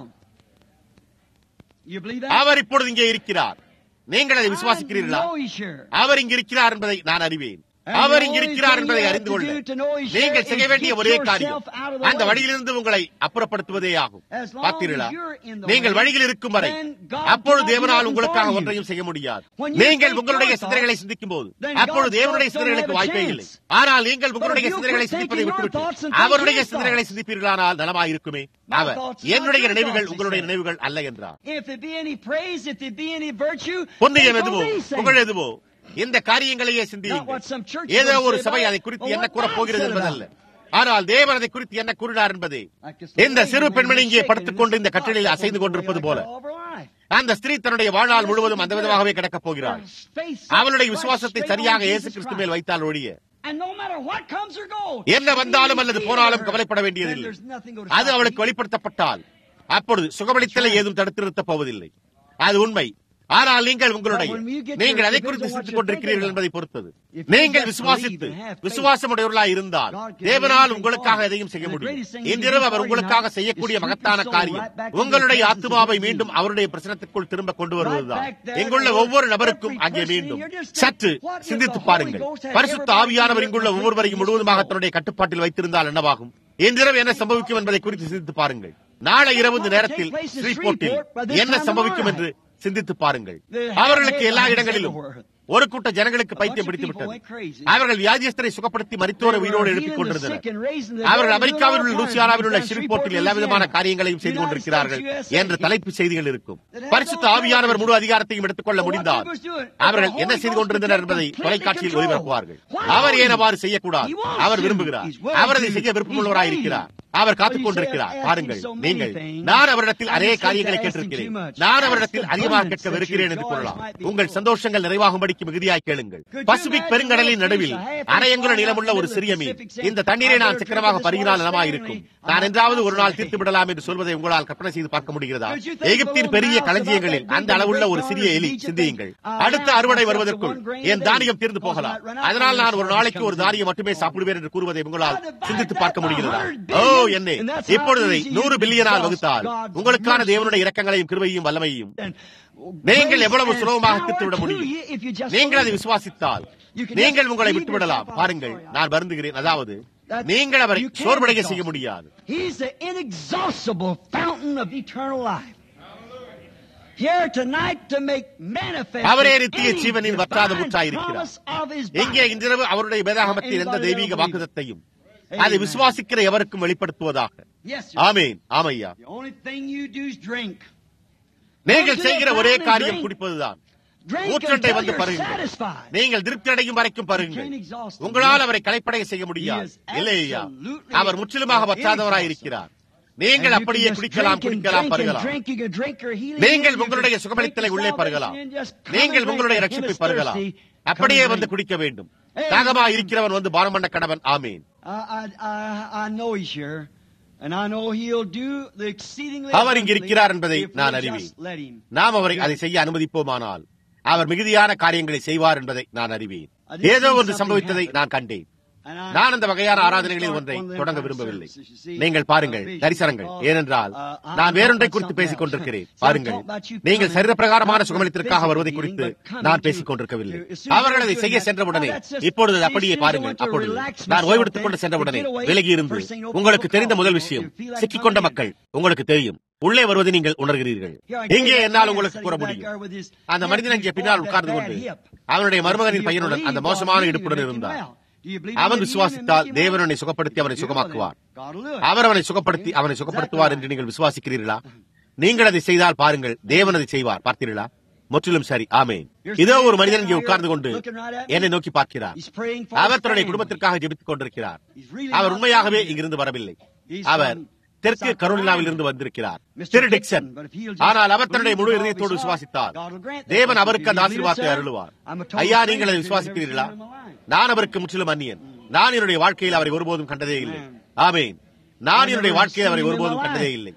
You believe that? அவர் இப்பொழுது இங்கே இருக்கிறார் நீங்கள் அதை I விசுவாசிக்கிறீர்களா know he's here. அவர் இங்கு இருக்கிறார் என்பதை நான் அறிவேன் அவர் இங்கு இருக்கிறார் என்பதை அறிந்து கொள்ள நீங்கள் செய்ய வேண்டிய ஒரே காரியம் அந்த வழியிலிருந்து உங்களை அப்புறப்படுத்துவதே ஆகும் பார்த்தீர்களா நீங்கள் வழியில் இருக்கும் வரை அப்பொழுது தேவனால் உங்களுக்காக ஒன்றையும் செய்ய முடியாது நீங்கள் உங்களுடைய சிந்தனைகளை சிந்திக்கும் போது அப்பொழுது தேவனுடைய சிந்தனைகளுக்கு வாய்ப்பே இல்லை ஆனால் நீங்கள் உங்களுடைய சிந்தனைகளை சிந்திப்பதை விட்டுவிட்டு அவருடைய சிந்தனைகளை சிந்திப்பீர்களானால் நலமாயிருக்குமே அவர் என்னுடைய நினைவுகள் உங்களுடைய நினைவுகள் அல்ல என்றார் If there be any praise, if there be any virtue, புண்ணியம் think எதுவோ on these things. புகழ் எதுவோ இந்த காரியங்களையே Not what சிந்தியுங்கள் some church ஏதோ will ஒரு say சபை about அதை it, குறித்து or என்ன what கூறப் God போகிறது said என்பதல்ல about ஆனால் தேவன் அதை குறித்து என்ன கூறினார் என்பதே Like this இந்த lady சிறு when பெண்மணி was இங்கே shaken படுத்துக் கொண்டு இந்த and கட்டிலில் stopped அசைந்து like கொண்டிருப்பது that போல all of her life. அந்த ஸ்திரீ தன்னுடைய வாழ்நாள் முழுவதும் அந்த விதமாகவே கிடக்கப் போகிறாள் Her face அவளுடைய right விசுவாசத்தை straight சரியாக on இயேசு Jesus கிறிஸ்து Christ. மேல் வைத்தால் ஒழிய And no matter what comes or goes, என்ன வந்தாலும் அல்லது even போனாலும் her, கவலைப்பட then வேண்டியதில்லை there's nothing going to அது stop அவளுக்கு me. வெளிப்படுத்தப்பட்டால் அப்பொழுது சுகமளித்தலை ஏதும் தடுத்து நிறுத்தப் போவதில்லை அது உண்மை ஆனால் நீங்கள் உங்களுடைய நீங்கள் அதை குறித்து சிந்தித்துக் கொண்டிருக்கிறீர்கள் என்பதை பொறுத்தது நீங்கள் விசுவாசித்து விசுவாசமுடையவர்களாக இருந்தால் தேவனால் உங்களுக்காக எதையும் செய்ய முடியும் இன்றிரவு அவர் உங்களுக்காக செய்யக்கூடிய மகத்தான காரியம் உங்களுடைய ஆத்மாவை மீண்டும் அவருடைய பிரச்சனத்திற்குள் திரும்ப கொண்டு வருவதுதான் இங்குள்ள ஒவ்வொரு நபருக்கும் அங்கே மீண்டும் சற்று சிந்தித்து பாருங்கள் பரிசுத்த ஆவியானவர் இங்குள்ள ஒவ்வொருவரையும் முழுவதுமாக தன்னுடைய கட்டுப்பாட்டில் வைத்திருந்தால் என்னவாகும் இன்றிரவு என்ன சம்பவிக்கும் என்பதை குறித்து சிந்தித்து பாருங்கள் நாளை இரவு இந்த நேரத்தில் ஸ்ரீபோர்ட்டில் என்ன சம்பவிக்கும் என்று சிந்தித்து பாருங்கள் அவர்களுக்கு எல்லா இடங்களிலும் ஒரு கூட்ட ஜனங்களுக்கு பைத்தியம் பிடித்து விட்டது அவர்கள் வியாதியஸ்தரை சுகப்படுத்தி மருத்துவரை உயிரோடு எழுப்பிக் கொண்டிருந்தனர் அவர்கள் அமெரிக்காவில் உள்ள லூசியானாவில் உள்ள ஸ்ரீபோர்ட்டில் எல்லா விதமான காரியங்களையும் செய்து கொண்டிருக்கிறார்கள் என்ற தலைப்பு செய்திகள் இருக்கும் பரிசுத்த ஆவியானவர் முழு அதிகாரத்தையும் எடுத்துக்கொள்ள முடிந்தால் அவர்கள் என்ன செய்து கொண்டிருந்தனர் என்பதை தொலைக்காட்சியில் ஒளிபரப்புவார்கள் அவர் ஏன் அவ்வாறு செய்யக்கூடாது அவர் விரும்புகிறார் அவர் அதை செய்ய விருப்பமுள்ளவராக இருக்கிறார் அவர் காத்துக் கொண்டிருக்கிறார் பாருங்கள் நீங்கள் நான் அவரிடத்தில் அநேக காரியங்களை கேட்டிருக்கிறேன் நான் அவரிடத்தில் அதிகமாக கேட்க வெறுக்கிறேன் என்று கூறலாம் உங்கள் சந்தோஷங்கள் நிறைவாகும்படிக்கு மிகுதியாய் கேளுங்கள் பசிபிக் பெருங்கடலின் நடுவில் அரையங்குல நிலமுள்ள ஒரு சிறிய மீன் இந்த தண்ணீரை நான் சக்கரமாக பருகினால் நலமாயிருக்கும் நான் என்றாவது ஒரு நாள் தீர்த்து விடலாம் என்று சொல்வதை உங்களால் கற்பனை செய்து பார்க்க முடிகிறதா எகிப்தின் பெரிய களஞ்சியங்களில் அந்த அளவுள்ள ஒரு சிறிய எலி சிந்தியுங்கள் அடுத்த அறுவடை வருவதற்குள் என் தானியம் தீர்ந்து போகலாம் அதனால் நான் ஒரு நாளைக்கு ஒரு தானியம் மட்டுமே சாப்பிடுவேன் என்று கூறுவதை உங்களால் சிந்தித்து பார்க்க முடிகிறதா ஓ என்னே இப்பொழுது நூறு பில்லியனால் வகுத்தால் உங்களுக்கான தேவனுடைய இரக்கங்களையும் கிருபையும் வல்லமையும் நீங்கள் எவ்வளவு சுலபமாக தீர்த்துவிட முடியும் நீங்கள் அதை விசுவாசித்தால் நீங்கள் உங்களை விட்டுவிடலாம் பாருங்கள் நான் வருந்துகிறேன் அதாவது நீங்கள் அவரை சோர்வடைய செய்ய முடியாது He's the inexhaustible fountain of eternal life. Here tonight to make manifest அவரே நித்திய ஜீவனின் வற்றாத ஊற்றாயிருக்கிறார் இங்கே இன்றிரவு அவருடைய வேதாகமத்தில் எந்த தெய்வீக வாக்குதத்தையும் அதை விசுவாசிக்கிற எவருக்கும் வெளிப்படுத்துவதாக ஆமேன் ஆமையா The only thing you do is drink. நீங்கள் செய்கிற ஒரே காரியம் குடிப்பதுதான் Drink ஊற்றண்டை until வந்து you're பருகுங்கள் satisfied. நீங்கள் திருப்தி அடையும் வரைக்கும் பருகுங்கள் உங்களால் அவரை கலைப்படைய செய்ய முடியாது இல்லையா அவர் முற்றிலுமாக வற்றாதவராய் இருக்கிறார் நீங்கள் அப்படியே குடிக்கலாம் குடிக்கலாம் பருகலாம் நீங்கள் உங்களுடைய சுகமளித்தலை உள்ளே பருகலாம் நீங்கள் உங்களுடைய ரட்சிப்பை பருகலாம் அப்படியே வந்து குடிக்க வேண்டும் தாகமா இருக்கிறவன் வந்து பானம் பண்ண கடவன் ஆமீன் அவர் இங்கு இருக்கிறார் என்பதை நான் அறிவேன் நாம் அவரை அதை செய்ய அனுமதிப்போமானால் அவர் மிகுதியான காரியங்களை செய்வார் என்பதை நான் அறிவேன் ஏதோ ஒன்று சம்பவித்ததை நான் கண்டேன் நான் அந்த வகையான ஆராதனைகளில் ஒன்றை தொடங்க விரும்பவில்லை நீங்கள் பாருங்கள் தரிசனங்கள் ஏனென்றால் நான் வேறொன்றை குறித்து பேசிக் கொண்டிருக்கிறேன் பாருங்கள் நீங்கள் சரீரப்பிரகாரமான சுகமளித்திற்காக வருவதை குறித்து நான் பேசிக் கொண்டிருக்கவில்லை அவர்கள் அதை செய்ய சென்றவுடனே இப்பொழுது அதை அப்படியே பாருங்கள் அப்பொழுது நான் ஓய்வெடுத்துக் கொண்டு சென்றவுடனே விலகி இருந்து உங்களுக்கு தெரிந்த முதல் விஷயம் சிக்கிக்கொண்ட மக்கள் உங்களுக்கு தெரியும் உள்ளே வருவதை நீங்கள் உணர்கிறீர்கள் இங்கே என்னால் உங்களுக்கு கூற முடியும் அந்த மனிதன் அங்கே பின்னால் உட்கார்ந்து கொண்டு அவனுடைய மருமகனின் பையனுடன் அந்த மோசமான இடுப்புடன் இருந்தார் அவன் விசுவாசித்தால் தேவனை சுகப்படுத்தி அவனை சுகமாக்குவார் அவர் அவனை சுகப்படுத்தி அவனை சுகப்படுத்துவார் என்று நீங்கள் விசுவாசிக்கிறீர்களா நீங்கள் அதை செய்தால் பாருங்கள் தேவன் அதை செய்வார் பார்த்தீர்களா முற்றிலும் சரி ஆமேன் இதோ ஒரு மனிதன் இங்கே உட்கார்ந்து கொண்டு என்னை நோக்கி பார்க்கிறார் அவர் தன்னுடைய குடும்பத்திற்காக ஜெபித்துக் கொண்டிருக்கிறார் அவர் உண்மையாகவே இங்கிருந்து வரவில்லை அவர் தெற்கு கரோலினாவில் இருந்து வந்திருக்கிறார் திரு டிக்சன் ஆனால் அவர் தன்னுடைய முழு இதயத்தோடு விசுவாசித்தார் தேவன் அவருக்கு அந்த ஆசீர்வாதத்தை அருளுவார் ஐயா நீங்கள் அதை விசுவாசிக்கிறீர்களா நான் அவருக்கு முற்றிலும் அந்நியன் நான் என்னுடைய வாழ்க்கையில் அவரை ஒருபோதும் கண்டதே இல்லை ஆமேன் நான் என்னுடைய வாழ்க்கையில் அவரை ஒருபோதும் கண்டதே இல்லை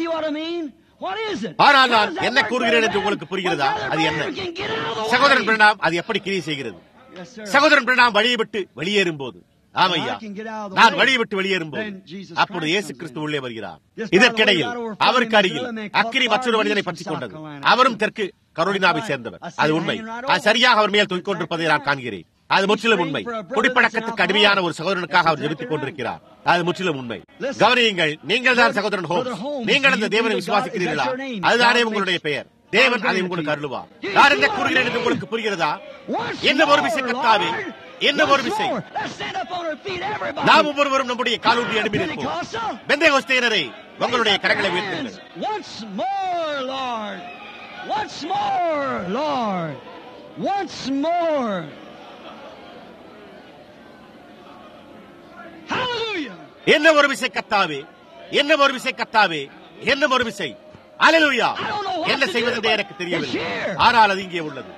ஆனால் நான் என்ன கூறுகிறேன் என்று உங்களுக்கு புரிகிறதா அது என்ன சகோதரன் பிரணாம் அது எப்படி கிரியை செய்கிறது சகோதரன் பிரணாம் வழியை விட்டு வெளியேறும் போது ஆமையா நான் வழியை விட்டு வெளியேறும் போது அப்பொழுது இயேசு கிறிஸ்து உள்ளே வருகிறார் இதற்கிடையில் அவருக்கு அருகில் அக்கிரி மற்றொரு மனிதனை பற்றிக் கொண்டது அவரும் தெற்கு கரோலினாவை சேர்ந்தவர் அது உண்மை அது சரியாக அவர் மேல் தொங்கிக் கொண்டிருப்பதை நான் காண்கிறேன் அது முற்றிலும் உண்மை குடிப்பழக்கத்துக்கு அடிமையான ஒரு சகோதரனுக்காக அவர் ஜெபித்துக் கொண்டிருக்கிறார் அது முற்றிலும் உண்மை கவனியுங்கள் நீங்கள் தான் சகோதரன் ஹோம் நீங்கள் அந்த தேவனை விசுவாசிக்கிறீர்களா அதுதானே உங்களுடைய பெயர் தேவன் அதை உங்களுக்கு அருளுவார் நான் என்ன கூறுகிறேன் என்று உங்களுக்கு புரிகிறதா என்ன ஒரு விசை கத்தாவே என்ன ஒரு விசை நாம் ஒவ்வொருவரும் நம்முடைய காலூட்டி அனுப்பி நிற்போம் பெந்தை ஹோஸ்தேனரை உங்களுடைய கரங்களை உயர்த்துங்கள் Once more, Lord. Once more. Hallelujah. என்ன ஒரு விசை கத்தாவே என்ன ஒரு விசை கத்தாவே என்ன ஒரு விசை அலலுயா என்ன செய்வதென்றே எனக்கு தெரியவில்லை ஆனால் அது இங்கே உள்ளது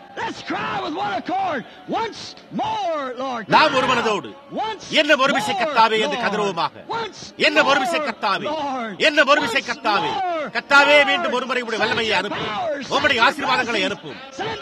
நாம் ஒரு மனதோடு என்ன ஒரு விசை கத்தாவே என்று கதறுவோமாக என்ன ஒரு விசை கத்தாவே என்ன ஒரு விசை கத்தாவே கத்தாவே மீண்டும் ஒருமுறை உடைய வல்லமையை அனுப்பும் உங்களுடைய ஆசீர்வாதங்களை அனுப்பும்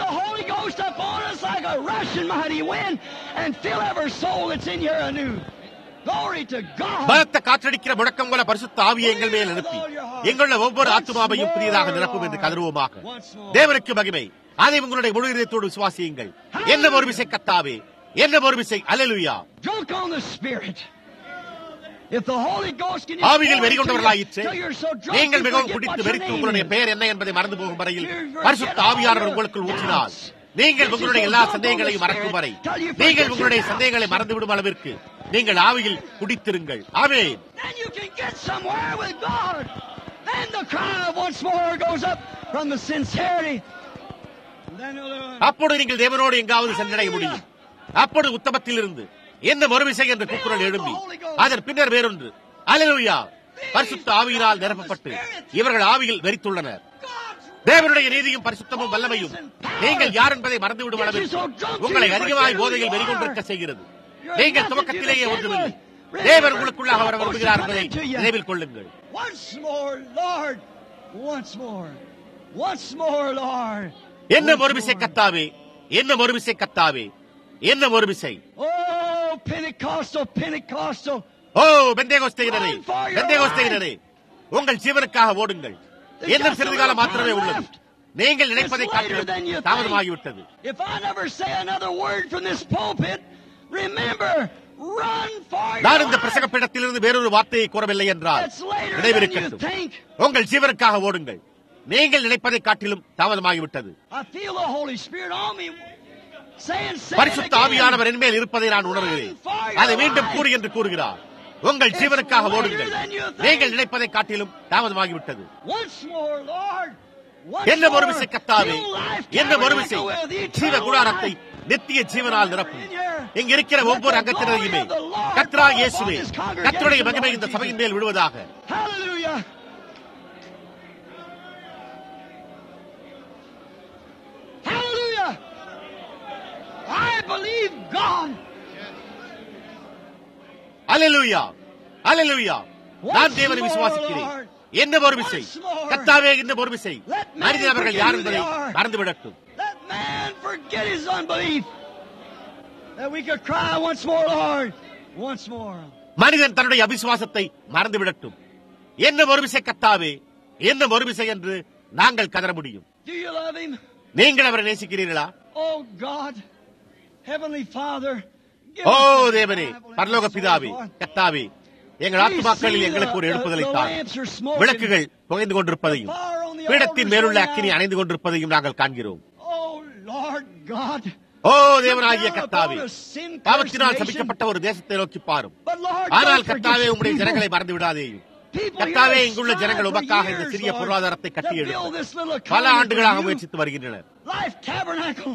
பலத்த காற்றடிக்கிற முழக்கம் போல பரிசுத்த ஆவியை எங்கள் மேல் அனுப்பி எங்களுடைய ஒவ்வொரு ஆத்மாவையும் புதியதாக நிரப்பும் என்று கதறுவோமாக தேவனுக்கு மகிமை அதை உங்களுடைய முழு இதயத்தோடு விசுவாசியுங்கள் என்ன ஒரு விசை கத்தாவே என்ன ஒரு விசை அலலுயா ஆவியில் வெறிகொண்டவர்களாயிற்று நீங்கள் மிகவும் குடித்து வெறித்து உங்களுடைய பெயர் என்ன என்பதை மறந்து போகும் வரையில் பரிசுத்த ஆவியானவர் உங்களுக்குள் ஊற்றினார் நீங்கள் உங்களுடைய எல்லா சந்தேகங்களையும் மறக்கும் வரை நீங்கள் உங்களுடைய சந்தேகங்களை மறந்துவிடும் அளவிற்கு நீங்கள் ஆவியில் குடித்திருங்கள் ஆமே அப்பொழுது நீங்கள் தேவனோடு எங்காவது சென்றடைய முடியும் அப்பொழுது உத்தமத்தில் இருந்து என்ன மறுவிசை என்ற கூக்குரல் எழும்பி அதன் பின்னர் வேறொன்று அலலுயா பரிசுத்த ஆவியினால் நிரப்பப்பட்டு இவர்கள் ஆவியில் வெறித்துள்ளனர் தேவனுடைய நீதியும் பரிசுத்தமும் வல்லமையும் நீங்கள் யார் என்பதை மறந்துவிடும் அளவிற்கு உங்களை அதிகமாய் போதையில் வெறிகொண்டிருக்க செய்கிறது நீங்கள் துவக்கத்திலேயே ஒன்றுமில்லை தேவன் உங்களுக்குள்ளாக வர விரும்புகிறார் என்பதை நினைவில் கொள்ளுங்கள் என்ன ஒரு விசை கத்தாவே என்ன ஒரு விசை கத்தாவே என்ன ஒரு விசை ஓ பெந்தேகோஸ்தையினரே பெந்தேகோஸ்தையினரே உங்கள் ஜீவனுக்காக ஓடுங்கள் இன்னும் சிறிது காலம் மாத்திரமே உள்ளது நீங்கள் நினைப்பதை காட்டிலும் தாமதமாகிவிட்டது நான் இந்த பிரசங்க பீடத்திலிருந்து வேறொரு வார்த்தையை கூறவில்லை என்றால் நினைவிருக்கட்டும் உங்கள் ஜீவனுக்காக ஓடுங்கள் நீங்கள் நினைப்பதை காட்டிலும் தாமதமாகிவிட்டது பரிசுத்த ஆவியானவர் என்மேல் இருப்பதை நான் உணர்கிறேன் அதை மீண்டும் கூறு என்று கூறுகிறார் உங்கள் ஜீவனுக்காக ஓடுங்கள் நீங்கள் நினைப்பதை காட்டிலும் தாமதமாகிவிட்டது என்ன ஒரு விசை கத்தாவே என்ன ஒரு விசை ஜீவ குடாரத்தை நித்திய ஜீவனால் நிரப்பும் இங்க இருக்கிற ஒவ்வொரு அங்கத்தினரையுமே கத்ரா இயேசுவே கத்தருடைய மகிமை இந்த சபையின் மேல் விழுவதாக I believe God. அலலுயா அலலுயா நான் தேவனை விசுவாசிக்கிறேன் என்ன ஒரு விசை கத்தாவே என்ன ஒரு விசை மனித அவர்கள் யார் என்பதை மறந்து விடட்டும் Let man forget his unbelief. That we could cry once more, Lord. Once more. மனிதன் தன்னுடைய அவிசுவாசத்தை மறந்து விடட்டும் என்ன ஒரு விசை கத்தாவே என்ன ஒரு விசை என்று நாங்கள் கதற முடியும் Do you love him? நீங்கள் அவரை நேசிக்கிறீர்களா Oh God, Heavenly Father. give O us a தேவனே revival in பரலோக our பிதாவே souls, Lord. கத்தாவே எங்கள் ஆத்மாக்களில் எங்களுக்கு ஒரு எழுப்புதலை தான் விளக்குகள் புகைந்து கொண்டிருப்பதையும் பீடத்தின் மேலுள்ள அக்கினி அணைந்து கொண்டிருப்பதையும் நாங்கள் காண்கிறோம் Oh Lord God. ஓ தேவனாகிய கத்தாவே பாவத்தினால் சபிக்கப்பட்ட ஒரு தேசத்தை நோக்கி பாரும் But Lord, ஆனால் don't கத்தாவே forget உம்முடைய your ஜனங்களை people. மறந்து விடாதேயும் People கத்தாவே here இங்குள்ள ஜனங்கள் strive for உமக்காக இந்த years, சிறிய Lord, பொருளாதாரத்தை to கட்டி build எழுப்ப this little பல colony ஆண்டுகளாக for you. முயற்சித்து வருகின்றனர் Life Tabernacle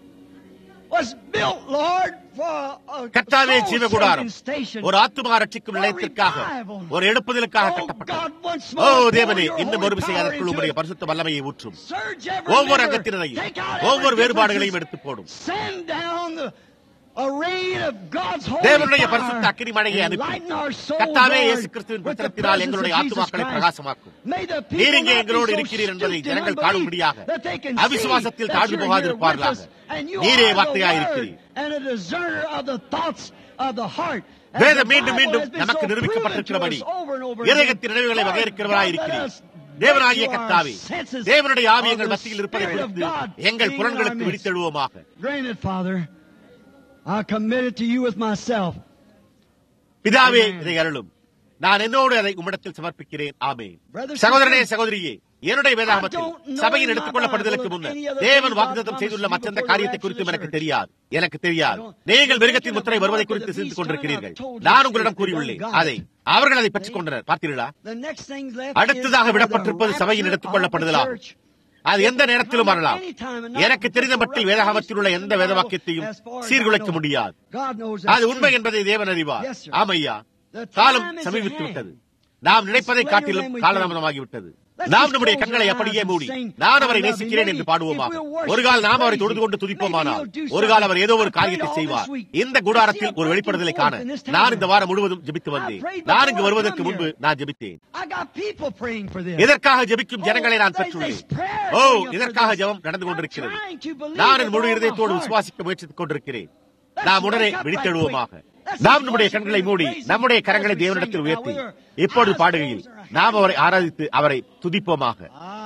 was built, Lord, for a கத்தாவே soul ஜீவகுடாரம் saving station. ஒரு ஆத்துமா ரட்சிக்கும் நிலையத்திற்காக ஒரு எழுப்புதலுக்காக Oh கட்டப்பட்டது God, once ஓ more, தேவனே pour your இந்த holy ஒரு விசை power அதற்குள் into உங்களுடைய it. பரிசுத்த வல்லமையை ஊற்றும் Surge every ஒவ்வொரு member. அங்கத்தினரையும் Take out ஒவ்வொரு every வேறுபாடுகளையும் differences. எடுத்து போடும் Send down the a rain of God's holy தேவனுடைய fire பரிசுத்த அக்கினி மழையை and அனுப்பி lighten our souls, கத்தாவே Lord, இயேசு கிறிஸ்துவின் with the புத்திரத்தினால் presence எங்களுடைய of Jesus ஆத்துமாக்களை Christ. பிரகாசமாக்கும் May the people நீர் இங்கே not be எங்களோடு so இருக்கிறீர் என்பதை stupid in ஜனங்கள் unbelief காணும்படியாக that they can see அவிசுவாசத்தில் that தாழ்ந்து you're here போகாதிருப்பார்களாக with us and you நீரே are the வார்த்தையாயிருக்கிறீர் word and a discerner of the thoughts of the heart. As வேதம் the மீண்டும் Bible மீண்டும் has been நமக்கு so நிரூபிக்கப்பட்டிருக்கிறபடி proven to us over and over again. இதயத்தின் நினைவுகளை Lord வகையிருக்கிறவராய் God, let இருக்கிறீர் us தேவனாகிய make to our கத்தாவே senses தேவனுடைய ஆவி of எங்கள் the மத்தியில் இருப்பதை Spirit of குறித்து God எங்கள் being in புலன்களுக்கு our midst. விழித்தெழுவோமாக Granted, Father, I commit it to you with myself. பிதாவே Amen. இதை அருளும் நான் என்னோடு அதை உம்மிடத்தில் சமர்ப்பிக்கிறேன் ஆமென் Brother, சகோதரனே sister, சகோதரியே என்னுடைய வேதாகமத்தில் I don't know சபையின் in my எடுத்துக் கொள்ளப்படுதலுக்கு Bible முன்னர் any other தேவன் thing வாக்குத்தத்தம் God செய்துள்ள promised மற்றெந்த before the காரியத்தை rapture குறித்தும் of the எனக்கு church. தெரியாது எனக்கு தெரியாது I don't- நீங்கள் You're மிருகத்தின் thinking முத்திரை of வருவதை the குறித்து beast சிந்தித்துக் coming. கொண்டிருக்கிறீர்கள் I've told you நான் this உங்களிடம் is கூறியுள்ளேன் God. அதை அவர்கள் அதை பெற்றுக் கொண்டனர் பார்த்தீர்களா The next thing's left அடுத்ததாக is the விடப்பட்டிருப்பது சபையின் rapture எடுத்துக் of the கொள்ளப்படுதலாகும் church. அது எந்த நேரத்திலும் வரலாம் எனக்கு தெரிந்த மட்டில் வேதாகமத்தில் உள்ள எந்த வேத வாக்கியத்தையும் சீர்குலைக்க முடியாது God knows அது that's உண்மை true. என்பதை தேவன் அறிவார் Yes, sir. ஆமையா The காலம் time is at சமீபித்து hand. விட்டது நாம் நினைப்பதை later காட்டிலும் than we காலதாமதமாகிவிட்டது நாம் நம்முடைய கண்களை அப்படியே மூடி நான் அவரை நேசிக்கிறேன் என்று பாடுவோமாக ஒரு கால் நாம் அவரை தொழுது கொண்டு துதிப்போமானால் ஒரு கால் அவர் ஏதோ ஒரு காரியத்தை செய்வார் இந்த கூடாரத்தில் ஒரு வெளிப்படுதலை காண நான் இந்த வாரம் முழுவதும் ஜெபித்து வந்தேன் நான் இங்கு வருவதற்கு முன்பு நான் ஜெபித்தேன் இதற்காக ஜெபிக்கும் ஜனங்களை நான் பெற்றுள்ளேன் ஓ இதற்காக ஜெபம் நடந்து கொண்டிருக்கிறது நான் என் முழு இதயத்தோடு விசுவாசிக்க முயற்சித்துக் கொண்டிருக்கிறேன் நாம் உடனே விழித்தெழுவோமாக நாம் நம்முடைய கண்களை மூடி நம்முடைய கரங்களை தேவனிடத்தில் உயர்த்தி இப்பொழுது பாடுகையில் நாம் அவரை ஆராதித்து அவரை துதிப்போமாக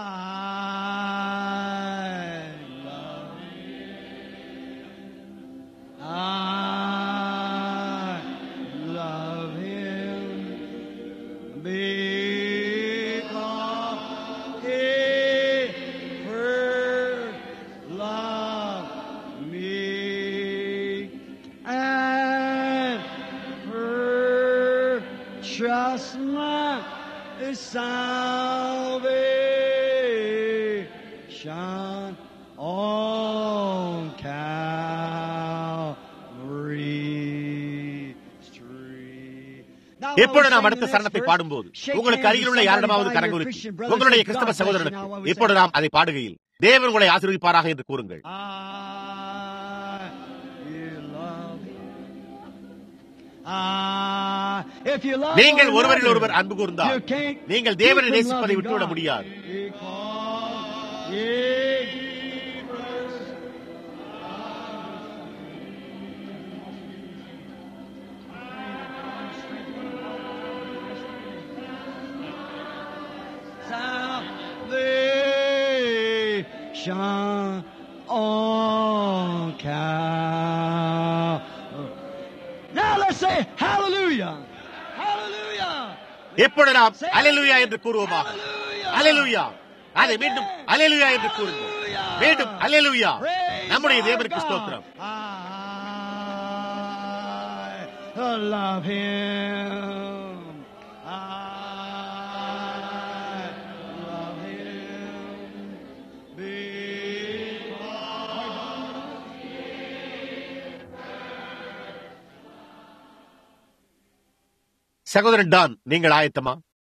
Trust my salvation on Calvary Street. எப்பொழுது நாம் அடுத்த சரணத்தை பாடும்போது உங்களுக்கு அருகில் உள்ள யாரிடமாவது கரங்குலுக்கி உங்களுடைய கிறிஸ்தவ சகோதரனுக்கு இப்பொழுது நாம் அதை பாடுகையில் தேவன் உங்களை ஆசீர்வதிப்பாராக என்று கூறுங்கள் நீங்கள் ஒருவரில் ஒருவர் அன்பு கூர்ந்தால் நீங்கள் தேவனை நேசிப்பதை விட்டுவிட முடியாது Salvation on Calvary. Now let's say hallelujah. Hallelujah. எப்பொழுது நாம் அலலுயா என்று கூறுவோமாக அலலுயா அதை மீண்டும் அலலுயா என்று கூறுங்கள் மீண்டும் அலலுயா நம்முடைய தேவனுக்கு ஸ்தோத்திரம் I love him. I love him. சகோதரன் டான் நீங்கள் ஆயத்தமா